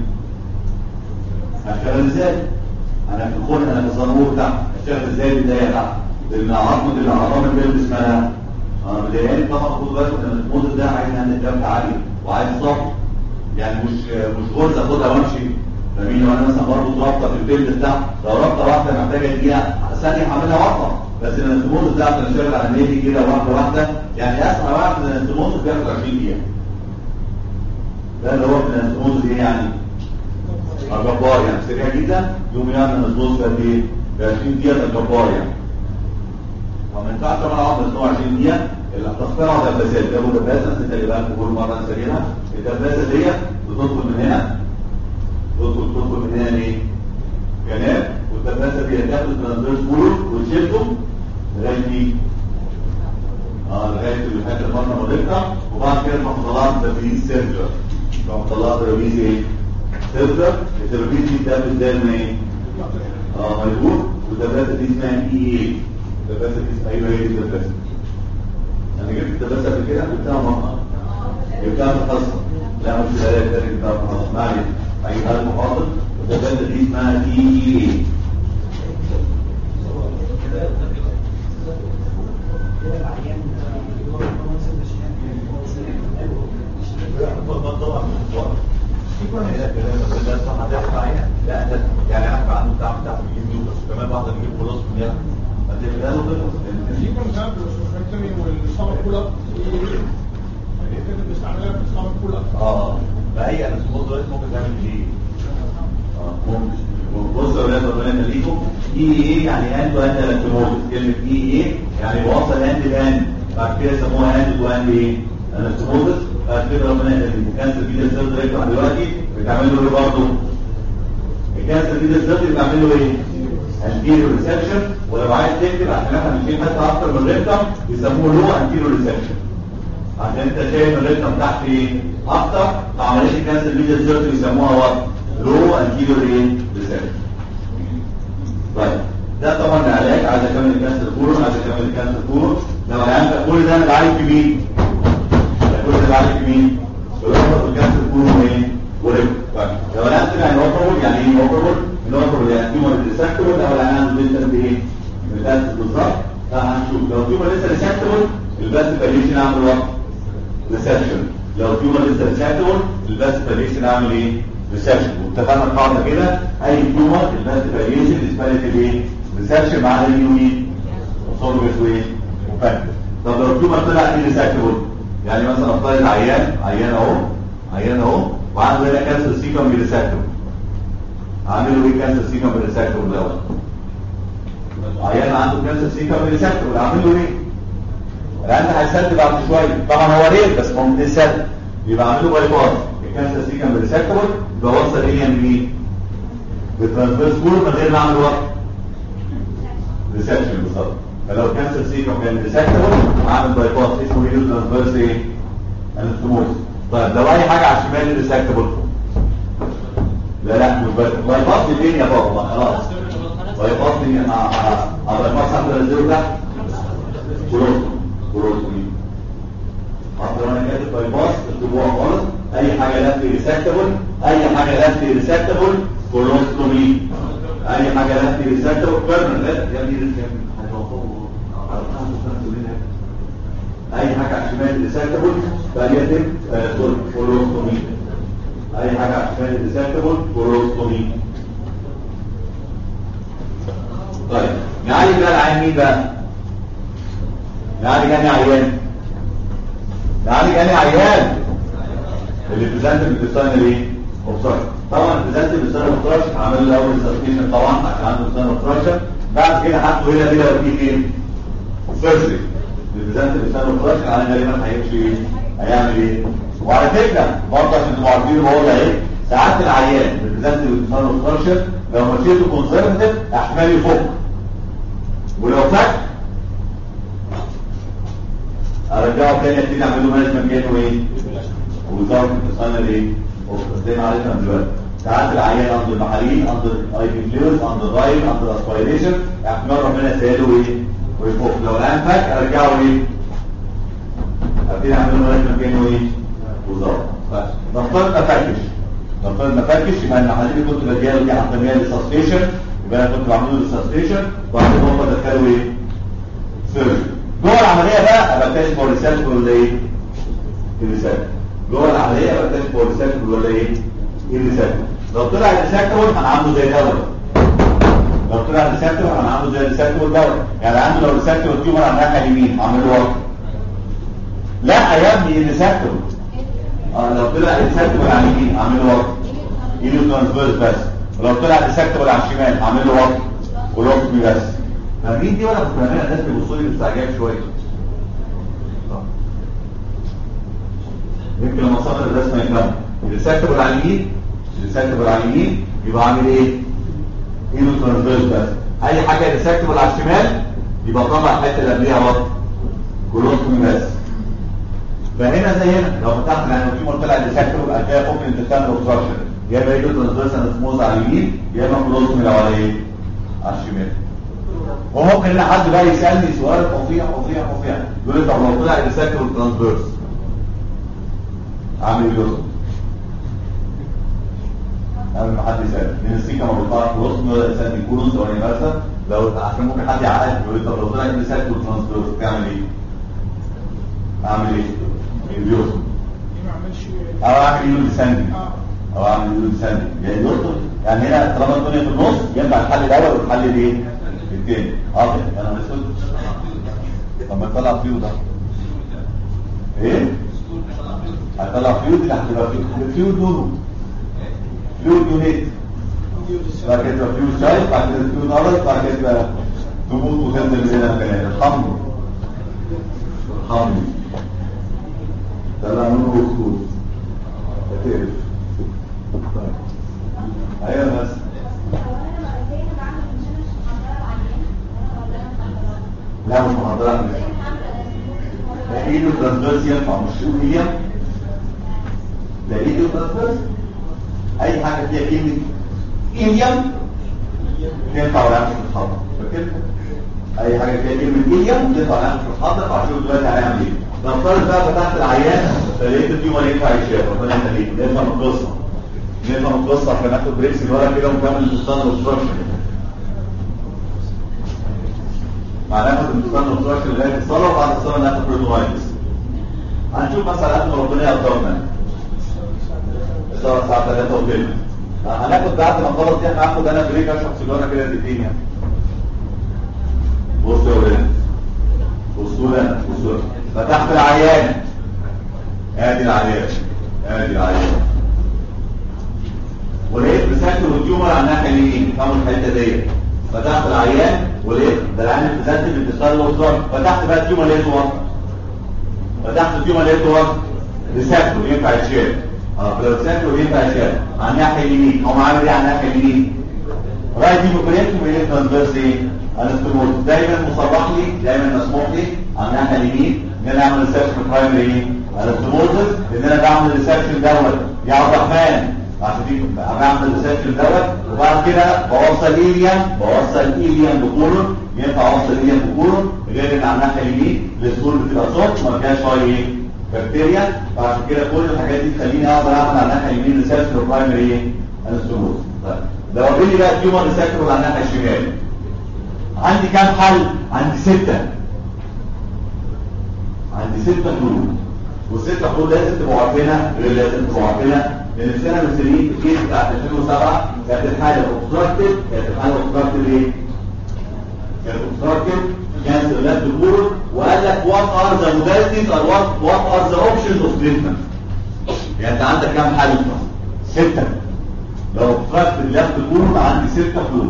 هشتغل ازاي؟ انا في الخلق انا في الزنبور تحت هشتغل ازاي بدايه تحت؟ لان عظمه الاعظام اللي اسمها انا مضايقاني طبعا خد بالك ان الموز ده عايز عندي جامده عاليه وعايز صبر يعني مش مش غرزه اخدها وامشي فاهمين لو انا مثلا برضه رابطه في الفيلد بتاعها لو رابطه واحده محتاجه دقيقه ثانيه هعملها واحده بس ان السموز ده عشان اشتغل على النادي كده واحده واحده يعني اسرع واحد من السموز بياخد 20 دقيقه ده اللي هو من السموز دي يعني جبار يعني سريع جدا يوم يعمل السموز قد ايه؟ ب 20 دقيقه ده جبار يعني وما ينفعش طبعا اقعد اسمه 20 دقيقه اللي هتخترعوا دباسات جابوا دباسه نسيت اجيبها لكم كل مره نسيتها الدباسه ديت بتدخل من هنا تدخل تدخل من هنا ليه؟ كلام والدباسه دي هتاخد ترانزفيرس فلوس وتشيلهم لغايه دي اه لغايه الحته البطنه والركبه وبعد كده تروح مطلعها ترابيز سيركلر تروح مطلعها ترابيز ايه؟ سيركلر الترابيز دي بتعمل زي ما ايه؟ اه مجهول والدباسه دي اسمها اي ايه؟ الدباسه دي اسمها ايوه هي دي الدباسه انا جبت الدباسه قبل كده جبتها مره جبتها في الحصه لا مش الالات ده جبتها في الحصه ما علينا هجيبها لكم حاضر والدباسه دي اسمها اي ايه؟ يعني احنا عنده بتاع بتاع بيجيب يوبس كمان واحده بيجيب خلاص منها ما تبقى له في كونسنت والسوفكتومي والستامك كول اب كده بنستعملها في الستامك كول اب اه فهي انا سموت دلوقتي ممكن تعمل ايه؟ اه ممكن بصوا يا ولاد ربنا يخليكم اي ايه يعني اند تو اند الكترونيك كلمه اي ايه يعني بوصل اند لاند بعد كده يسموها اند تو اند ايه؟ الكترونيك بعد كده ربنا يخليكم كانسر كده سيرد ريكتور دلوقتي بتعمل له ايه برضه؟ الكانسر كده سيرد بتعمل له ايه؟ انتيريور ريسبشن ولو عايز تكتب عشان احنا بنشيل حتى اكتر من الريكتم يسموه لو انتيريور ريسبشن عشان انت شايف الريكتم تحت ايه اكتر فعمليه الكانسر ميديا سيرت يسموها وات لو انتيريور ايه ريسبشن طيب ده طبعا العلاج عايز اكمل الكانسر كورون عايز اكمل الكانسر كورون لو انت كل ده بعالج في مين؟ كل ده بعالج في مين؟ بربط الكانسر كورون وايه؟ وريكتم طيب لو انا يعني اوبرول يعني ايه اوبرول؟ الاوبرول يعني تيومر ريسكتبل او العنان ديستنت ايه؟ ميتاستس بالظبط فهنشوف لو تيومر لسه ريسكتبل الباس فاليشن اعمل وقت ريسبشن لو تيومر لسه ريسبتبل الباس فاليشن اعمل ايه ريسبشن واتفقنا القاعده كده اي تيومر الباس فاليشن ديسباليتي ايه ريسبشن مع اليومين وصولوس وايه وفاكتور طب لو التيومر طلع ايه ريسبتبل يعني مثلا افترض عيان عيان اهو عيان اهو وعنده هنا كانسر سيكم ريسبتبل عامل له ايه كانسر سيكم ريسبتبل دوت عيان عنده كانسر سيكم ريسبتبل عامل له ايه لان هيسد بعد شويه طبعا هو ريت بس ممكن يسد يبقى عامل له باي باس الكانسر سي كان ريسكتبل يبقى وصل ايه لمين بالترانسفيرس كور من غير ما اعمل وقت ريسبشن بالظبط فلو كانسر سي كان ريسكتبل عامل باي باس اسمه ايه ترانسفيرس ايه انستموس طيب لو اي حاجه على الشمال ريسكتبل لا لا مش باي باس الدنيا بابا خلاص باي باس الدنيا باي باس هقدر انزله تحت كلوستومي كلوستومي اصل انا كاتب باي باس اكتبوها خالص اي حاجه لفت ريسكتبل اي حاجه لفت ريسكتبل كولوستومي اي حاجه لا في رساله وكبرنا لا يا ابني رساله يا ابني هيوقفوا على الخمس سنه كلنا اي حاجه على الشمال ريسيرتبل فليتم فولوستومي اي حاجه على الشمال ريسيرتبل فولوستومي طيب نعالج بقى العين مين بقى نعالج انهي عيان نعالج انهي عيان اللي بريزنت بالبستان ايه اوبستراكشن طبعا بريزنت بالبستان اوبستراكشن عمل له اول ريسيرشن طبعا عشان عنده بستان اوبستراكشن بعد كده حطه هنا كده وديه فين سيرجري البريزنت بالبستان اوبستراكشن على غالبا هيمشي ايه هيعمل ايه وعلى فكره برضه عشان تبقوا عارفين بقول ايه ساعات العيان بالبريزنت بالبستان اوبستراكشن لو مشيته كونسرفتيف احتمال يفك ولو فك ارجعه تاني ابتدي اعمل له مانجمنت كانه ايه وزاره الاتصال ايه زي ما عرفنا من دلوقتي ساعات العيان عنده المحاليل عنده اي بي فلويد عنده رايل عنده اسبيريشن احتمال ربنا يسهله ايه ويفك لو الان فك ارجعه ايه ابتدي اعمل له مانجمنت كانه ايه وزاره نفترض ما فكش نفترض ما فكش يبقى المحاليل اللي كنت بديها له دي هنسميها للسسبيشن يبقى انا كنت بعمل له للسسبيشن وبعد كده هم دخلوا ايه سيرجري جوه العمليه بقى ابقى اكتشف هو ريسيرش ولا ايه الريسيرش جوه العمليه ابقى اكتشف هو ريسيرش ولا ايه الريسيرش لو طلع الريسيرش هنعمله زي دواء لو طلع الريسيرش هنعمله زي الريسيرش دواء يعني عنده لو الريسيرش والتيومر على الناحيه اليمين هعمله وقت لا يا ابني الريسيرش اه لو طلع الريسيرش على اليمين هعمله وقت ايده ترانسفيرس بس ولو طلع الريسيرش على الشمال هعمله وقت والوقت بس فاهمين دي ولا مش فاهمين الناس بيبصوا لي باستعجاب شويه يمكن لما صدر الرسمه يفهم الريسكتبل على اليمين الريسكتبل على اليمين يبقى عامل ايه ايده ترانسفيرس بس اي حاجه ريسكتبل على الشمال يبقى طبعا الحته اللي قبليها برضه كلهم بس فهنا زي هنا لو فتحت يعني في طلع ريسكتبل هتلاقي ممكن انتستان اوبستراكشن يا اما ايده ترانسفيرس انسموز على اليمين يا اما كلهم لو على ايه على الشمال وممكن ان حد بقى يسالني سؤال فظيع فظيع فظيع يقول لي طب لو طلع الريسكتور والترانسفيرس اعمل ايه يوصل قبل ما حد يسال لان السيكا ما بيطلعش في وسط الانسان يكون ثواني مثلا لو عشان ممكن حد يعقد يقول لي طب لو طلع الريسكتور والترانسفيرس تعمل ايه؟ اعمل ايه؟ اليوصل ما اعملش او اعمل ايه لساندي او اعمل ايه لساندي يعني يوصل يعني هنا طالما الدنيا في النص ينفع الحل الاول والحل الايه؟ التاني اه انا مسؤول طب ما تطلع فيو ده ايه هتطلع فيو دي هتبقى فيو فيو دونو فيو يونيت بعد كده تبقى فيو شاي بعد كده فيو نارس بعد كده تبقى تموت وتنزل هنا مكانها الحمد الحمد طلع منه وصول هتقرف طيب ايوه بس لا مش محاضرات لا ايده ترانسفيرس ينفع مش شو هي لا ايده ترانسفيرس اي حاجه فيها كلمه ايليم تنفع ولا مش تتحضر فاكر اي حاجه فيها كلمه ايليم تنفع ولا مش تتحضر فعشان دلوقتي هنعمل ايه نفترض بقى فتحت العيان فلقيت التيومر ينفع يشاف ربنا يخليك نفهم القصه نفهم القصه عشان ناخد بريكس الورق كده ونكمل الاتصال والستراكشر معناها الانتصار والتراكشن لغايه الصلاه وبعد الصلاه ناخد بروتومايتس هنشوف مثلا قبل ما ربنا يقدرنا الصلاه الساعه 3 وكده هناخد بعد ما نخلص دي هاخد انا بريك اشرب سيجاره كده دقيقتين يعني بصوا يا ولاد بصوا لنا بصوا فتحت العيان ادي العيان ادي العيان ولقيت مسكت التيومر على الناحيه اليمين فاهم الحته ديت فتحت العيان ولقيت ده العيان ابتدت باتصال الوصول فتحت بقى التيومر لقيته ورا فتحت التيومر لقيته ورا ريسبتور ينفع يتشال اه لو ريسبتور ينفع يتشال على الناحيه اليمين هو عامل ايه على الناحيه اليمين رايت ديموكريت وبين ترانسفيرس ايه انستمول دايما مصرح لي دايما مسموح لي على الناحيه اليمين ان انا اعمل ريسبشن برايمري ايه انستمولز ان انا بعمل ريسبشن دوت يا عبد الرحمن عشان دي بعمل ريسبشن دوت وبعد كده بوصل ايليان بوصل ايليان بكولون ينفع اوصل ايليان بكولون غير ان على الناحيه اليمين السكول بتبقى صوت وما فيهاش فاي ايه بكتيريا فعشان كده كل الحاجات دي تخليني اقدر اعمل على الناحيه اليمين ريسبشن برايمري ايه انستمولز طيب لو قابل لي بقى تيومر ريسكتور على الناحيه الشمال عندي كام حل عندي ستة عندي ستة حلول والستة حلول لازم تبقوا عارفينها غير لازم تبقوا عارفينها لان في سنه من السنين في الكيس بتاعت 2007 كانت الحاله اوبستراكتيف كانت الحاله اوبستراكتيف ايه؟ كانت اوبستراكتيف كانسر لاب الكورون وقال لك وات ار ذا موداليتيز اور وات وات ار ذا اوبشنز اوف تريتمنت يعني انت عندك كام حل؟ ستة لو اوبستراكتيف لاب الكورون عندي ستة حلول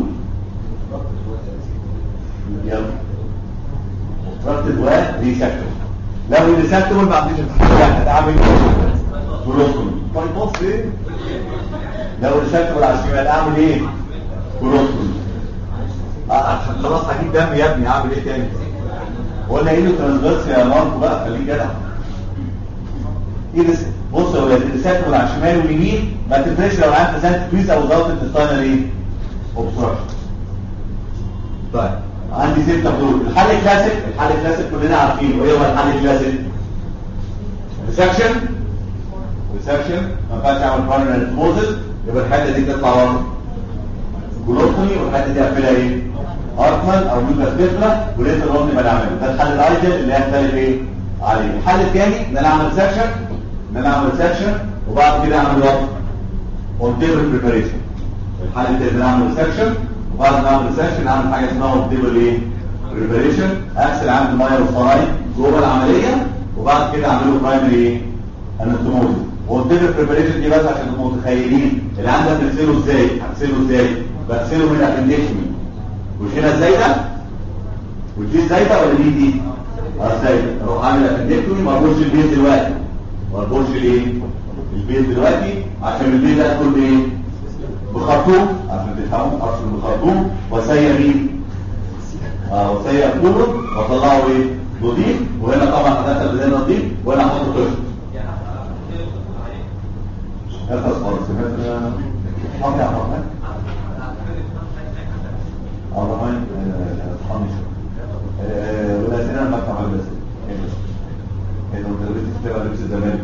يلا اوبستراكتيف وريسكتور لو الريسكتور ما عنديش امتحان هتعمل كولوستومي طيب بص ايه لو الريسكتور على الشمال اعمل ايه كولوستومي آه، عشان خلاص هجيب دم يا ابني اعمل ايه تاني ولا ايه ترانسفيرس يا ماركو بقى خليك جدع ايه بس بص يا ولاد الريسكتور على الشمال واليمين ما تفرقش لو عندك سنت كويس او ضغط الانتستاينال ايه اوبستراكشن طيب عندي ستة حلول الحل الكلاسيك الحل الكلاسيك كلنا عارفينه ايه هو الحل الكلاسيك ريسكشن ريسكشن ما ينفعش اعمل برايمري انستموزس يبقى الحته دي تطلع ورا جلوكومي والحته دي اقفلها ايه ارتمان او يوكاس بيفلا وليس الرمل ما نعمله ده الحل الايدل اللي هختلف ايه عليه الحل الثاني ان انا اعمل سكشن ان انا اعمل سكشن وبعد كده اعمل وقت اون تيبل بريباريشن الحل الثاني ان انا اعمل سكشن وبعد ما اعمل سكشن اعمل حاجه اسمها اون تيبل ايه بريباريشن اغسل عند الميه والصرايع جوه العمليه وبعد كده اعمله برايمري ايه انستموزس والديفل بريباريشن دي بس عشان تبقوا متخيلين اللي عندك بتغسله ازاي هتغسله ازاي بغسله من الابندكتومي مش هنا ازاي ده ودي ازاي ده ولا دي دي اه ازاي اروح اعمل ابندكتومي ما اربطش البيت دلوقتي ما اربطش الايه البيت دلوقتي عشان البيت ده ادخل بايه بخرطوم عشان تفهموا ارسل بخرطوم واسير مين اه واسير كوره واطلعه ايه نضيف وهنا طبعا هدخل بدايه نضيف وهنا احط قشر نفس خالص سمعت حاضر يا عمران عمران اصحابي ولا سنة ما بفتح على بس انه مدرسة كتابة لبس الزمان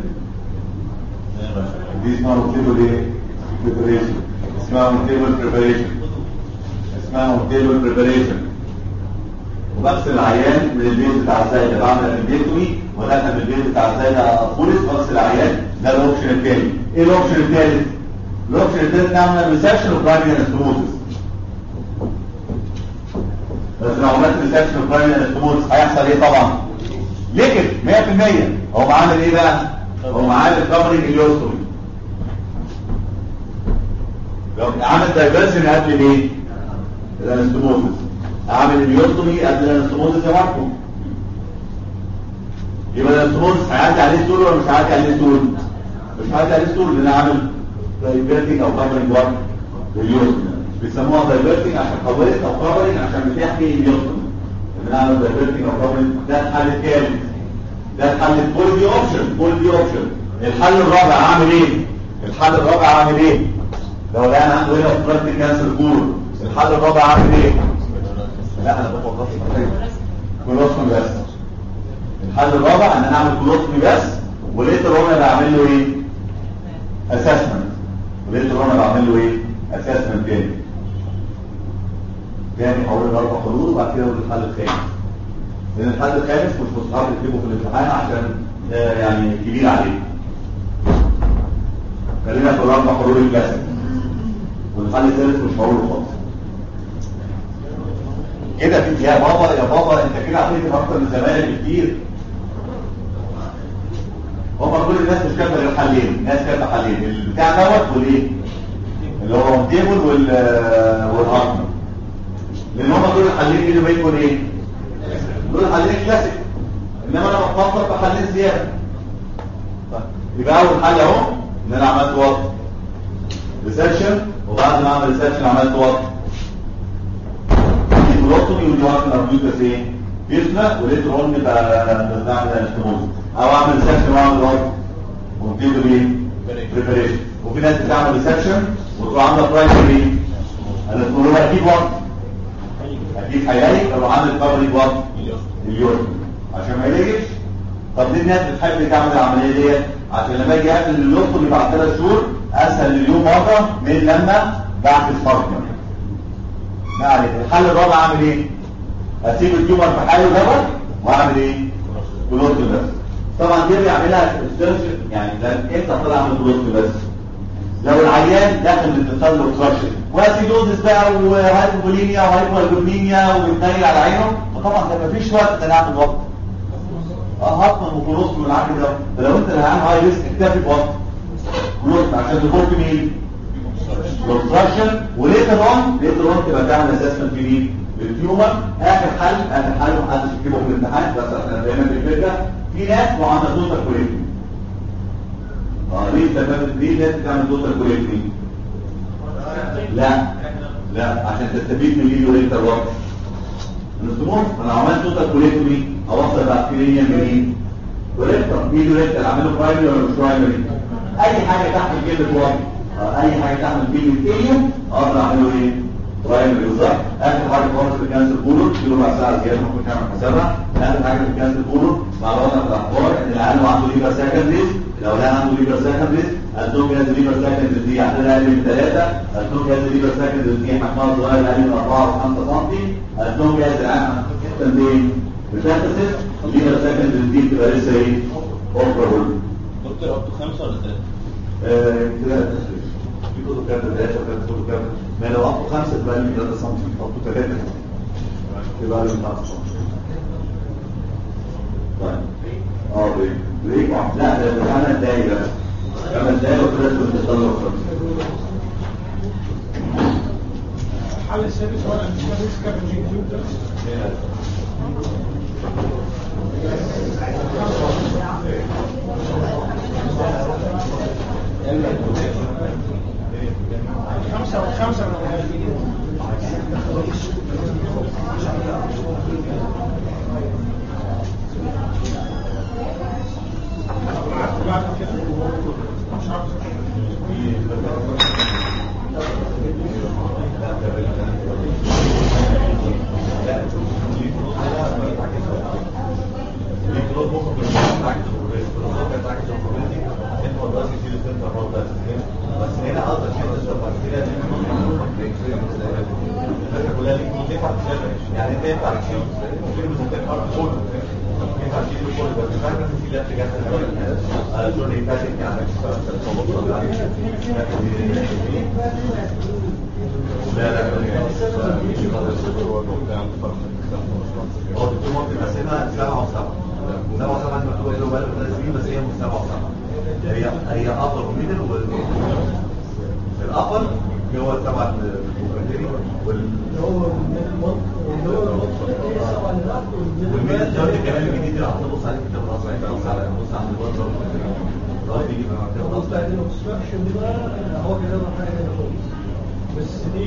دي اسمها مكتبة ايه؟ preparation اسمها مكتبة preparation اسمها مكتبة preparation وبغسل العيان من البيت بتاع الزايدة بعمل البيتوي ودخل من البيت بتاع الزايدة بوليس بغسل العيان ده الاوبشن الثاني ايه الاوبشن الثالث الاوبشن الثالث نعمل ريسكشن وبرايمري انستموزس بس لو عملت ريسكشن وبرايمري انستموزس هيحصل ايه طبعا ليه كده 100% هو عامل ايه بقى هو عامل كفرنج اليوستومي عامل دايفرجن قبل الايه الانستموزس عامل اليوستومي قبل الانستموزس يا ماركو يبقى الانستموزس هيعدي عليه ستول ولا مش هيعدي عليه ستول مش هيعدي عليه ستول لان عامل دايفرتنج او كفرنج وات اليوستومي بيسموها دايفرتنج عشان كفرنج او كفرنج عشان بتحكي اليوستومي ان عامل دايفرتنج او كفرنج ده الحل الثالث ده الحل كل دي اوبشن كل دي اوبشن الحل الرابع عامل ايه الحل الرابع عامل ايه لو الان عنده هنا اوبستراكتيف كانسر كور الحل الرابع عامل ايه لا انا بفكر كولوستومي بس الحل الرابع ان انا اعمل كولوستومي بس ولقيت الرابع بعمل له ايه اسسمنت ولقيت الرابع بعمل له ايه اسسمنت تاني تاني هقول الاربع حلول وبعد كده اقول الحل الخامس لان الحل الخامس مش مستحب تكتبه في الامتحان عشان ده يعني كبير عليه خلينا في الاربع حلول الكلاسيك والحل الثالث مش هقوله خالص كده في يا بابا يا بابا انت كده عملت اكتر من زمايلك بكتير هما كل الناس مش كاتبه غير حلين الناس كاتبه حلين البتاع دوت والايه اللي هو تيبل وال والارض لان هما دول الحلين اللي بيكون ايه دول الحلين كلاسيك انما انا بفكر في حلين زياده طيب يبقى اول حاجه اهو ان انا عملت وقت ريسيرشن وبعد ما اعمل ريسيرشن عملت وقت الكولوستومي والجوانب الاربيوتس ايه بيسمع ولقيت الرول بقى بنعمل انستموز او اعمل ريسكشن واعمل وقت ونبتدي بايه بريباريشن وفي ناس بتعمل ريسكشن وتروح عامله برايمري انا تقول له اكيد وقت اكيد هيلاقي لو عامل كفرنج وقت اليوم عشان ما يلاقيش طب ليه الناس بتحب تعمل العمليه ديت عشان لما اجي اقفل اللوكو اللي بعد ثلاث شهور اسهل اليوم مره من لما بعكس هارتمان ما عليك الحل الرابع اعمل ايه اسيب التيومر في حاله دوت واعمل ايه كلوز بس طبعا دي بيعملها السيرجن يعني لان امتى طلع من كلوز بس لو العيان داخل الاتصال اوبستراكشن واسيدوزس بقى وهايبوبوليميا وهايبوالبومينيا وبيتنيل على عينه فطبعا ده مفيش وقت ان انا اعمل وقت اه هضم وكلوز من العقل ده فلو انت العيان هاي ريسك اكتفي بوقت كلوز عشان تفك مين الاوبستراكشن وليتر اون ليتر اون تبقى تعمل اسسمنت في مين التيومر اخر حل اخر حل محدش يكتبه في الامتحان بس احنا دايما في الفكره في ناس وعندها توتال كوليكتنج اه ليه استفادت ليه ناس تعمل توتال كوليكتنج لا لا عشان تستفيد من الفيديو ريكتر وقت النسمور انا عملت توتال كوليكتنج اوصل بكتيريا منين وريكتر فيديو ريكتر اعمله برايمري ولا مش برايمري اي حاجه تحت كلمه وقت اي حاجه تحت كلمه اريا اقدر اعمله ايه برايمري بالظبط اخر حاجه خالص في الكانسر بولو كيلو ربع ساعه زياده ممكن نعمل حسابها اخر حاجه في الكانسر بولو مع وضع الاخبار ان العيال عنده ليبر سكندريز لو العيال عنده ليبر سكندريز الدوم جهاز ليبر سكندريز دي عدد اقل من ثلاثه الدوم جهاز ليبر سكندريز دي حجمها صغير اقل من 4 و 5 سم الدوم جهاز العام جدا بين بتاسس الليبر سكندريز دي بتبقى لسه ايه اوبرابل دكتور اب تو خمسه ولا ثلاثه؟ كده في كتب كامله ثلاثه وكده كتب كامله ما لو اقصى خمسه تبقى لي 3 سم اقصى ثلاثه تبقى لي 5 سم طيب اه بريك بريك واحد. لا ده ده خمس دقايق بس خمس دقايق وكده تبقى تطلع خمسه الحل السادس هو الانتيبيوتيك سكافنجينج تيوب خمسة خمسة من بعد كده مش عارف بس هنا قصدك انت تشرب بكتيريا الفكره كلها ليك ينفع تشرب يعني انت ينفع تشيل تشيل بزيتين ارض كله ينفع تشيل كله بس مش عارف في لا تجاه الجورني فاتت يعني لا لا هو الدكتور ممكن يقسمها سبعة وسبعة سبعة وسبعة دي مكتوبة له بالك ملازمين بس هي مش سبعة وسبعة هي هي ابر وميدل وال الابر هو سبعة البروكراتيري وال والميدل الدوري كمان الجديد اللي هتبص عليه كتاب الرأس عين بص على بص عند الوزن الراجل بيجي مع كتاب الرأس هو كده حاجه تانية خالص بس ليش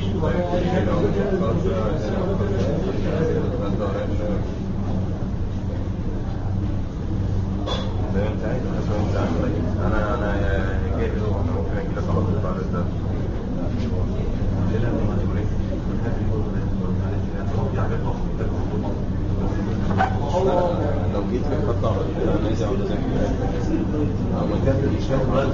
انا انا جاي له انا ممكن اجي لك على طول بعد ده لو جيت لك خط على النازع ولا زي كده لما كانت الاشتراك رايت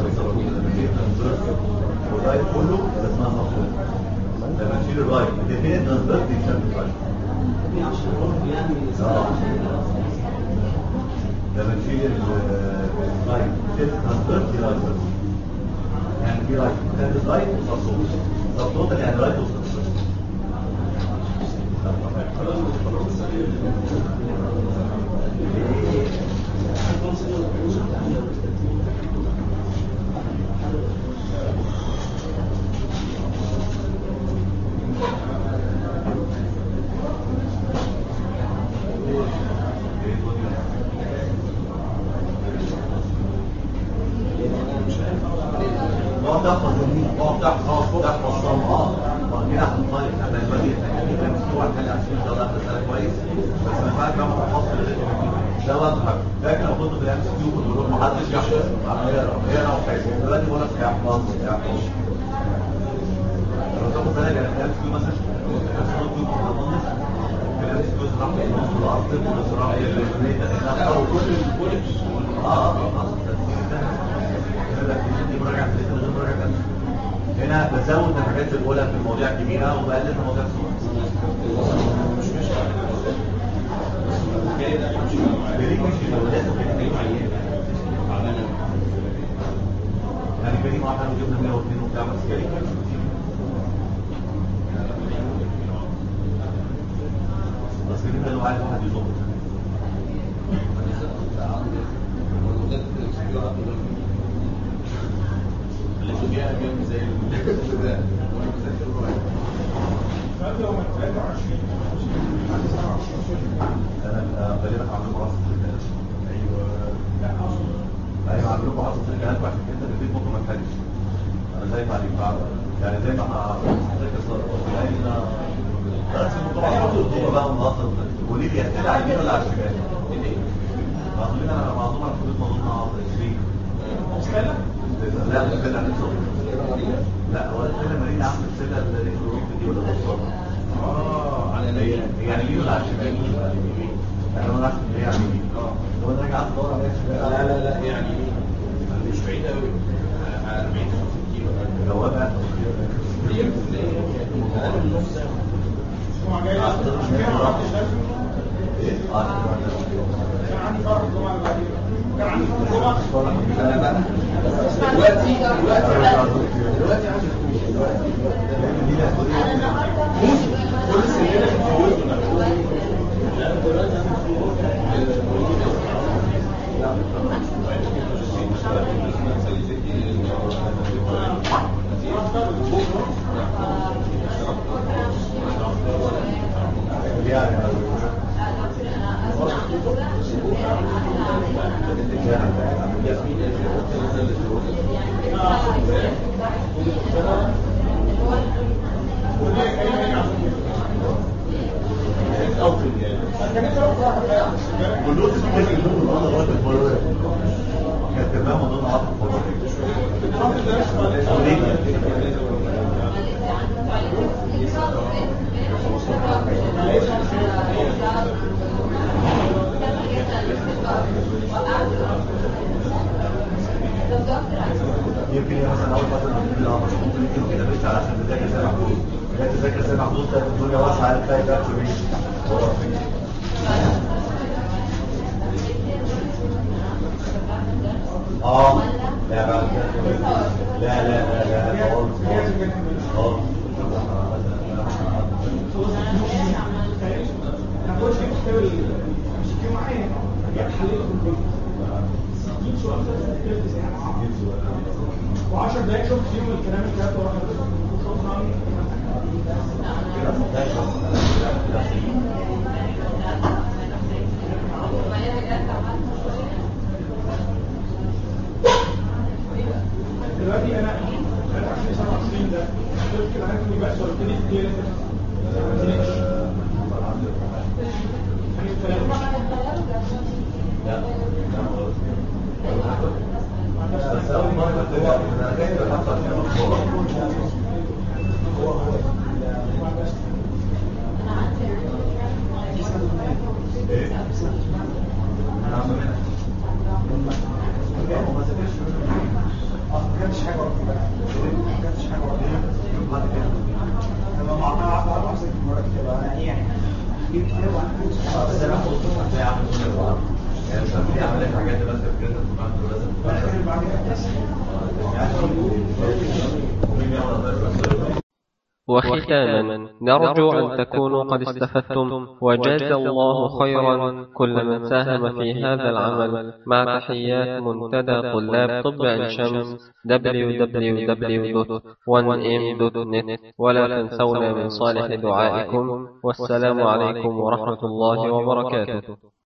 والرايت كله ده اسمها مفروض لما تشيل الرايت الاثنين نظرت دي شكل رايت آه. لما تشيل الرايت شيل نظرت دي رايت يعني في رايت كانت الرايت وصوت صوت يعني رايت وصوت نقعد تحفظ نقعد تحفظ تحفظ صم اه كده هنطير احنا دلوقتي احنا كده مستوى حاجه عشان ان شاء الله هتسال كويس بس ما ينفعش بقى تحفظ ده واضح لكن لو كنت في الام سي كيو كنت بقول محدش يحفظ اقرا اقرا وحاسب دلوقتي بقول لك احفظ احفظ لو تاخد بالك يعني الام سي كيو مثلا في الام سي كيو صراحه النص الارض صراحه الريزونيت كل كل اه اه اه دي مراجعه غير مراجعه هنا بزود الحاجات الاولى في المواضيع الكبيره وبقلل المواضيع الصغيره بريك مش لو لازم كده معين يعني كريم واحد وجبنا 102 وبتاع بس كريم بس كريم ده لو عايز واحد يظبط اللي فيها جنب زي ال- فانت لو من 23 عندي 27 انا غالبا هعمل لكم عصر ايوه لا اقصد ايوه هعمل لكم عصر الكلام عشان كده في البيت ممكن ما تحلش انا زي ما عليك بعد يعني زي ما هذاكر صدق بس طبعا هو بقى مناصر وليه دي اسئله على اليمين ولا على الشمال؟ معظم انا معظم انا كنت اظن 20 مسألة لا مش كده لا هو كده مارينا عامل السله اللي في الوقت دي ولا بالظبط اه على نية يعني يمين ولا على الشمال؟ يعني انا عارف ان هي على اليمين هو انا قاعد ادور على الشمال لا لا لا يعني مش بعيد قوي 40 50 كيلو لو انا اقل من نص ساعه هو جاي عشان كده ما عرفتش لازم كان عندي فرق الجمعة اللي بعديها كان عندي فرق الجمعة انا بقى دلوقتي دلوقتي دلوقتي عندي كل سنه والنوت سبيل النوت النهارده لغايه المره كانت كلها موضوع عاطف يمكن هي مثلا اول فتره من الامر ممكن يكونوا كده بس عشان تذاكر سامع حدود لا تذاكر سامع حدود تلاقي الدنيا واسعه تلاقي بقى شويه اه لا بعد كده لا لا لا لا خالص خالص انا كنت في كتاب المسكين معايا يعني حليته في البيت 60 سؤال في ثلث ساعة و10 دقايق شفت فيهم الكلام اللي كاتبه واحد شكرا دلوقتي انا 23 27 ده شفت كده عارف اني بقى سؤالتين كتير ما نزلتش يعني الثلاثة لا بس اول مره كنت انا جاي بحط عشان ايه انا عم منها ما ذاكرش ما كانش حاجة وقتي بقى ما كانش حاجة وقتي لما معنا عقد على نفسك مرتب انا ايه يعني جيب كتاب وعندي بس انا قلت لهم ازاي اعمل كل بعض يعني مش في عمليه حاجات بس في كده لازم وانا بعد كده ومين يعمل ده وختاما نرجو أن تكونوا قد استفدتم وجاز الله خيرا كل من ساهم في هذا العمل مع تحيات منتدى طلاب طب عين شمس www.1m.net ولا تنسونا من صالح دعائكم والسلام عليكم ورحمة الله وبركاته